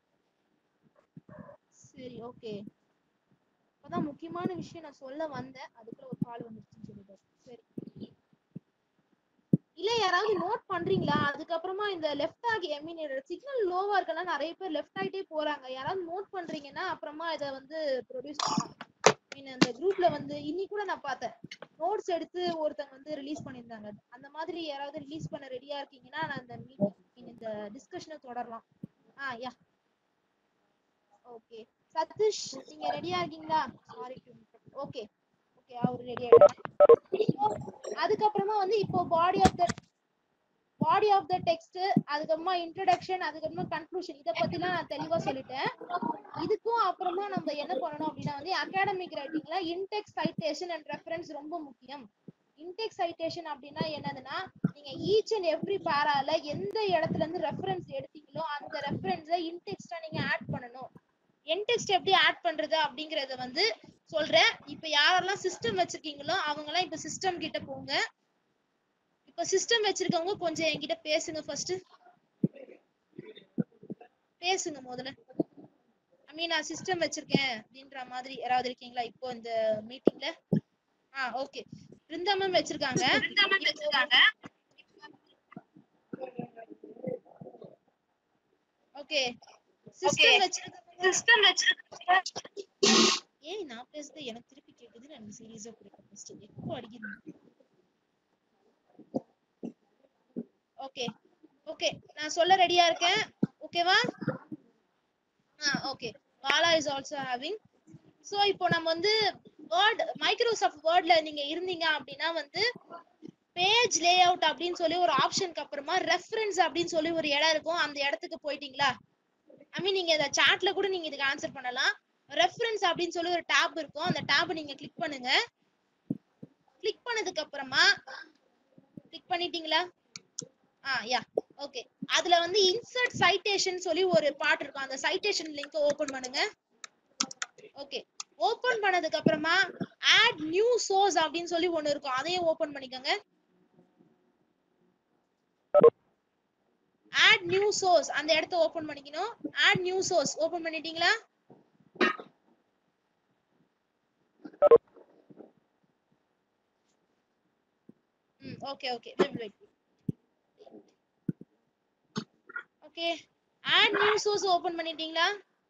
சரி ஓகே இப்பதான் முக்கியமான விஷயம் நான் சொல்ல வந்தேன் அதுக்குள்ள ஒரு கால் வந்துருச்சுன்னு சொல்லிட்டாரு சரி இல்ல யாராவது நோட் பண்றீங்களா அதுக்கப்புறமா இந்த லெஃப்ட் ஆகி ஐ மீன் சிக்னல் லோவா இருக்கனால நிறைய பேர் லெஃப்ட் ஆகிட்டே போறாங்க யாராவது நோட் பண்றீங்கன்னா அப்புறமா இதை வந்து ப்ரொடியூஸ் பண்ணலாம் மீன் அந்த குரூப்ல வந்து இன்னி கூட நான் பார்த்தேன் நோட்ஸ் நோட்ஸ் எடுத்து ஒருத்தங்க வந்து ரிலீஸ் பண்ணியிருந்தாங்க அந்த மாதிரி யாராவது ரிலீஸ் பண்ண ரெடியா இருக்கீங்கன்னா நான் இந்த மீட்டிங் இந்த டிஸ்கஷனை தொடரலாம் ஆ யா ஓகே சதீஷ் நீங்க ரெடியா இருக்கீங்களா சாரி ஓகே ஓகே அவர் ரெடி ஆயிட்டாங்க அதுக்கப்புறமா வந்து இப்போ body of the body of the text அதுக்கப்புறமா இன்ட்ரடக்ஷன் அதுக்கப்புறமா கன்க்ளூஷன் இத பத்திலாம் நான் தெளிவா சொல்லிட்டேன் இதுக்கும் அப்புறமா நம்ம என்ன பண்ணணும் அப்படின்னா வந்து அகாடமிக் ரைட்டிங்ல இன்டெக்ஸ் சைட்டேஷன் அண்ட் ரெஃபரன்ஸ் ரொம்ப முக்கியம் இன்டெக்ஸ் சைட்டேஷன் அப்படின்னா என்னதுன்னா நீங்க ஈச் அண்ட் எவ்ரி பேரால எந்த இடத்துல இருந்து ரெஃபரன்ஸ் எடுத்தீங்களோ அந்த ரெஃபரன்ஸை இன்டெக்ஸ்டா நீங்க ஆட் பண்ணணும் என்டெக்ஸ்ட் எப்படி ஆட் பண்றது அப்படிங்கறத வந்து சொல்றேன் இப்ப யாரெல்லாம் சிஸ்டம் வச்சிருக்கீங்களோ அவங்க எல்லாம் இப்ப சிஸ்டம் கிட்ட போங்க இப்ப சிஸ்டம் வச்சிருக்கவங்க கொஞ்சம் என்கிட்ட பேசுங்க ஃபர்ஸ்ட் பேசுங்க முதல்ல ஐ மீன் நான் சிஸ்டம் வச்சிருக்கேன் அப்படின்ற மாதிரி யாராவது இருக்கீங்களா இப்போ இந்த மீட்டிங்ல ஆ ஓகே பிருந்தா மேம் வச்சிருக்காங்க வச்சிருக்காங்க ஓகே சிஸ்டம் வச்சிருக்கவங்க சிஸ்டம் வச்சிருக்கவங்க ஏய் நான் பேசுறது எனக்கு திருப்பி கேக்குது நான் சீரியஸா புரியல ஃபர்ஸ்ட் எப்போ அடிக்குது ஓகே ஓகே நான் சொல்ல ரெடியா இருக்கேன் ஓகேவா ஆ okay Bala is also having so இப்போ நம்ம வந்து வேர்ட் மைக்ரோசாஃப்ட் வேர்ட்ல நீங்க இருந்தீங்க அப்படின்னா வந்து பேஜ் லே அவுட் அப்படின்னு சொல்லி ஒரு ஆப்ஷனுக்கு அப்புறமா ரெஃபரன்ஸ் அப்படின்னு சொல்லி ஒரு இடம் இருக்கும் அந்த இடத்துக்கு போயிட்டீங்களா ஐ மீன் நீங்க இந்த சாட்ல கூட நீங்க இதுக்கு ஆன்சர் பண்ணலாம் ரெஃபரன்ஸ் அப்படின்னு சொல்லி ஒரு டாப் இருக்கும் அந்த டாப் நீங்க கிளிக் பண்ணுங்க கிளிக் பண்ணதுக்கு அப்புறமா கிளிக் பண்ணிட்டீங்களா ஆ யா ஓகே அதுல வந்து இன்சர்ட் சைட்டேஷன் சொல்லி ஒரு பார்ட் இருக்கும் அந்த சைட்டேஷன் லிங்க் ஓபன் பண்ணுங்க ஓகே ஓபன் பண்ணதுக்கு அப்புறமா ஆட் நியூ சோர்ஸ் அப்படின்னு சொல்லி ஒன்னு இருக்கும் அதையும் ஓபன் பண்ணிக்கோங்க ஆட் நியூ சோர்ஸ் அந்த இடத்த ஓபன் பண்ணிக்கணும் ஆட் நியூ சோர்ஸ் ஓபன் பண்ணிட்டீங்களா ம் okay okay wait wait okay add new source open பண்ணிட்டீங்களா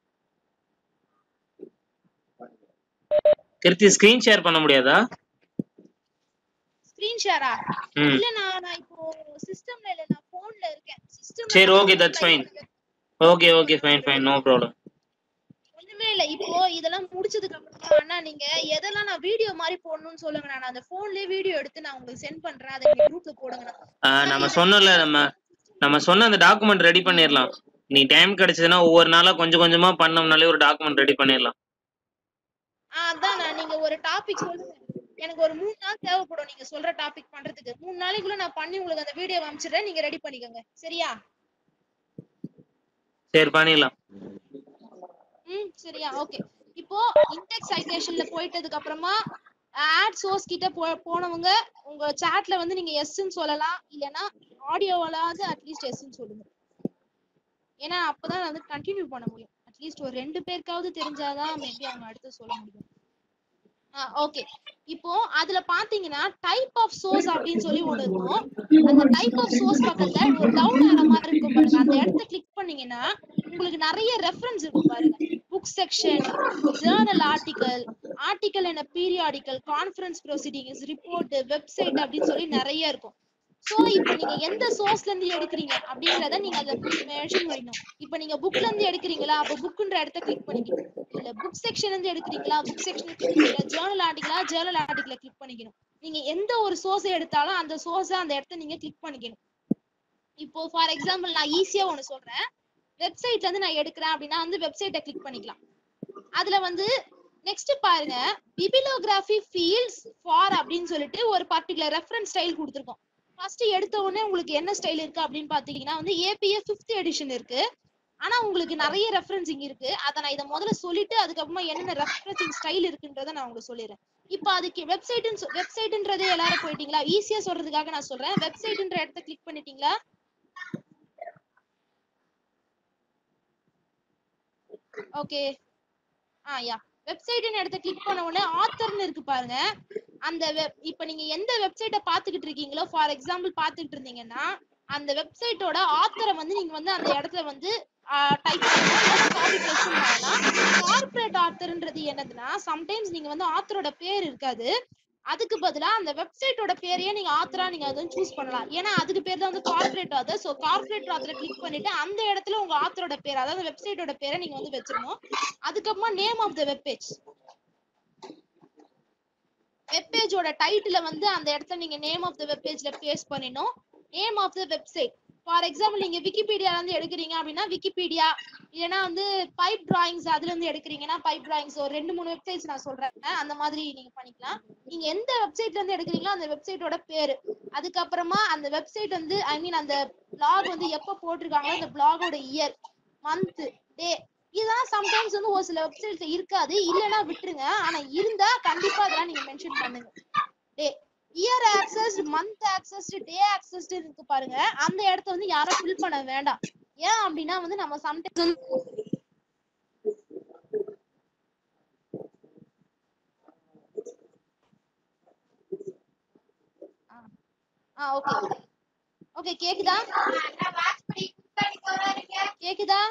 கிருத்தி ஸ்கிரீன் ஷேர் பண்ண முடியாதா ஸ்கிரீன் ஷேரா ம். இல்ல நான் நான் இப்போ சிஸ்டம்ல இல்ல நான் போன்ல இருக்கேன் சிஸ்டம்ல சரி okay that's fine okay okay fine fine no problem ஒண்ணுமே இல்ல இப்போ இதெல்லாம் முடிச்சதுக்கு அப்புறமா அண்ணா நீங்க எதெல்லாம் நான் வீடியோ மாதிரி போடணும்னு சொல்லுங்க நான் அந்த போன்லயே வீடியோ எடுத்து நான் உங்களுக்கு சென்ட் பண்றேன் அதை நீங்க குரூப்ல போடுங்க நம்ம சொன்னோம்ல நம்ம நம்ம சொன்ன அந்த டாக்குமெண்ட் ரெடி பண்ணிடலாம் நீ டைம் கிடைச்சதுன்னா ஒவ்வொரு நாளா கொஞ்சம் கொஞ்சமா பண்ணோம்னாலே ஒரு டாக்குமெண்ட் ரெடி பண்ணிடலாம் ஆ, அதான் நான் நீங்க ஒரு டாபிக் சொல்லுங்க எனக்கு ஒரு மூணு நாள் தேவைப்படும் நீங்க சொல்ற டாபிக் பண்றதுக்கு மூணு நாளைக்குள்ள நான் பண்ணி உங்களுக்கு அந்த வீடியோ அனுப்பிச்சிடுறேன் நீங்க ரெடி பண்ணிக்கோங்க சரியா சரி பண்ணிடலாம் ம் சரியா ஓகே இப்போ இன்டெக்ஸ் சைட்டேஷன்ல போயிட்டதுக்கு அப்புறமா ஆட் சோர்ஸ் கிட்ட போ போனவங்க உங்க சாட்ல வந்து நீங்க எஸ்ன்னு சொல்லலாம் இல்லனா ஆடியோவாலாவது அட்லீஸ்ட் எஸ்ன்னு சொல்லுங்க ஏன்னா அப்பதான் வந்து கண்டினியூ பண்ண முடியும் அட்லீஸ்ட் ஒரு ரெண்டு பேருக்காவது தெரிஞ்சாதான் மேபி அவங்க அடுத்து சொல்ல முடியும் ஓகே இப்போ அதுல பாத்தீங்கன்னா டைப் ஆஃப் சோர்ஸ் அப்படின்னு சொல்லி ஒண்ணு இருக்கும் அந்த டைப் ஆஃப் சோர்ஸ் பக்கத்துல ஒரு டவுன் ஆன மாதிரி இருக்கும் பாருங்க அந்த இடத்த கிளிக் பண்ணீங்கன்னா உங்களுக்கு நிறைய ரெஃபரன்ஸ் இருக்கும் பாருங்க book section journal article article என்ன periodical conference proceedings report website அப்படின்னு சொல்லி நிறைய இருக்கும் சோ இப்போ நீங்க எந்த சோர்ஸ்ல இருந்து எடுக்கிறீங்க அப்படிங்கறத நீங்க அத மென்ஷன் பண்ணணும் இப்போ நீங்க புக்ல இருந்து எடுக்கிறீங்களா அப்ப புக்ன்ற இடத்த கிளிக் பண்ணிக்கணும் இல்ல புக் செக்ஷன்ல இருந்து எடுக்கிறீங்களா புக் செக்ஷன் இல்ல ஜேர்னல் ஆர்டிகலா ஜேர்னல் ஆர்டிகல கிளிக் பண்ணிக்கணும் நீங்க எந்த ஒரு சோர்ஸ் எடுத்தாலும் அந்த சோர்ஸ் அந்த இடத்த நீங்க கிளிக் பண்ணிக்கணும் இப்போ ஃபார் எக்ஸாம்பிள் நான் ஈஸியா ஒன்னு சொல்றேன் வெப்சைட்ல இருந்து நான் எடுக்கிறேன் அப்படின்னா வந்து வெப்சைட்டை கிளிக் பண்ணிக்கலாம் அதுல வந்து நெக்ஸ்ட் பாருங்க பிபிலோகிராஃபி ஃபீல்ட்ஸ் ஃபார் அப்படின்னு சொல்லிட்டு ஒரு பர்டிகுலர் ரெஃபரன்ஸ் ஸ்டைல் கொடுத்துருக்கோம் ஃபர்ஸ்ட் எடுத்த உடனே உங்களுக்கு என்ன ஸ்டைல் இருக்கு அப்படின்னு பாத்தீங்கன்னா வந்து ஏபிஎஃப் ஃபிஃப்த் எடிஷன் இருக்கு ஆனா உங்களுக்கு நிறைய ரெஃபரன்ஸ் இங்க இருக்கு அதை நான் இதை முதல்ல சொல்லிட்டு அதுக்கப்புறமா என்னென்ன ரெஃபரன்சிங் ஸ்டைல் இருக்குன்றத நான் உங்களுக்கு சொல்லிடுறேன் இப்போ அதுக்கு வெப்சைட் வெப்சைட்ன்றது எல்லாரும் போயிட்டீங்களா ஈஸியா சொல்றதுக்காக நான் சொல்றேன் வெப்சைட்ன்ற இடத்த கிளிக் பண்ணிட்டீங்களா ஓகே ஆ யா வெப்சைட்னு இடத்த கிளிக் பண்ண உடனே ஆத்தர்னு இருக்கு பாருங்க அந்த வெப் இப்போ நீங்க எந்த வெப்சைட்டை பார்த்துக்கிட்டு இருக்கீங்களோ ஃபார் எக்ஸாம்பிள் பார்த்துக்கிட்டு இருந்தீங்கன்னா அந்த வெப்சைட்டோட ஆத்தரை வந்து நீங்க வந்து அந்த இடத்துல வந்து டைப் பண்ணலாம் கார்ப்பரேட் ஆத்தர்ன்றது என்னதுன்னா சம்டைம்ஸ் நீங்க வந்து ஆத்தரோட பேர் இருக்காது அதுக்கு பதிலா அந்த வெப்சைட்டோட பேரையே நீங்க ஆத்தரா நீங்க அதை சூஸ் பண்ணலாம் ஏன்னா அதுக்கு பேர் தான் வந்து கார்ப்பரேட் ஆத்தர் சோ கார்ப்பரேட் ஆத்தரை கிளிக் பண்ணிட்டு அந்த இடத்துல உங்க ஆத்தரோட பேர் அதாவது வெப்சைட்டோட பேரை நீங்க வந்து வச்சிடணும் அதுக்கப்புறமா name of the web page web பேஜோட டைட்டில வந்து அந்த இடத்துல நீங்க நேம் ஆஃப் த வெப் பேஜ்ல பேஸ்ட் பண்ணிடணும் name of the website for example நீங்க விக்கிபீடியால இருந்து எடுக்கிறீங்க அப்படின்னா விக்கிபீடியா இல்லைன்னா வந்து பைப் டிராயிங்ஸ் அதுல இருந்து எடுக்கிறீங்கன்னா பைப் டிராயிங்ஸ் ஒரு ரெண்டு மூணு வெப்சைட்ஸ் நான் சொல்றேன் அந்த மாதிரி நீங்க பண்ணிக்கலாம் நீங்க எந்த வெப்சைட்ல இருந்து எடுக்கிறீங்களோ அந்த வெப்சைட்டோட பேரு அதுக்கப்புறமா அந்த வெப்சைட் வந்து ஐ மீன் அந்த பிளாக் வந்து எப்ப போட்டிருக்காங்களோ அந்த பிளாகோட இயர் மந்த் டே இதெல்லாம் சம்டைம்ஸ் வந்து ஒரு சில வெப்சைட்ஸ்ல இருக்காது இல்லைன்னா விட்டுருங்க ஆனா இருந்தா கண்டிப்பா அதெல்லாம் நீங்க மென்ஷன் பண்ணுங்க day year access month access day access இருக்கு பாருங்க அந்த இடத்த வந்து யாரும் ஃபில் பண்ண வேண்டாம் ஏன் அப்படின்னா வந்து நம்ம சம்டைம்ஸ் வந்து ஆ ஓகே ஓகே கேக்குதா கேக்குதா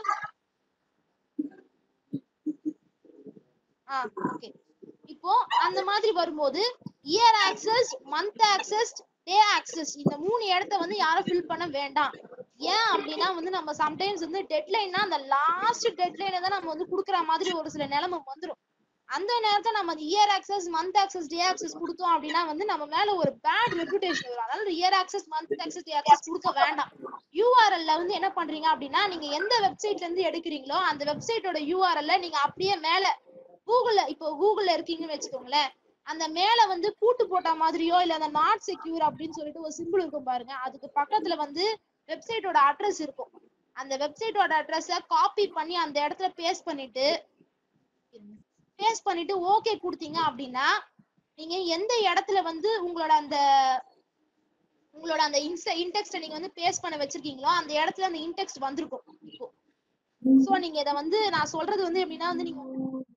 ஆ ஓகே இப்போ அந்த மாதிரி வரும்போது year access month access day access இந்த மூணு இடத்த வந்து யாரும் ஃபில் பண்ண வேண்டாம் ஏன் அப்படின்னா வந்து நம்ம சம்டைம்ஸ் வந்து டெட்லைன்னா அந்த லாஸ்ட் டெட்லைனை தான் நம்ம வந்து குடுக்குற மாதிரி ஒரு சில நிலைமை வந்துரும் அந்த நேரத்துல நம்ம year access month access day access கொடுத்தோம் அப்படின்னா வந்து நம்ம மேல ஒரு பேட் ரெப்புடேஷன் வரும் அதனால year access month access day access கொடுக்க வேண்டாம் யூஆர்எல்ல வந்து என்ன பண்றீங்க அப்படின்னா நீங்க எந்த வெப்சைட்ல இருந்து எடுக்கிறீங்களோ அந்த வெப்சைட்டோட யூஆர்எல்ல நீங்க அப்படியே மேல கூகுள்ல இப்போ கூகுள்ல இருக்கீங்கன்னு வச்சுக்கோங்களேன் அந்த மேல வந்து கூட்டு போட்ட மாதிரியோ இல்ல அந்த நாட் செக்யூர் அப்படின்னு சொல்லிட்டு ஒரு சிம்பிள் இருக்கும் பாருங்க அதுக்கு பக்கத்துல வந்து வெப்சைட்டோட அட்ரஸ் இருக்கும் அந்த வெப்சைட்டோட அட்ரஸ காப்பி பண்ணி அந்த இடத்துல பேஸ்ட் பண்ணிட்டு பேஸ்ட் பண்ணிட்டு ஓகே கொடுத்தீங்க அப்படின்னா நீங்க எந்த இடத்துல வந்து உங்களோட அந்த உங்களோட அந்த இன்ஸ்ட இன்டெக்ஸ்ட நீங்க வந்து பேஸ்ட் பண்ண வச்சிருக்கீங்களோ அந்த இடத்துல அந்த இன்டெக்ஸ்ட் வந்திருக்கும் இப்போ சோ நீங்க இத வந்து நான் சொல்றது வந்து எப்படின்னா வந்து நீங்க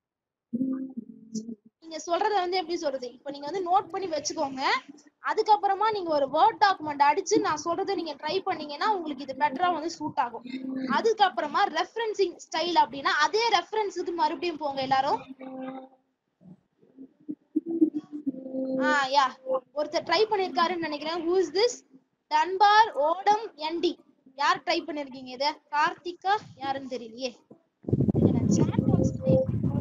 நீங்க சொல்றத வந்து எப்படி சொல்றது இப்போ நீங்க வந்து நோட் பண்ணி வச்சுக்கோங்க அதுக்கப்புறமா நீங்க ஒரு வேர்ட் டாக்குமெண்ட் அடிச்சு நான் சொல்றதை நீங்க ட்ரை பண்ணீங்கன்னா உங்களுக்கு இது பெட்டரா வந்து சூட் ஆகும் அதுக்கப்புறமா ரெஃபரன்சிங் ஸ்டைல் அப்படின்னா அதே ரெஃபரன்ஸுக்கு மறுபடியும் போங்க எல்லாரும் ஆ யா ஒருத்தர் ட்ரை பண்ணிருக்காருன்னு நினைக்கிறேன் ஹூ இஸ் திஸ் டன்பார் ஓடம் என்டி யார் ட்ரை பண்ணிருக்கீங்க இத கார்த்திகா யாருன்னு தெரியலையே இருங்க, நான் chat box ல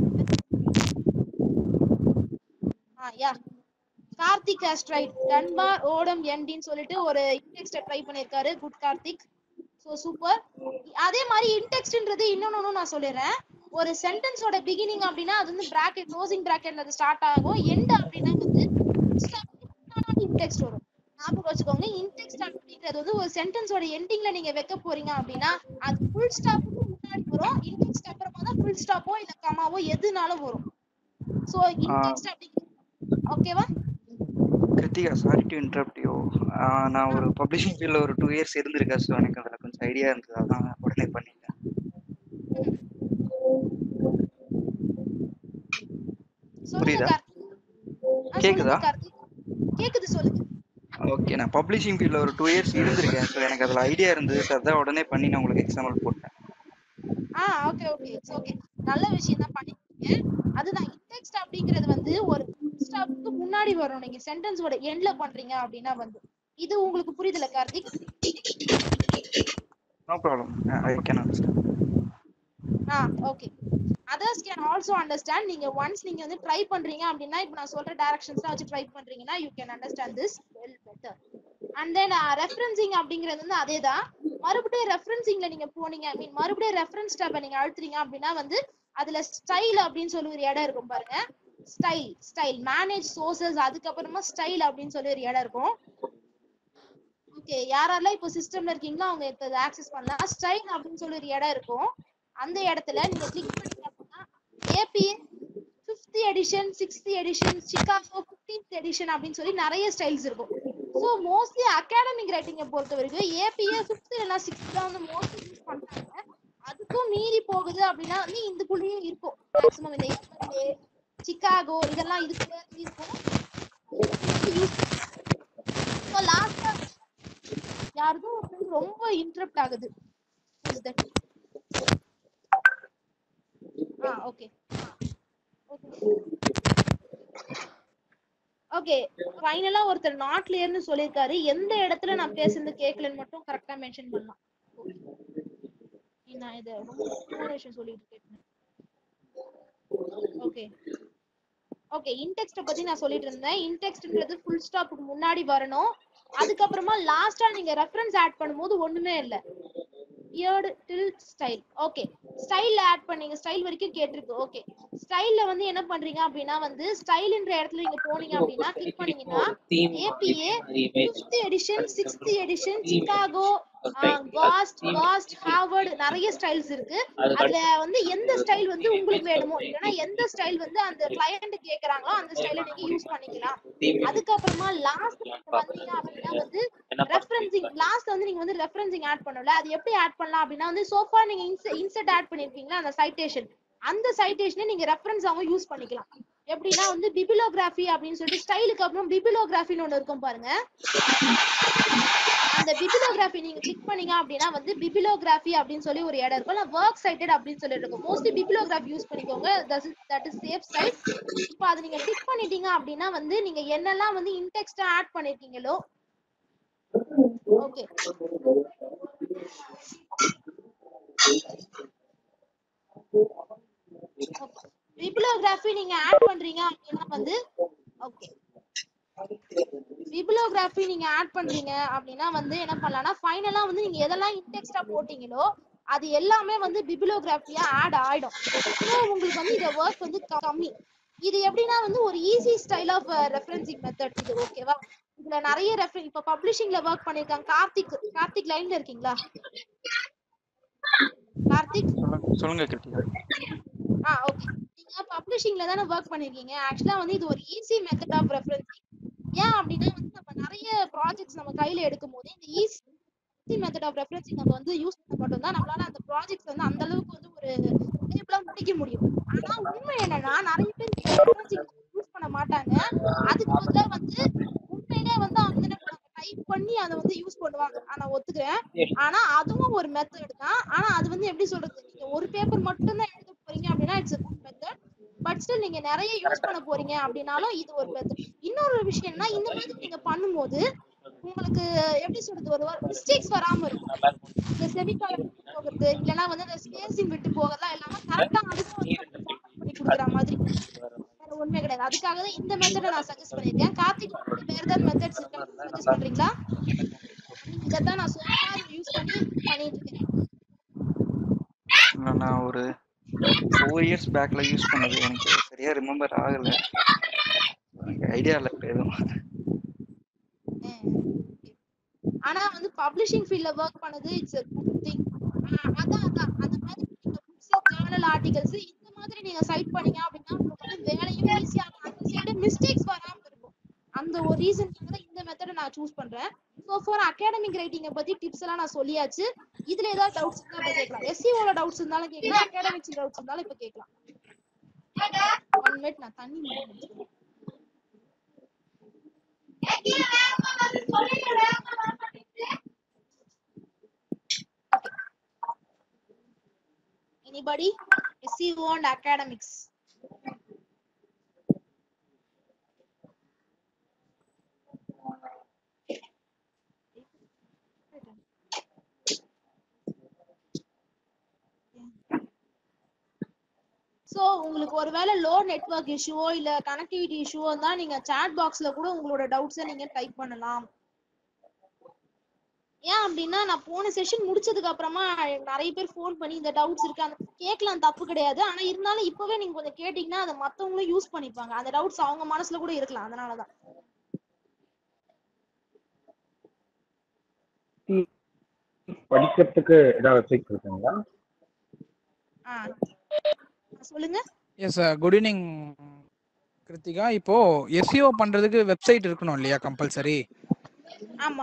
ஆ யா கார்த்திக் ஹஸ் ட்ரைட் டன்பார் ஓடம் என்டின்னு சொல்லிட்டு ஒரு இன்டெக்ஸ்ட ட்ரை பண்ணிருக்காரு குட் கார்த்திக் சோ சூப்பர் அதே மாதிரி இன்டெக்ஸ்ட்ன்றது இன்னொன்னு நான் சொல்லிடுறேன் ஒரு சென்டென்ஸோட பிகினிங் அப்படின்னா அது வந்து பிராக்கெட் க்ளோசிங் பிராக்கெட்ல அது ஸ்டார்ட் ஆகும் எண்ட் அப்படின்னா வந்து இன்டெக்ஸ்ட் வரும் ஞாபகம் வச்சுக்கோங்க இன்டெக்ஸ்ட் அப்படிங்கிறது வந்து ஒரு சென்டென்ஸோட எண்டிங்ல நீங்க வைக்க போறீங்க அப்படின்னா அது ஃபுல் ஸ்டாப்புக்கு முன்னாடி வரும் இன்டெக்ஸ்ட் அப்புறமா தான் ஃபுல் ஸ்டாப்போ இல்ல கமாவோ எதுனாலும் வரும் சோ இன்டெக்ஸ்ட் அப்படிங்கிறது ஓகேவா Krithika sorry to interrupt you நான் ஒரு பப்ளிஷிங் ஃபீல்டில் ஒரு டூ இயர்ஸ் இருந்திருக்கேன் ஸோ எனக்கு அதில் கொஞ்சம் ஐடியா இருந்தது அதான் உடனே பண்ணிட்டேன் சொல்லுங்க புரியுதா? கார்த்திக் ஆ, கேக்குதா? சொல்லுங்க கார்த்திக் கேக்குது சொல்லுங்க ஓகே நான் பப்ளிஷிங் ஃபீல்டில் ஒரு டூ இயர்ஸ் இருந்திருக்கேன் ஸோ எனக்கு அதில் ஐடியா இருந்தது ஸோ அதான் உடனே பண்ணி நான் உங்களுக்கு எக்ஸாம்பிள் போட்டேன் ஆ ஓகே ஓகே இட்ஸ் ஓகே நல்ல விஷயம் தான் பண்ணிருக்கீங்க அதுதான் இன்டெக்ஸ்ட் அப்படிங்கிறது வந்து ஒரு ஸ்டாப்க்கு முன்னாடி வரும் நீங்க சென்டென்ஸோட எண்ட்ல பண்றீங்க அப்படின்னா வந்து இது உங்களுக்கு புரியுதுல Karthik no problem I can understand ஆ okay others can also understand நீங்க ஒன்ஸ் நீங்க வந்து ட்ரை பண்றீங்க அப்படின்னா இப்போ நான் சொல்ற டைரக்ஷன்ஸ்லாம் வச்சு ட்ரை பண்றீங்கன்னா you can understand this well better and then referencing அப்படிங்கிறது வந்து அதே தான் மறுபடியும் ரெஃபரன்சிங்ல நீங்க போனீங்க ஐ மீன் மறுபடியும் ரெஃபரன்ஸ் டேப்பை நீங்க அழுத்துறீங்க அப்படின்னா வந்து அதுல ஸ்டைல் அப்படின்னு சொல்லி ஒரு இடம் இருக்கும் பாருங்க ஸ்டைல் ஸ்டைல் மேனேஜ் சோர்சஸ் அதுக்கப்புறமா ஸ்டைல் அப்படின்னு சொல்லி ஒரு இடம் இருக்கும் ஓகே யாரெல்லாம் இப்போ சிஸ்டம்ல இருக்கீங்களோ அவங்க இப்போ இதை ஆக்சஸ் பண்ணலாம் ஸ்டைல் அப்படின்னு சொல்லி ஒரு இடம் இருக்கும் அந்த இடத்துல நீங்க கிளிக் பண்ணீங்க அப்படின்னா APA fifth edition sixth edition Chicago fifteenth edition அப்படின்னு சொல்லி நிறைய ஸ்டைல்ஸ் இருக்கும் ஸோ மோஸ்ட்லி அகாடமிக் ரைட்டிங்கை பொறுத்த வரைக்கும் ஏபிஏ ஃபிஃப்த் இல்லைன்னா சிக்ஸ்த் தான் வந்து மோஸ்ட்லி யூஸ் பண்றாங்க அதுக்கும் மீறி போகுது அப்படின்னா வந்து இதுக்குள்ளேயே இருக்கும் மேக்ஸிமம் இந்த எம்எல்ஏ சிகாகோ இதெல்லாம் இதுக்குள்ளே இருக்கும் யூஸ் ஸோ லாஸ்டா யாருக்கும் ஒருத்தருக்கு ரொம்ப இன்டரப்ட் ஆகுது Who's that? Ah okay okay ஃபைனலா ஒருத்தர் நாட் கிளியர்னு சொல்லியிருக்காரு எந்த இடத்துல நான் பேசுறது கேட்கலன்னு மட்டும் கரெக்டா மென்ஷன் பண்ணலாம் நான் இதை ரொம்ப முக்கியமான விஷயம் சொல்லிட்டு இருக்கேன் ஓகே ஓகே இன்டெக்ஸ்ட பத்தி நான் சொல்லிட்டு இருந்தேன் இன்டெக்ஸ்ட்ன்றது ஃபுல் ஸ்டாப்புக்கு முன்னாடி வரணும் அதுக்கப்புறமா லாஸ்டா நீங்க ரெஃபரன்ஸ் ஆட் பண்ணும்போது ஒண்ணுமே இல்ல இயர்டு டில் ஸ்டைல் ஓகே ஸ்டைல்ல ஆட் பண்ணீங்க ஸ்டைல் வரைக்கும் கேட்டிருக்கு ஓகே ஸ்டைல்ல வந்து என்ன பண்றீங்க அப்படின்னா வந்து ஸ்டைல்ன்ற இடத்துல நீங்க போனீங்க அப்படின்னா கிளிக் பண்ணீங்கன்னா APA fifth edition sixth edition Chicago காஸ்ட் காஸ்ட் ஹார்வர்ட் நிறைய ஸ்டைல்ஸ் இருக்கு அதுல வந்து எந்த ஸ்டைல் வந்து உங்களுக்கு வேணுமோ இல்லைன்னா எந்த ஸ்டைல் வந்து அந்த கிளையண்ட் கேக்குறாங்களோ அந்த ஸ்டைல நீங்க யூஸ் பண்ணிக்கலாம் அதுக்கப்புறமா லாஸ்ட் வந்தீங்க அப்படின்னா வந்து ரெஃபரன்சிங் லாஸ்ட் வந்து நீங்க வந்து ரெஃபரன்சிங் ஆட் பண்ணல அது எப்படி ஆட் பண்ணலாம் அப்படின்னா வந்து சோஃபா நீங்க இன்செர்ட் ஆட் பண்ணிருக்கீங்களா அந்த சைட்டேஷன் அந்த சைட்டேஷனை நீங்க ரெஃபரன்ஸாவும் யூஸ் பண்ணிக்கலாம் எப்படின்னா வந்து பிபிலோகிராஃபி அப்படின்னு சொல்லிட்டு ஸ்டைலுக்கு அப்புறம் பிபிலோகிராஃபின்னு ஒண்ணு இருக்கும் பாருங்க அந்த பிபிலோகிராஃபி நீங்க கிளிக் பண்ணீங்க அப்படின்னா வந்து பிபிலோகிராஃபி அப்படின்னு சொல்லி ஒரு இடம் இருக்கும் இல்ல ஒர்க் சைட்டட் அப்படின்னு சொல்லி இருக்கும் மோஸ்ட்லி பிபிலோகிராஃபி யூஸ் பண்ணிக்கோங்க தட் இஸ் சேஃப் சைட் இப்போ அதை நீங்க கிளிக் பண்ணிட்டீங்க அப்படின்னா வந்து நீங்க என்னெல்லாம் வந்து இன்டெக்ஸ்டா ஆட் பண்ணிருக்கீங்களோ ஓகே பிபிலோகிராஃபி நீங்க ஆட் பண்றீங்க அப்படின்னா வந்து ஓகே பிபிலோகிராஃபி நீங்க ஆட் பண்றீங்க அப்படின்னா வந்து என்ன பண்ணலாம்னா ஃபைனலா வந்து நீங்க எதெல்லாம் இன்டெக்ஸ்டா போட்டீங்களோ அது எல்லாமே வந்து பிபிலோகிராஃபியா ஆட் ஆயிடும் ஸோ உங்களுக்கு வந்து இந்த ஒர்க் வந்து கம்மி இது எப்படின்னா வந்து ஒரு easy style of referencing method இது ஓகேவா இதுல நிறைய ரெஃபரன் இப்ப பப்ளிஷிங்ல ஒர்க் பண்ணிருக்காங்க கார்த்திக் கார்த்திக் லைன்ல இருக்கீங்களா கார்த்திக் சொல்லுங்க கிருத்திகா ஆ ஓகே நீங்க பப்ளிஷிங்ல தானே ஒர்க் பண்ணிருக்கீங்க ஆக்சுவலா வந்து இது ஒரு ஈஸி மெத்தட் ஆஃப் ரெஃபரன்சிங் ஏன் அப்படின்னா வந்து நம்ம நிறைய ப்ராஜெக்ட்ஸ் நம்ம கையில எடுக்கும் போது இந்த ஈஸி மெத்தட் ஆஃப் ரெஃபரன்சிங் நம்ம வந்து யூஸ் பண்ண மட்டும் தான் நம்மளால அந்த ப்ராஜெக்ட்ஸ் வந்து அந்த அளவுக்கு வந்து ஒரு டேபிளா முடிக்க முடியும் ஆனா உண்மை என்னன்னா நிறைய பேர் ரெஃபரன்சிங் யூஸ் பண்ண மாட்டாங்க அதுக்கு பதிலா வந்து உண்மையிலே வந்து அவங்க என்ன பண்ணுவாங்க டைப் பண்ணி அதை வந்து யூஸ் பண்ணுவாங்க ஆனா ஒத்துக்கிறேன் ஆனா அதுவும் ஒரு மெத்தட் தான் ஆனா அது வந்து எப்படி சொல்றது நீங்க ஒரு பேப்பர் மட்டும் தான் எழுத போறீங்க அப்படின்னா it's good method but still நீங்க நிறைய யூஸ் பண்ண போறீங்க அப்படின்னாலும் இது ஒரு மெத்தட் இன்னொரு விஷயம் என்ன இந்த மாதிரி நீங்க பண்ணும்போது உங்களுக்கு எப்படி சொல்றது ஒரு மிஸ்டேக்ஸ் வராம இருக்கும் இந்த செமிகாலன் விட்டு போகிறது இல்லைன்னா வந்து இந்த ஸ்பேசிங் விட்டு போகிறதெல்லாம் இல்லாம கரெக்டா அதுக்கு வந்து பண்ணி கொடுக்குற மாதிரி வேற ஒண்ணுமே கிடையாது அதுக்காக தான் இந்த மெத்தடை நான் சஜஸ்ட் பண்ணிருக்கேன் கார்த்திக் உங்களுக்கு வேற ஏதாவது மெத்தட்ஸ் இருக்கா சஜஸ்ட் பண்றீங்களா இதைத்தான் நான் சொன்னா யூஸ் பண்ணி பண்ணிட்டு இருக்கேன் இல்ல, நான் ஒரு ஃபோர் இயர்ஸ் பேக்ல யூஸ் பண்ணது எனக்கு சரியா ரிமெம்பர் ஆகல எனக்கு ஐடியா இல்லை இப்ப எதுவும் ஆனா வந்து பப்ளிஷிங் ஃபீல்ட்ல ஒர்க் பண்ணது இட்ஸ் a குட் திங் அதான் அதான் அந்த மாதிரி நீங்க புக்ஸ் ஜேர்னல் ஆர்டிகல்ஸ் இந்த மாதிரி நீங்க சைட் பண்ணீங்க அப்படின்னா உங்களுக்கு வந்து வேலையும் ஈஸியா அந்த சைடு மிஸ்டேக்ஸ் வராம இருக்கும் அந்த ஒரு ரீசனுக்காக தான் இந்த மெத்தடை நான் சூஸ் பண்றேன் ஸோ ஃபார் அகாடமிக் ரைட்டிங்கை பத்தி டிப்ஸ் எல்லாம் நான் சொல்லியாச்சு இதுல ஏதாவது டவுட்ஸ் இருந்தா இப்ப கேட்கலாம் எஸ்சிஓல டவுட்ஸ் இருந்தாலும் கேட்கலாம் அகாடமிக்ஸ் டவுட்ஸ் இருந்தாலும் இப்ப கேட்கலாம் ஒன் மினிட் நான் தண்ணி மட்டும் குடிச்சுக்கிறேன். Anybody? SEO and academics. So உங்களுக்கு ஒருவேளை லோ நெட்வொர்க் இஷ்யூவோ இல்ல கனெக்டிவிட்டி இஷ்யூவோ இருந்தா நீங்க சாட் பாக்ஸ்ல கூட உங்களோட டவுட்ஸை நீங்க டைப் பண்ணலாம் ஏன் அப்படின்னா நான் போன செஷன் முடிச்சதுக்கு அப்புறமா நிறைய பேர் ஃபோன் பண்ணி இந்த டவுட்ஸ் இருக்கு அந்த கேட்கலாம் தப்பு கிடையாது ஆனா இருந்தாலும் இப்பவே நீங்க கொஞ்சம் கேட்டீங்கன்னா அதை மத்தவங்களும் யூஸ் பண்ணிப்பாங்க அந்த டவுட்ஸ் அவங்க மனசுல கூட இருக்கலாம் அதனாலதான் படிக்கிறதுக்கு ஏதாவது வெப்சைட் இருக்குங்களா ஆ சொல்லுங்க எஸ் குட் ஈவினிங் கிருத்திகா இப்போ எஸ்இஓ பண்றதுக்கு வெப்சைட் இருக்கணும் இல்லையா கம்பல்சரி ஆமா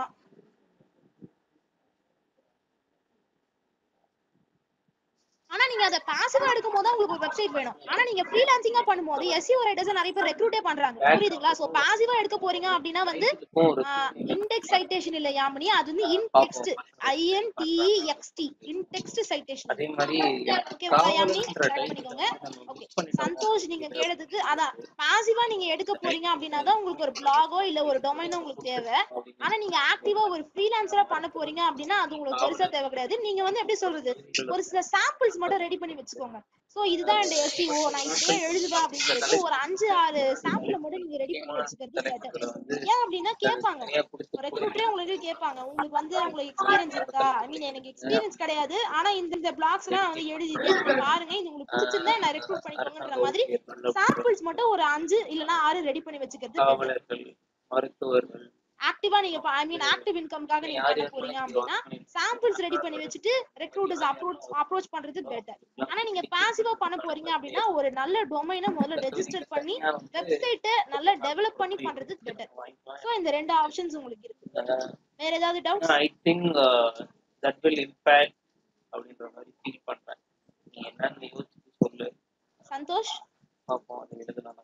ஆனா நீங்க அதை பாசிவா எடுக்கும் போது தான் உங்களுக்கு ஒரு வெப்சைட் வேணும் ஆனா நீங்க ஃப்ரீலான்சிங்கா பண்ணும்போது எஸ்இஓ ரைட்டர்ஸ் நிறைய பேர் ரெக்ரூட்டே பண்றாங்க புரியுதுங்களா சோ பாசிவா எடுக்க போறீங்க அப்படின்னா வந்து இன்டெக்ஸ் சைட்டேஷன் இல்ல யாமினி அது வந்து இன்டெக்ஸ்ட் ஐஎன்டிஇஎக்ஸ்டி இன்டெக்ஸ்ட் சைட்டேஷன் அதே மாதிரி ஓகேவா யாமினி டிராவல்ன்ற ஆட் பண்ணிக்கோங்க ஓகே சந்தோஷ் நீங்க கேட்டதுக்கு அதான் பாசிவா நீங்க எடுக்க போறீங்க அப்படின்னா தான் உங்களுக்கு ஒரு பிளாகோ இல்ல ஒரு டொமைனோ உங்களுக்கு தேவை ஆனா நீங்க ஆக்டிவா ஒரு ஃப்ரீலான்சரா பண்ண போறீங்க அப்படின்னா அது உங்களுக்கு பெருசா தேவை கிடையாது நீங்க வந்து எப்படி சொல்றது ஒரு சில சாம்பிள்ஸ் மட்டும் ரெடி பண்ணி வச்சுக்கோங்க சோ இதுதான் இந்த எஸ்சிஓ நான் இப்படியே எழுதுவேன் அப்படின்னு சொல்லிட்டு ஒரு அஞ்சு ஆறு சாம்பிள் மட்டும் நீங்க ரெடி பண்ணி வச்சுக்கிறது better. ஏன் அப்படின்னா கேட்பாங்க ரெக்ரூட்டரே உங்களுக்கு கேட்பாங்க உங்களுக்கு வந்து உங்களுக்கு எக்ஸ்பீரியன்ஸ் இருக்கா ஐ மீன் எனக்கு எக்ஸ்பீரியன்ஸ் கிடையாது ஆனா இந்த இந்த பிளாக்ஸ் எல்லாம் வந்து எழுதிட்டேன் நீங்க பாருங்க இது உங்களுக்கு பிடிச்சிருந்தா நான் ரெக்ரூட் பண்ணிக்கோங்கன்ற மாதிரி சாம்பிள்ஸ் மட்டும் ஒரு அஞ்சு இல்லனா ஆறு ரெடி பண்ணி வச்சுக்கிறது better. காவலர்கள் மருத்துவர்கள் ஆக்டிவா நீங்க ஐ மீன் ஆக்டிவ் இன்கம்காக நீங்க பண்ண போறீங்க அப்படின்னா சாம்பிள்ஸ் ரெடி பண்ணி வச்சுட்டு ரெக்ரூட்டர்ஸ் அப்ரோச் அப்ரோச் பண்றது பெட்டர் ஆனா நீங்க பாசிவா பண்ண போறீங்க அப்படின்னா ஒரு நல்ல டொமைனை முதல்ல ரெஜிஸ்டர் பண்ணி வெப்சைட்டை நல்லா டெவலப் பண்ணி பண்றது பெட்டர் சோ இந்த ரெண்டு ஆப்ஷன்ஸ் உங்களுக்கு இருக்கு வேற ஏதாவது doubts I think that will impact அப்படின்ற மாதிரி ஃபீல் பண்றேன் நீ என்னன்னு யோசிச்சு சொல்லு சந்தோஷ் பார்ப்போம் அது எழுதலாம்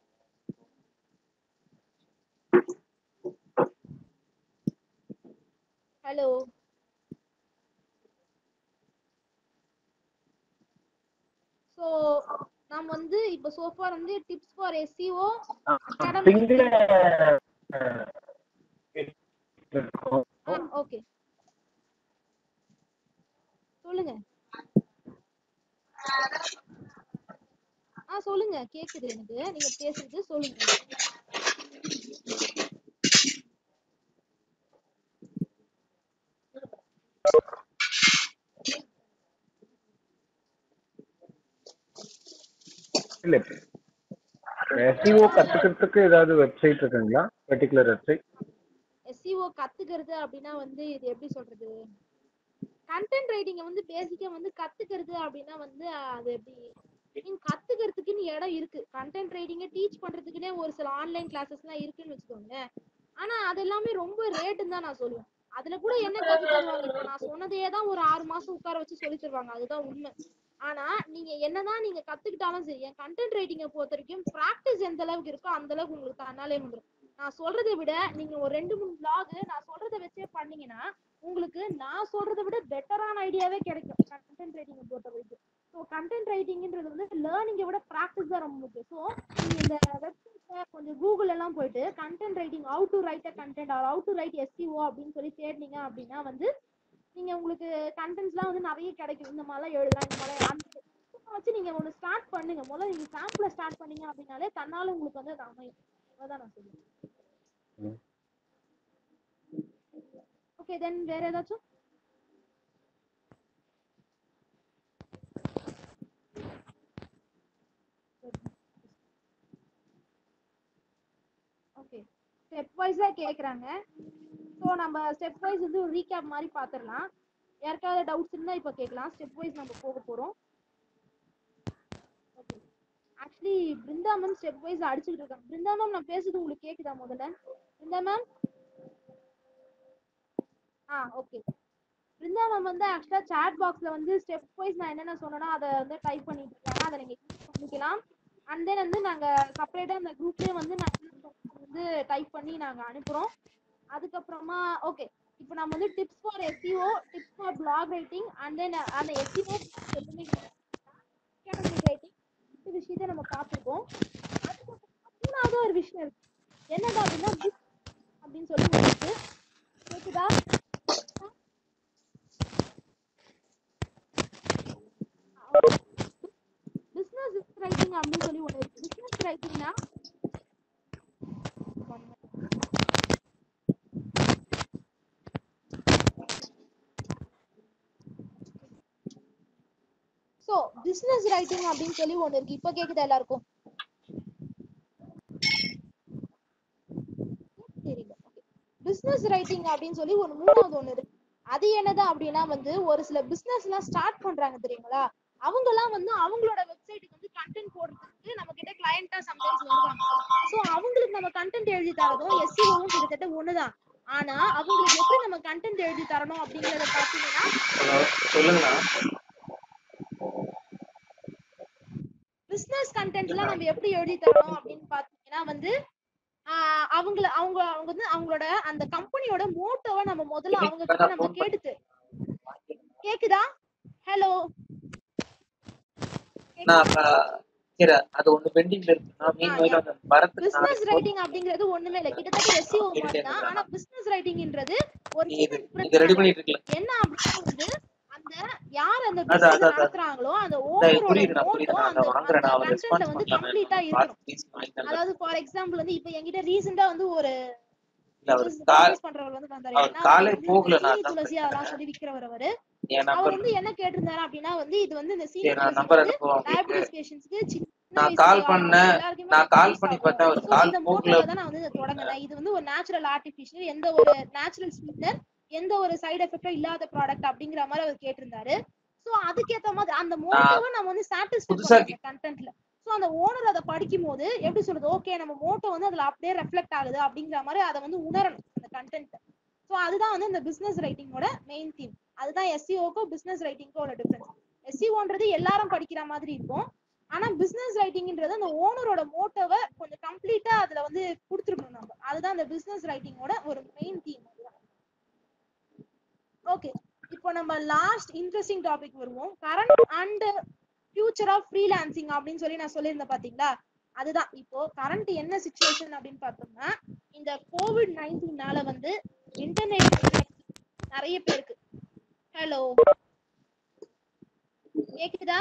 ஹலோ சோ நாம் வந்து இப்ப சோஃபார் வந்து டிப்ஸ் ஃபார் எஸ்சிஓ பிங்க்ல ஓகே சொல்லுங்க ஆ சொல்லுங்க கேக்குது எனக்கு நீங்க பேசுறது சொல்லுங்க இல்ல எஸ்இஓ கத்துக்கிறதுக்கு ஏதாவது வெப்சைட் இருக்குங்களா பர்டிகுலர் வெப்சைட் எஸ்சிஓ கத்துக்கிறது அப்படின்னா வந்து இது எப்படி சொல்றது கண்டென்ட் ரைட்டிங்க வந்து பேசிக்கா வந்து கத்துக்கிறது அப்படின்னா வந்து அது எப்படி மீன் கத்துக்கிறதுக்குன்னு இடம் இருக்கு கண்டென்ட் ரைட்டிங்க டீச் பண்றதுக்குன்னே ஒரு சில ஆன்லைன் கிளாஸஸ்லாம் இருக்குன்னு வச்சுக்கோங்களேன் ஆனா அது எல்லாமே ரொம்ப ரேட்டுன்னு தான் நான் சொல்லுவேன் அதுல கூட என்ன கத்து தருவாங்க இப்ப நான் சொன்னதையே தான் ஒரு ஆறு மாசம் உட்கார வச்சு சொல்லி தருவாங்க அதுதான் உண்மை ஆனா நீங்க என்னதான் நீங்க கத்துக்கிட்டாலும் சரி என் கண்டென்ட் ரைட்டிங்கை பொறுத்த வரைக்கும் ப்ராக்டிஸ் எந்த அளவுக்கு இருக்கோ அந்த அளவுக்கு உங்களுக்கு தன்னாலே வந்துடும் நான் சொல்றதை விட நீங்க ஒரு ரெண்டு மூணு vlog நான் சொல்றதை வச்சே பண்ணீங்கன்னா உங்களுக்கு நான் சொல்றதை விட பெட்டரான ஐடியாவே கிடைக்கும் கண்டென்ட் ரைட்டிங்கை பொறுத்த வரைக்கும் ஸோ கண்டென்ட் ரைட்டிங்ன்றது வந்து லேர்னிங்கை விட ப்ராக்டிஸ் தான் ரொம்ப முக்கியம் ஸோ நீங்க இந்த வெப்சைட்ல கொஞ்சம் கூகுள் எல்லாம் போயிட்டு content writing how to write a content or how to write SEO அப்படின்னு சொல்லி தேடினீங்க அப்படின்னா வந்து நீங்க உங்களுக்கு கண்டென்ட்ஸ்லாம் வந்து நிறைய கிடைக்கும் இந்த மாதிரிலாம் எழுதலாம் இந்த மாதிரி அந்த இதை வச்சு நீங்க ஒன்று ஸ்டார்ட் பண்ணுங்க முதல்ல நீங்க சாம்பிள ஸ்டார்ட் பண்ணீங்க அப்படின்னாலே தன்னால உங்களுக்கு வந்து அது அமையும் அதான் நான் சொல்லுவேன் ஓகே தென் வேற ஏதாச்சும் ஓகே ஸ்டெப் வைஸா கேக்குறாங்க ஸோ நம்ம ஸ்டெப் வைஸ் வந்து ஒரு ரீகேப் மாதிரி பார்த்துடலாம் யாருக்காவது டவுட்ஸ் இருந்தா இப்போ கேட்கலாம் ஸ்டெப் வைஸ் நம்ம போக போறோம் okay actually Brinda ma'am step wise அடிச்சுட்டு இருக்காங்க பிருந்தா மேம் நான் பேசுறது உங்களுக்கு கேக்குதா முதல்ல பிருந்தா மேம் ஆ ஓகே பிருந்தா மேம் வந்து ஆக்சுவலா சாட் பாக்ஸ்ல வந்து ஸ்டெப் வைஸ் நான் என்னென்ன சொன்னேனோ அதை வந்து டைப் பண்ணிட்டு இருக்காங்க அதை நீங்க யூஸ் பண்ணிக்கலாம் அண்ட் தென் வந்து நாங்க செப்பரேட்டா அந்த குரூப்லயே வந்து நான் என்ன சொன்னேனோ வந்து டைப் பண்ணி நாங்க அனுப்புறோம் அதுக்கப்புறமா ஓகே இப்போ நம்ம வந்து tips for SEO tips for blog writing and then அந்த எஸ்இஓ அகாடமிக் ரைட்டிங் இந்த விஷயத்தை நம்ம பார்த்துருக்கோம் அதுக்கப்புறமா மூணாவது ஒரு விஷயம் இருக்கு என்னது அப்படின்னா புக் அப்படின்னு சொல்லி ஒண்ணு இருக்கு கேக்குதா பிசினஸ் ரைட்டிங் அப்படின்னு சொல்லி ஒண்ணு இருக்கு பிசினஸ் ரைட்டிங்னா சோ பிசினஸ் ரைட்டிங் அப்படின்னு சொல்லி ஒண்ணு இருக்கு இப்ப கேக்குதா எல்லாருக்கும் தெரியல பிசினஸ் ரைட்டிங் அப்படின்னு சொல்லி ஒரு மூணாவது ஒண்ணு இருக்கு அது என்னது அப்படின்னா வந்து ஒரு சில பிசினஸ் எல்லாம் ஸ்டார்ட் பண்றாங்க தெரியுங்களா அவங்க எல்லாம் வந்து அவங்களோட வெப்சைட்டுக்கு வந்து கண்டென்ட் போடுறதுக்கு நம்ம கிட்ட கிளையண்டா சம்டைம்ஸ் வருவாங்க சோ அவங்களுக்கு நம்ம கண்டென்ட் எழுதி தரதும் எஸ்சிஓவும் கிட்டத்தட்ட ஒண்ணுதான் ஆனா அவங்களுக்கு எப்படி நம்ம கண்டென்ட் எழுதி தரணும் அப்படிங்கறத பாத்தீங்கன்னா ஹலோ சொல்லுங்கண்ணா பிசினஸ் கண்டென்ட்லாம் நம்ம எப்படி எழுதி தரணும் அப்படின்னு பாத்தீங்கன்னா வந்து ஆஹ் அவங்கள அவங்க அவங்க வந்து அவங்களோட அந்த கம்பெனியோட மோட்டோவை நம்ம முதல்ல அவங்க கிட்ட நம்ம கேட்டு கேக்குதா ஹலோ நான் அஹ், சரி அது ஒண்ணு பெண்டிங்ல இருக்கு நான் மீன் வயல அந்த மரத்துக்கு பிசினஸ் நாளைக்கு ரைட்டிங் அப்படிங்கிறது ஒண்ணுமே இல்ல கிட்டத்தட்ட எஸ்சிஓ மாதிரி தான் ஆனா பிசினஸ் ரைட்டிங்ன்றது ஒரு நீ இது சின்ன இதை ரெடி difference பண்ணிட்டு இருக்கல என்ன அப்படின்னா வந்து அந்த யார் அந்த அதான், பிசினஸ் அதான், அதான். நடத்துறாங்களோ அந்த இந்த ஓனரோட புரியுது நான் புரியுது மோட்டோ நான் அந்த அதை வாங்குறேன் நான் அந்த அவர் கண்டென்ட்ல ரெஸ்பான்ஸ் வந்து பண்ணல கம்ப்ளீட்டா நான் இருக்கணும் ப்ளீஸ் வாங்கிட்டேன் அதாவது ஃபார் எக்ஸாம்பிள் வந்து இப்ப என்கிட்ட ரீசெண்டா வந்து ஒரு இல்ல அவர் கால் பிசினஸ் பண்றவர் வந்து வந்தாரு அவர் ஏன்னா காலே அவர் வந்து போகல இந்த நான் சீனி அதான் துளசி அதெல்லாம் சொல்லி விக்கிறவர் அவரு என் அவர் நம்பர் வந்து என்ன கேட்டிருந்தாரு அப்படின்னா வந்து இது வந்து இந்த சீனி சரி நான் துளசி நம்பர் வந்து அனுப்புவேன் உங்களுக்கு டயபிட்டிஸ் பேஷண்ட்ஸ்க்கு சின்ன நான் வயசுல கால் அவங்களுக்கு பண்ணேன் எல்லாருக்குமே நான் கால் யூஸ் பண்ணி ஆகும் பார்த்தா அவர் சோ கால் இந்த போகல மோட்டோல தான் நான் வந்து இதை தொடங்கினேன் இது வந்து ஒரு நேச்சுரல் ஆர்டிபிஷியல் எந்த ஒரு நேச்சுரல் ஸ்வீட்னர் எந்த ஒரு சைடு எஃபெக்டும் இல்லாத ப்ராடக்ட் அப்படிங்கிற மாதிரி அவர் கேட்டிருந்தாரு சோ அதுக்கேத்த மாதிரி அந்த மோட்டோவை நம்ம வந்து சாட்டிஸ்ஃபை புதுசா பண்ணணும் கண்டென்ட்ல சோ அந்த ஓனர் அதை படிக்கும் போது எப்படி சொல்றது ஓகே நம்ம மோட்டோ வந்து அதுல அப்படியே ரெஃப்ளெக்ட் ஆகுது அப்படிங்கிற மாதிரி அதை வந்து உணரணும் அந்த கண்டென்ட் சோ அதுதான் வந்து இந்த பிசினஸ் ரைட்டிங்கோட மெயின் தீம் அதுதான் எஸ்சிஓக்கும் பிசினஸ் ரைட்டிங்க்கும் உள்ள டிஃபரன்ஸ் எஸ்சிஓன்றது எல்லாரும் படிக்கிற மாதிரி இருக்கும் ஆனா பிசினஸ் ரைட்டிங்ன்றது அந்த ஓனரோட மோட்டோவை கொஞ்சம் கம்ப்ளீட்டா அதுல வந்து கொடுத்துருக்கணும் நம்ம அதுதான் அந்த பிசினஸ் ரைட்டிங்கோட ஒரு மெயின் தீம் அதுதான் ஓகே இப்போ நம்ம லாஸ்ட் இன்ட்ரெஸ்டிங் டாபிக் வருவோம் current and future of freelancing அப்படின்னு சொல்லி நான் சொல்லியிருந்தேன் பாத்தீங்களா அதுதான் இப்போ கரண்ட் என்ன சுச்சுவேஷன் அப்படின்னு பார்த்தோம்னா இந்த கோவிட் நைன்டீன்னால வந்து இன்டர்நெட் நிறைய பேருக்கு ஹலோ கேக்குதா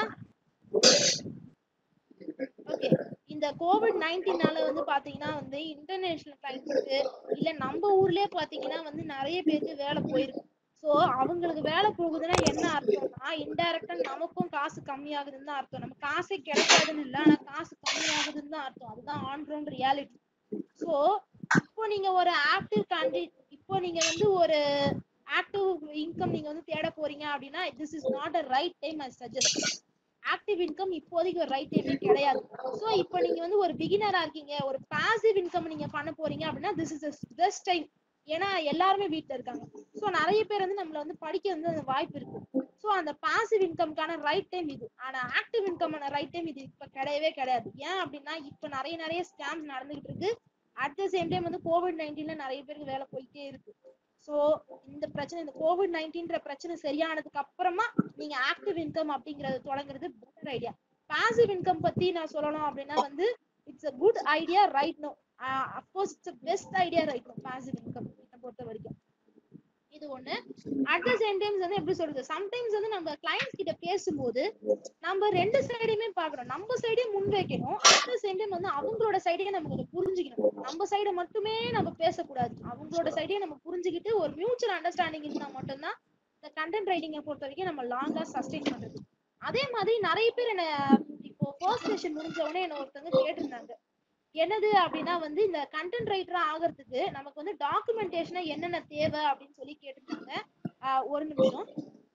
ஓகே இந்த கோவிட் நைன்டீன்னால வந்து பாத்தீங்கன்னா வந்து இன்டர்நேஷனல் கிளைண்ட்ஸ்க்கு இல்ல நம்ம ஊர்லயே பாத்தீங்கன்னா வந்து நிறைய பேருக்கு வேலை போயிருக்கு சோ அவங்களுக்கு வேலை போகுதுன்னா என்ன அர்த்தம்னா இன்டைரக்டா நமக்கும் காசு கம்மியாகுதுன்னு தான் அர்த்தம் நம்ம காசே கிடைக்காதுன்னு இல்ல ஆனா காசு கம்மியாகுதுன்னு தான் அர்த்தம் அதுதான் ஆன் கிரவுண்ட் ரியாலிட்டி சோ இப்போ நீங்க ஒரு ஆக்டிவ் கேண்டி இப்போ நீங்க வந்து ஒரு ஆக்டிவ் இன்கம் நீங்க வந்து தேட போறீங்க அப்படின்னா this is not a right time I suggest active income இப்போதைக்கு ஒரு ரைட் டைமே கிடையாது சோ இப்போ நீங்க வந்து ஒரு பிகினரா இருக்கீங்க ஒரு பாசிவ் இன்கம் நீங்க பண்ண போறீங்க அப்படின்னா திஸ் இஸ் பெஸ்ட் டைம் ஏன்னா எல்லாருமே வீட்ல இருக்காங்க சோ நிறைய பேர் வந்து நம்மள வந்து படிக்க வந்து அந்த வாய்ப்பு இருக்கு சோ அந்த பாசிவ் இன்கம்க்கான ரைட் டைம் இது ஆனா ஆக்டிவ் இன்கமான ரைட் டைம் இது இப்ப கிடையவே கிடையாது ஏன் அப்படின்னா இப்ப நிறைய நிறைய ஸ்கேம்ஸ் நடந்துகிட்டு இருக்கு அட் த சேம் டைம் வந்து கோவிட் நைன்டீன்ல நிறைய பேருக்கு வேலை போயிட்டே இருக்கு சோ இந்த பிரச்சனை இந்த கோவிட் நைன்டீன்ற பிரச்சனை சரியானதுக்கு அப்புறமா நீங்க ஆக்டிவ் இன்கம் அப்படிங்கறது தொடங்குறது பெட்டர் ஐடியா பாசிவ் இன்கம் பத்தி நான் சொல்லணும் அப்படின்னா வந்து it's a good idea right no of course it's best idea right no passive income என்னை பொறுத்த வரைக்கும் இது ஒண்ணு அட் த சேம் டைம்ஸ் வந்து எப்படி சொல்றது சம்டைம்ஸ் வந்து நம்ம கிளைண்ட்ஸ் கிட்ட பேசும்போது நம்ம ரெண்டு சைடையுமே பாக்குறோம் நம்ம சைடையும் முன் வைக்கணும் அட் த சேம் டைம் வந்து அவங்களோட சைடையும் நம்ம கொஞ்சம் புரிஞ்சுக்கணும் நம்ம சைடை மட்டுமே நம்ம பேசக்கூடாது அவங்களோட சைடையும் நம்ம புரிஞ்சுக்கிட்டு ஒரு மியூச்சுவல் அண்டர்ஸ்டாண்டிங் இருந்தா மட்டும்தான் இந்த கண்டென்ட் ரைட்டிங்கை பொறுத்த வரைக்கும் நம்ம லாங்கா சஸ்டெயின் பண்றது அதே மாதிரி நிறைய பேர் என்ன இப்போ ஃபர்ஸ்ட் செஷன் முடிஞ்ச உடனே என்ன ஒருத்தவங்க கேட்டிருந்தாங்க என்னது அப்படின்னா வந்து இந்த கண்டென்ட் ரைட்டரா ஆகிறதுக்கு நமக்கு வந்து டாக்குமெண்டேஷனா என்னென்ன தேவை அப்படின்னு சொல்லி கேட்டிருந்தாங்க ஆஹ் ஒரு நிமிஷம்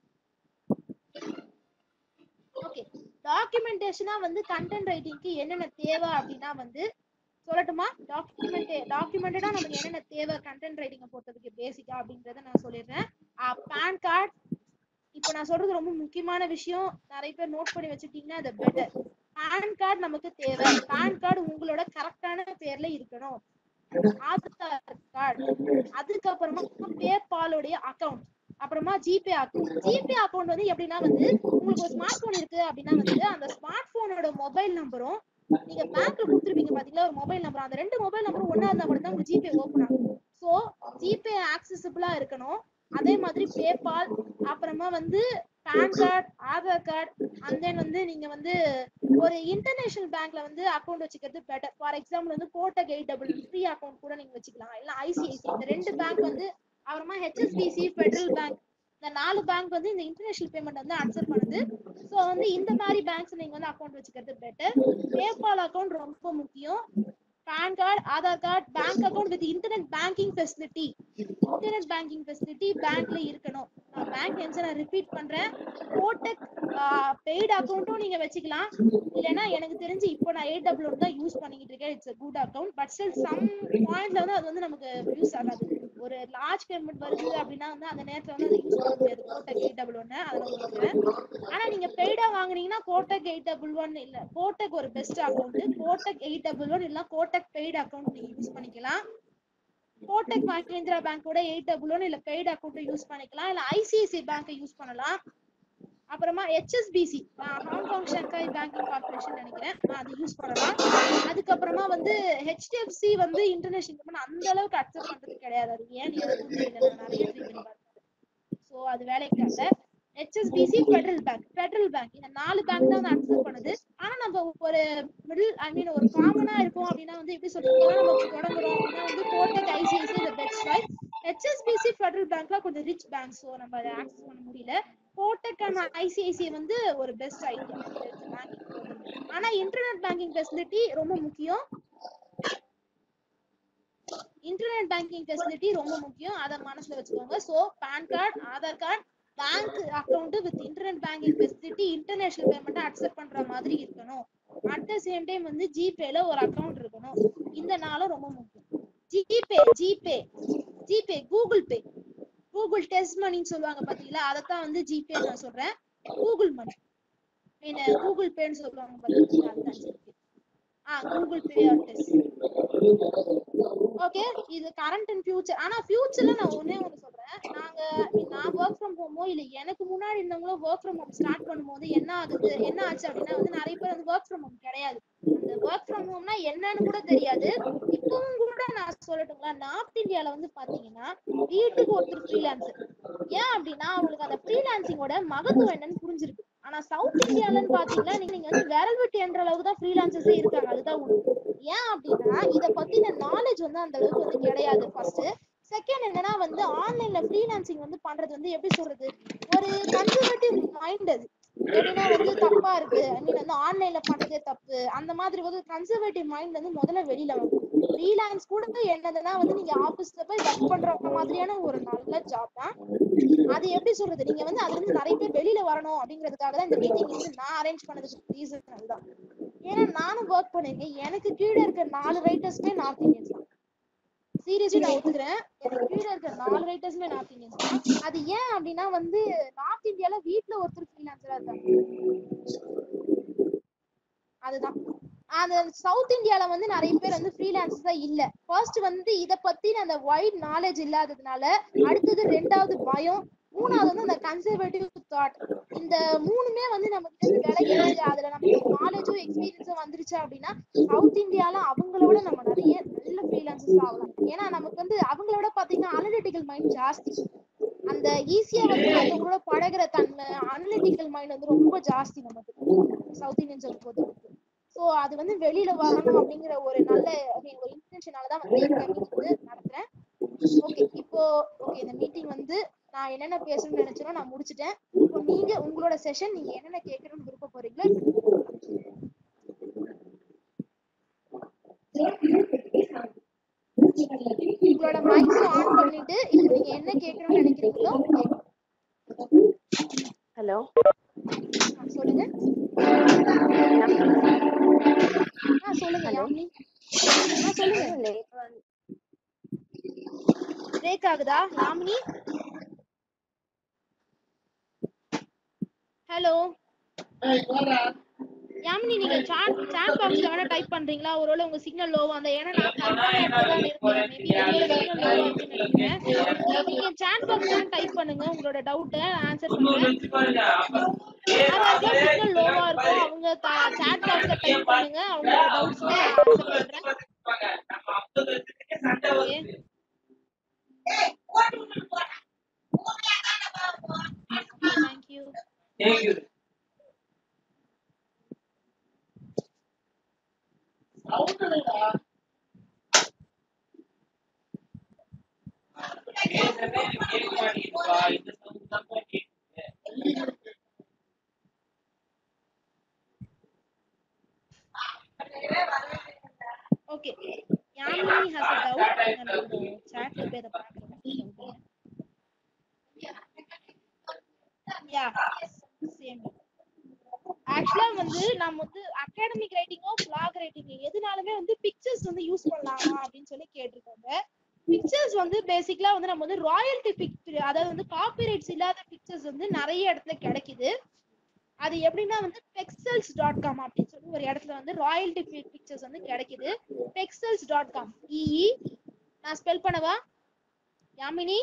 ஓகே டாக்குமெண்டேஷனா வந்து கண்டென்ட் ரைட்டிங்க்கு என்னென்ன தேவை அப்படின்னா வந்து சொல்லட்டுமா டாக்குமெண்ட் டாக்குமெண்டடா நமக்கு என்னென்ன தேவை கண்டென்ட் ரைட்டிங்கை பொறுத்ததுக்கு பேசிக்கா அப்படின்றத நான் சொல்லிடுறேன் பேன் கார்டு இப்போ நான் சொல்றது ரொம்ப முக்கியமான விஷயம் நிறைய பேர் நோட் பண்ணி வச்சுட்டீங்கன்னா அது பெட்டர் பேன் கார்டு நமக்கு தேவை பேன் கார்டு உங்களோட கரெக்டான பேர்ல இருக்கணும் ஆதார் கார்டு அதுக்கப்புறமா பேபாலோடைய அக்கவுண்ட் அப்புறமா ஜிபே அக்கவுண்ட் ஜிபே அக்கவுண்ட் வந்து எப்படின்னா வந்து உங்களுக்கு ஒரு ஸ்மார்ட் போன் இருக்கு அப்படின்னா வந்து அந்த ஸ்மார்ட் போனோட மொபைல் நம்பரும் நீங்க பேங்க்ல கொடுத்துருப்பீங்க பாத்தீங்களா ஒரு மொபைல் நம்பர் அந்த ரெண்டு மொபைல் நம்பரும் ஒண்ணா இருந்தா மட்டும் தான் உங்களுக்கு ஜிபே ஓப்பன் ஆகும் சோ ஜிபே ஆக்சசிபிளா இருக்கணும் அதே மாதிரி பேபால் அப்புறமா வந்து PAN card Aadhaar card and then வந்து நீங்க வந்து ஒரு இன்டர்நேஷனல் பேங்க்ல வந்து அக்கௌண்ட் வச்சுக்கிறது பெட்டர் ஃபார் எக்ஸாம்பிள் வந்து Kotak eight double free account கூட நீங்க வச்சுக்கலாம் இல்ல ஐசிஐசி இந்த ரெண்டு பேங்க் வந்து அப்புறமா ஹெச்எஸ்பிசி ஃபெடரல் பேங்க் இந்த நாலு பேங்க் வந்து இந்த இன்டர்நேஷனல் பேமெண்ட் வந்து அக்செப்ட் பண்ணுது ஸோ வந்து இந்த மாதிரி பேங்க்ஸ் நீங்க வந்து அக்கௌண்ட் வச்சுக்கிறது பெட்டர் பேபால் அக்கௌண்ட் ரொம்ப முக்கியம் PAN card Aadhaar card bank account with internet banking facility internet banking facility பேங்க்ல இருக்கணும் நான் பேங்க் நேம்ஸ் நான் ரிப்பீட் பண்றேன் கோட்டக் பெய்டு அக்கௌண்ட்டும் நீங்க வச்சுக்கலாம் இல்லைன்னா எனக்கு தெரிஞ்சு இப்போ நான் எயிட் டபுள் ஒன் தான் யூஸ் பண்ணிக்கிட்டு இருக்கேன் it's good account but still some பாயிண்ட்ல வந்து அது வந்து நமக்கு யூஸ் ஆகாது ஒரு லார்ஜ் பேமெண்ட் வருது அப்படின்னா வந்து அந்த நேரத்துல வந்து அதை யூஸ் பண்ண முடியாது கோட்டக் எயிட் டபுள் ஒன்னு அதை நான் ஒத்துக்கிறேன் ஆனா நீங்க பெய்டா வாங்குனீங்கன்னா கோட்டக் எயிட் டபுள் ஒன் இல்ல கோட்டக் ஒரு best account Kotak eight double one இல்ல கோட்டக் பெய்டு அக்கௌண்ட் நீங்க யூஸ் பண்ணிக்கலாம் கோட்டக் மஹிந்திரா பேங்கோட எயிட் டபுள் ஒன் இல்ல பெய்டு அக்கௌண்ட் யூஸ் பண்ணிக்கலாம் இல்ல ஐசிஐசிஐ பேங்க் யூஸ் பண்ணலாம் அப்புறமா HSBC Hong Kong Shanghai banking corporation நினைக்கிறேன் நான் அது யூஸ் பண்ணலாம் அதுக்கப்புறமா வந்து ஹெச்டிஎஃப்சி வந்து இன்டர்நேஷனல் பேமெண்ட் அந்த அளவுக்கு அக்செப்ட் பண்றது கிடையாது அது ஏன் எனக்கும் தெரியல நான் நிறைய ட்ரை பண்ணி பார்த்தேன் ஸோ அது வேலைக்கு ஆகல HSBC Federal Bank Federal Bank இந்த நாலு பேங்க் தான் வந்து அக்செப்ட் பண்ணுது ஆனா நம்ம ஒரு மிடில் ஐ மீன் ஒரு காமனா இருக்கும் அப்படின்னா வந்து எப்படி சொல்றது இப்பதான் நம்ம தொடங்குறோம் அப்படின்னா வந்து கோட்டக் ஐசிஐசி இந்த பெஸ்ட் சாய்ஸ் ஹெச்எஸ்பிசி ஃபெடரல் பேங்க்ல கொஞ்சம் ரிச் பேங்க் ஸோ நம்ம அதை ஆக்சஸ் பண்ண முடியல கோட்டக் அண்ட் ஐசிஐசிஐ வந்து ஒரு பெஸ்ட் ஐடியா பேங்கிங் ஆனா இன்டர்நெட் பேங்கிங் ஃபெசிலிட்டி ரொம்ப முக்கியம் இன்டர்நெட் பேங்கிங் ஃபெசிலிட்டி ரொம்ப முக்கியம் அதை மனசுல வச்சுக்கோங்க so PAN card Aadhaar card bank account with internet banking facility international payment accept பண்ற மாதிரி இருக்கணும் அட் த சேம் டைம் வந்து ஜிபேல ஒரு அக்கவுண்ட் இருக்கணும் இந்த நாளும் ரொம்ப முக்கியம் GPay GPay GPay Google Pay Google Tez மணின்னு சொல்லுவாங்க பாத்தீங்களா அதைத்தான் வந்து ஜிபே நான் சொல்றேன் கூகுள் மணி மீன் கூகுள் பேன்னு சொல்லுவாங்க பாத்தீங்களா அதுதான் ஜிபே ஆ Google Pay or Tez okay இது கரண்ட் அண்ட் ஃபியூச்சர் ஆனா ஃபியூச்சர்ல நான் ஒண்ணே ஒண்ணு சொல்றேன் நாங்க I mean, நான் ஒர்க் ஃப்ரம் ஹோமோ இல்ல எனக்கு முன்னாடி இருந்தவங்களும் ஒர்க் ஃப்ரம் ஹோம் ஸ்டார்ட் பண்ணும்போது என்ன ஆகுது என்ன ஆச்சு அப்படின்னா வந்து நிறைய பேர் வந்து ஒர்க் ஃப்ரம் ஹோம் கிடையாது அந்த ஒர்க் ஃப்ரம் ஹோம்னா என்னன்னு கூட தெரியாது இப்பவும் கூட நான் சொல்லட்டுங்களா நார்த் இந்தியால வந்து பாத்தீங்கன்னா வீட்டுக்கு ஒருத்தர் ஃப்ரீலான்சர் ஏன் அப்படின்னா அவங்களுக்கு அந்த ஃப்ரீலான்சிங்கோட மகத்துவம் என்னன்னு புரிஞ்சிருக்கு ஆனா சவுத் இந்தியாலன்னு பாத்தீங்கன்னா நீங்க நீங்க வந்து விரல் விட்டு என்ற அளவுக்கு தான் ஃப்ரீலான்சர்ஸே இருக்காங்க அதுதான் உண்மை ஏன் அப்படின்னா இத பத்தின நாலேஜ் வந்து அந்த அளவுக்கு வந்து கிடையாது ஃபர்ஸ்ட் செகண்ட் என்னன்னா வந்து ஆன்லைன்ல ஃப்ரீலான்சிங் வந்து பண்றது வந்து எப்படி சொல்றது ஒரு கன்சர்வேட்டிவ் மைண்ட் அது எப்படின்னா வந்து தப்பா இருக்கு ஐ மீன் வந்து ஆன்லைன்ல பண்றதே தப்பு அந்த மாதிரி வந்து கன்சர்வேட்டிவ் மைண்ட் வந்து முதல்ல வெளியில வரும் ஃப்ரீலான்ஸ் கூட என்னதுன்னா வந்து நீங்க ஆபீஸ்ல போய் ஒர்க் பண்ற மாதிரியான ஒரு நல்ல ஜாப் தான் அது எப்படி சொல்றது நீங்க வந்து அதுல இருந்து நிறைய பேர் வெளியில வரணும் அப்படிங்கிறதுக்காக தான் இந்த மீட்டிங் வந்து நான் அரேஞ்ச் பண்ணதுக்கு ரீசன் அதுதான் ஏன்னா நானும் ஒர்க் பண்ணிருக்கேன் எனக்கு கீழே இருக்க நாலு ரைட்டர்ஸ்மே நார்த் இந்தியன்ஸ் தான் சீரியஸ்லி நான் ஒத்துக்கிறேன் எனக்கு கீழே இருக்க நாலு ரைட்டர்ஸ்மே நார்த் இந்தியன்ஸ் தான் அது ஏன் அப்படின்னா வந்து நார்த் இந்தியால வீட்ல ஒருத்தர் ஃப்ரீலான்சரா இருக்காங்க அதுதான் அந்த சவுத் இந்தியால வந்து நிறைய பேர் வந்து ஃப்ரீலான்சஸ் தான் இல்ல ஃபர்ஸ்ட் வந்து இத பத்தின அந்த வைட் நாலேஜ் இல்லாததுனால அடுத்தது ரெண்டாவது பயம் மூணாவது வந்து அந்த கன்சர்வேட்டிவ் தாட் இந்த மூணுமே வந்து நம்ம கிட்ட இருந்து விலகிடுச்சு அதுல நமக்கு நாலேஜும் எக்ஸ்பீரியன்ஸும் வந்துருச்சு அப்படின்னா சவுத் இந்தியால அவங்களோட நம்ம நிறைய நல்ல ஃப்ரீலான்சஸ் ஆகலாம் ஏன்னா நமக்கு வந்து அவங்களோட பாத்தீங்கன்னா அனலிட்டிக்கல் மைண்ட் ஜாஸ்தி அந்த ஈஸியா வந்து மத்தவங்களோட பழகுற தன்மை அனலிட்டிக்கல் மைண்ட் வந்து ரொம்ப ஜாஸ்தி நமக்கு சவுத் இந்தியன்ஸை பொறுத்தவரைக்கும் சோ அது வந்து வெளியில வரணும் அப்படிங்கிற ஒரு நல்ல I mean, ஒரு இன்டென்ஷனால தான் வந்து இந்த மீட்டிங் வந்து நடத்துறேன் ஓகே இப்போ ஓகே இந்த மீட்டிங் வந்து நான் என்னென்ன பேசணும்னு நினைச்சனோ நான் முடிச்சிட்டேன் இப்போ நீங்க உங்களோட செஷன் நீங்க என்னென்ன கேட்கணும்னு விருப்ப போறீங்களோ உங்களோட மைக்ஸ் ஆன் பண்ணிட்டு இப்போ நீங்க என்ன கேட்கணும்னு நினைக்கிறீங்களோ ஹலோ சொல்லுங்க ஆ சொல்லுங்க யாமினி ஆ சொல்லுங்க பிரேக் ஆகுதா யாமினி ஹலோ யாமினி நீங்க சாட் சாட் பாக்ஸ்ல வேணா டைப் பண்றீங்களா ஒருவேளை உங்க சிக்னல் லோவா அந்த ஏன்னா நான் கரெக்டான இடத்துல தான் இருக்கேன் மேபி உங்களோட சிக்னல் லோவா இருக்குன்னு நினைக்கிறேன் நீங்க சாட் பாக்ஸ்ல டைப் பண்ணுங்க உங்களோட டவுட்டை ஆன்சர் பண்றேன் யாராவது சிக்னல் லோவா இருக்கோ அவங்க சாட் பாக்ஸ்ல டைப் பண்ணுங்க அவங்களோட டவுட்ஸ் ஆன்சர் பண்றேன் okay thank you Thank you. Okay Yamini has a doubt நான் சாட்ல போய் அதை பார்க்குறேன் யா சேம் ஆக்சுவலா வந்து நம்ம வந்து அகாடமிக் ரைட்டிங்கோ பிளாக் ரைட்டிங் எதுனாலுமே வந்து பிக்சர்ஸ் வந்து யூஸ் பண்ணலாமா அப்படின்னு சொல்லி கேட்டிருக்காங்க பிக்சர்ஸ் வந்து பேசிக்கலா வந்து நம்ம வந்து ராயல்டி பிக்சர் அதாவது வந்து காப்பிரைட்ஸ் இல்லாத பிக்சர்ஸ் வந்து நிறைய இடத்துல கிடைக்குது அது எப்படின்னா வந்து பெக்சல்ஸ் டாட் காம் அப்படின்னு சொல்லி ஒரு இடத்துல வந்து ராயல்டி பிக்சர்ஸ் வந்து கிடைக்குது பெக்சல்ஸ் டாட் காம் இஇ நான் ஸ்பெல் பண்ணவா யாமினி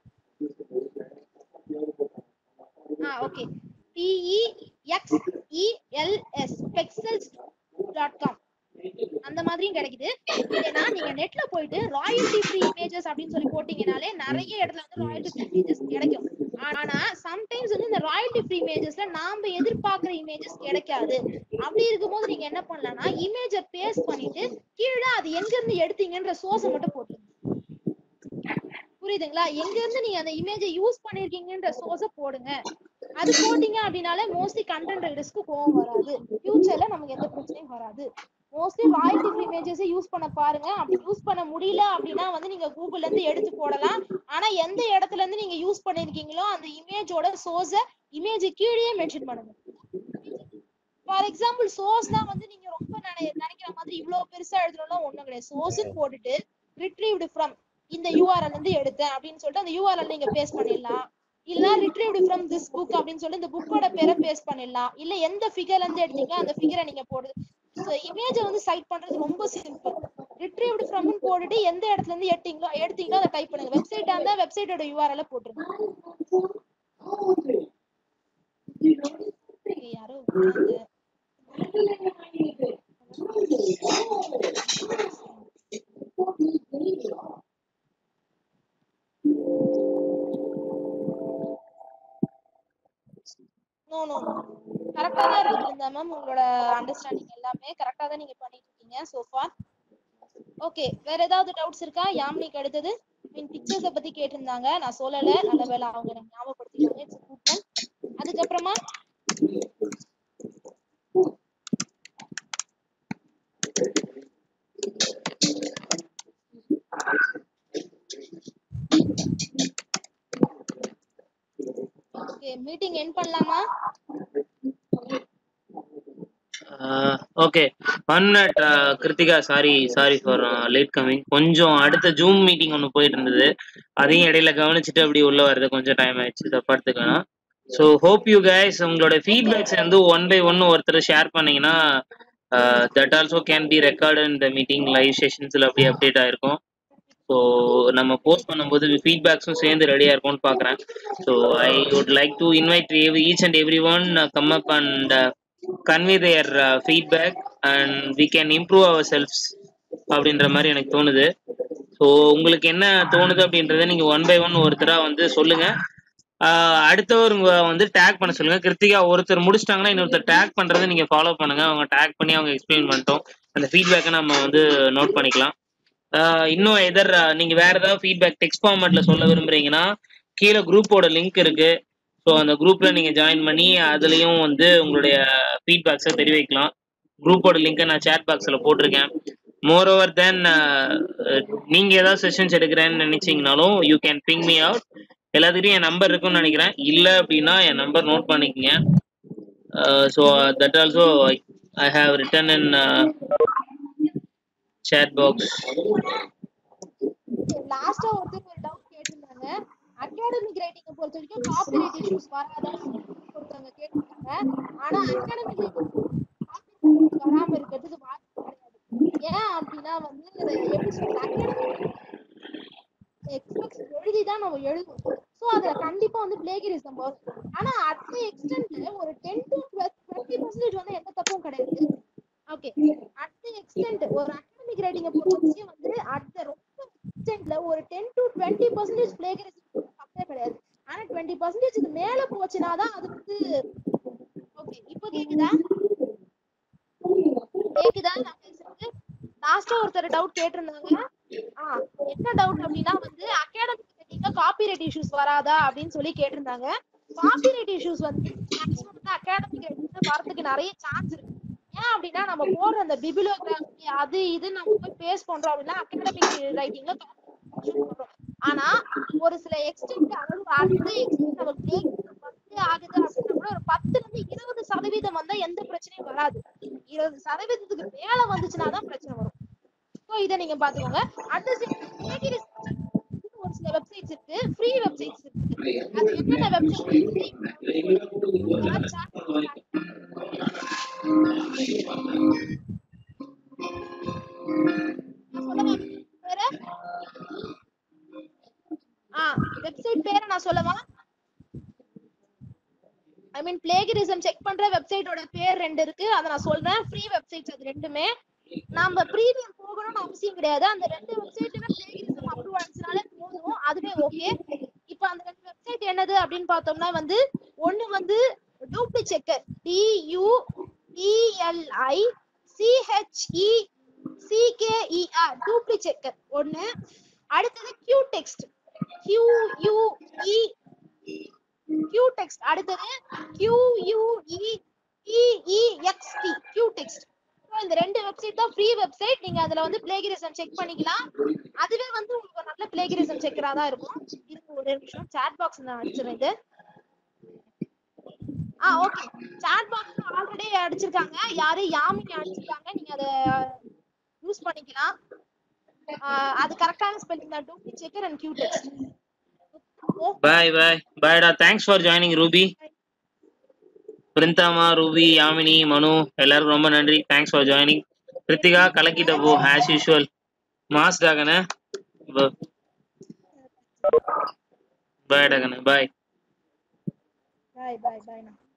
ஆ okay P E X E L S Pexels dot com அந்த மாதிரியும் கிடைக்குது இல்லைன்னா நீங்க நெட்ல போயிட்டு ராயல்டி ஃப்ரீ இமேஜஸ் அப்படின்னு சொல்லி போட்டீங்கனாலே நிறைய இடத்துல வந்து ராயல்டி ஃப்ரீ இமேஜஸ் கிடைக்கும் ஆனா சம்டைம்ஸ் வந்து இந்த ராயல்டி ஃப்ரீ இமேஜஸ்ல நாம எதிர்பார்க்குற இமேஜஸ் கிடைக்காது அப்படி இருக்கும்போது நீங்க என்ன பண்ணலாம்னா இமேஜை பேஸ்ட் பண்ணிட்டு கீழே அது எங்க இருந்து எடுத்தீங்கன்ற சோர்ஸை மட்டும் போட்டுருங்க புரியுதுங்களா எங்க இருந்து நீங்க அந்த இமேஜை யூஸ் பண்ணிருக்கீங்கன்ற சோர்ஸை போடுங்க அது போட்டீங்க அப்படின்னாலே மோஸ்ட்லி கண்டென்ட் ரைடர்ஸ்க்கு கோவம் வராது ஃபியூச்சர்ல நமக்கு எந்த பிரச்சனையும் வராது mostly royalty free images use பண்ண பாருங்க அப்படி யூஸ் பண்ண முடியல அப்படின்னா வந்து நீங்க கூகுள்ல இருந்து எடுத்து போடலாம் ஆனா எந்த இடத்துல இருந்து நீங்க யூஸ் பண்ணிருக்கீங்களோ அந்த இமேஜோட சோர்ஸ இமேஜ் கீழே மென்ஷன் பண்ணுங்க ஃபார் எக்ஸாம்பிள் சோர்ஸ்னா வந்து நீங்க ரொம்ப நினை- நினைக்கிற மாதிரி இவ்வளவு பெருசா எழுதணும்லாம் ஒண்ணும் கிடையாது சோர்ஸ்னு போட்டுட்டு ரிட்ரீவ்டு ஃப்ரம் இந்த யூஆர்எல் இருந்து எடுத்தேன் அப்படின்னு சொல்லிட்டு அந்த யூஆர்எல் நீங்க பேஸ்ட் பண்ணிடலாம் இல்ல ரிட்ரீவ்டு ஃப்ரம் திஸ் புக் அப்படின்னு சொல்லி இந்த புக்கோட பேரை பேஸ்ட் பண்ணிடலாம் இல்ல எந்த ஃபிகர்ல இருந்து எடுத்தீங்களோ அந்த ஃபிகரை நீங்க போடுது இமேஜை வந்து சைட் பண்றது ரொம்ப சிம்பிள் ரிட்ரீவ்டு ஃப்ரம் போட்டுட்டு எந்த இடத்துல இருந்து எடுத்தீங்களோ எடுத்தீங்களோ அதை டைப் பண்ணுங்க வெப்சைட்டா இருந்தா வெப்சைட்டோட யூஆர்எல் போட்டுருங்க Okay, யாரோ வந்தாங்க. நோ நோ கரெக்டா தான் இருக்கு இருந்தா மேம் உங்களோட அண்டர்ஸ்டாண்டிங் எல்லாமே கரெக்டா தான் நீங்க பண்ணிட்டு இருக்கீங்க சோ ஃபார் ஓகே வேற ஏதாவது டவுட்ஸ் இருக்கா யாமினிக்கு அடுத்தது மீன் பிக்சர்ஸ பத்தி கேட்டிருந்தாங்க நான் சொல்லல நல்ல வேளை அவங்க எனக்கு ஞாபகப்படுத்திட்டாங்க இட்ஸ் குட் ஒன் அதுக்கப்புறமா ஓகே மீட்டிங் எண்ட் பண்ணலாமா okay one minute Krithika sorry sorry for late coming கொஞ்சம் அடுத்த ஜூம் மீட்டிங் ஒன்று போயிட்டு இருந்தது அதையும் இடையில கவனிச்சுட்டு அப்படி உள்ள வர்றது கொஞ்சம் டைம் ஆயிடுச்சு தப்பாடுத்துக்கலாம் ஸோ ஹோப் யூ கைஸ் உங்களோட ஃபீட்பேக்ஸ் வந்து ஒன் பை ஒன் ஒருத்தர் ஷேர் பண்ணீங்கன்னா that also can be record இந்த மீட்டிங் லைவ் செஷன்ஸில் அப்படியே அப்டேட் ஆயிருக்கும் ஸோ நம்ம போஸ்ட் பண்ணும்போது ஃபீட்பேக்ஸும் சேர்ந்து ரெடியாக இருக்கும்னு பார்க்குறேன் so I would like to invite each and every one come up and convey their feedback and we can improve our selfs அப்படின்ற மாதிரி எனக்கு தோணுது ஸோ உங்களுக்கு என்ன தோணுது அப்படின்றத நீங்கள் ஒன் பை ஒன் ஒருத்தராக வந்து சொல்லுங்கள் அடுத்தவங்க வந்து டேக் பண்ண சொல்லுங்க கிருத்திகா ஒருத்தர் முடிச்சிட்டாங்கன்னா இன்னொருத்தர் டேக் பண்றதை நீங்க ஃபாலோ பண்ணுங்க அவங்க டேக் பண்ணி அவங்க எக்ஸ்பிளைன் பண்ணிட்டோம் அந்த ஃபீட்பேக்கை நம்ம வந்து நோட் பண்ணிக்கலாம் ஆஹ் இன்னும் எதர் நீங்க வேற ஏதாவது ஃபீட்பேக் டெக்ஸ்ட் ஃபார்மேட்ல சொல்ல விரும்புறீங்கன்னா கீழே குரூப்போட லிங்க் இருக்கு ஸோ அந்த குரூப்ல நீங்க ஜாயின் பண்ணி அதுலயும் வந்து உங்களுடைய ஃபீட்பேக்ஸை தெரிவிக்கலாம் குரூப்போட லிங்கை நான் சேட் பாக்ஸ்ல போட்டிருக்கேன் மோர் ஓவர் தென் நீங்க ஏதாவது செஷன்ஸ் எடுக்கிறேன்னு நினைச்சீங்கனாலும் you can ping me out எல்லாத்துக்கிட்டையும் என் நம்பர் இருக்குன்னு நினைக்கிறேன் இல்லை அப்படின்னா என் நம்பர் நோட் பண்ணிக்கங்க so that also I have written in chat box லாஸ்டா ஒருத்தர் ஒரு டவுட் கேட்டிருந்தாங்க அகாடமிக் ரைட்டிங்க பொறுத்த வரைக்கும் காப்பிரைட் இஷ்யூஸ் வராதான்னு ஒருத்தவங்க கேட்டிருந்தாங்க ஆனா அகாடமிக் ரைட்டிங் வராம இருக்கிறதுக்கு வாய்ப்பு கிடையாது ஏன் அப்படின்னா வந்து இதை எப்படி சொல்றது அகாடமிக் எக்ஸ்பெக்ட் எழுதி தான் நம்ம எழுதுவோம் சோ அதுல கண்டிப்பா வந்து பிளேகிரிசம் வரும் ஆனா அட் எக்ஸ்டென்ட்ல ஒரு டென் டு டுவெண்ட்டி பர்சன்டேஜ் வந்து எந்த தப்பும் கிடையாது ஓகே அட் தி எக்ஸ்டென்ட் ஒரு அகாடமிக் ரைட்டிங்க பொறுத்தவரைக்கும் வந்து அட் த ரொம்ப எக்ஸ்டென்ட்ல ஒரு ten to twenty percentage plagiarism தப்பே கிடையாது ஆனா டுவெண்ட்டி பர்சன்டேஜ் இது மேல போச்சுன்னா தான் அது வந்து ஓகே இப்போ கேக்குதா கேக்குதா நான் பேசுறது லாஸ்டா ஒருத்தர் டவுட் கேட்டிருந்தாங்க ஆ என்ன டவுட் அப்படின்னா வந்து அகாடமிக் ரைட்டிங்ல காப்பிரைட் இஷ்யூஸ் வராதா அப்படின்னு சொல்லி கேட்டிருந்தாங்க காப்பிரைட் இஷ்யூஸ் வந்து மேக்ஸிமம் வந்து அகாடமிக் ரைட்டிங்ல வரதுக்கு நிறைய சான்ஸ் இருக்கு ஏன் அப்படின்னா நம்ம போடுற அந்த பிபிலியோகிராஃபி அது இது நம்ம போய் பேஸ் பண்றோம் அப்படின்னா அகாடமிக் ரைட்டிங்ல பண்றோம் ஆனா ஒரு சில எக்ஸ்டென்ட் அதாவது அடுத்த எக்ஸ்டென்ட் நம்ம break வந்து ஆகுது அப்படின்னா கூட ஒரு பத்துல இருந்து இருபது சதவீதம் வந்தா எந்த பிரச்சனையும் வராது இருபது சதவீதத்துக்கு மேல வந்துச்சுன்னா தான் பிரச்சனை வரும் ஸோ இதை நீங்க பாத்துக்கோங்க அடுத்த சில வெப்சைட்ஸ் இருக்கு ஃப்ரீ வெப்சைட்ஸ் இருக்கு அது என்னென்ன வெப்சைட் பேரு ஆ வெப்சைட் பேரை நான் சொல்லவா ஐ மீன் பிளேகரிசம் செக் பண்ற வெப்சைட்டோட பேர் ரெண்டு இருக்கு அதை நான் சொல்றேன் ஃப்ரீ வெப்சைட்ஸ் அது ரெண்டுமே நாம ப்ரீமியம் போகணும்னு அவசியம் கிடையாது அந்த ரெண்டு வெப்சைட்டுமே பிளேகரிசம் அப்ரூவ் ஆச்சுனாலே போதும் அதுவே ஓகே இப்போ அந்த ரெண்டு வெப்சைட் என்னது அப்படின்னு பார்த்தோம்னா வந்து ஒன்னு வந்து Dupli Checker D U D L I C H E C K E R Dupli Checker ஒன்னு அடுத்தது Q text Q U E Q text அடுத்தது Q U E E E X T Q text இந்த ரெண்டு வெப்சைட் தான் ஃப்ரீ வெப்சைட் நீங்க அதுல வந்து பிளேகிரிசம் செக் பண்ணிக்கலாம் அதுவே வந்து உங்களுக்கு ஒரு நல்ல பிளேகிரிசம் செக்கரா தான் இருக்கும் இருக்கு ஒரு நிமிஷம் சாட் பாக்ஸ் நான் அடிச்சிடுறேன் இது ஆ ஓகே சாட் பாக்ஸ் ஆல்ரெடி அடிச்சிருக்காங்க யாரு யாமினி அடிச்சிருக்காங்க நீங்க அதை யூஸ் பண்ணிக்கலாம் ஆ, அது கரெக்டான ஸ்பெல்லிங் தான் Dupli Checker and Q text bye bye பாய்டா தேங்க்ஸ் ஃபார் ஜாயினிங் ரூபி பிரிந்தாமா ரூபி யாமினி மனு எல்லாருக்கும் ரொம்ப நன்றி தேங்க்ஸ் ஃபார் ஜாயினிங் கிருத்திகா கலக்கிட்ட போ ஆஸ் யூஷுவல் மாஸ் டாகன பாய் டாகன பாய் பாய் பாய் பாய்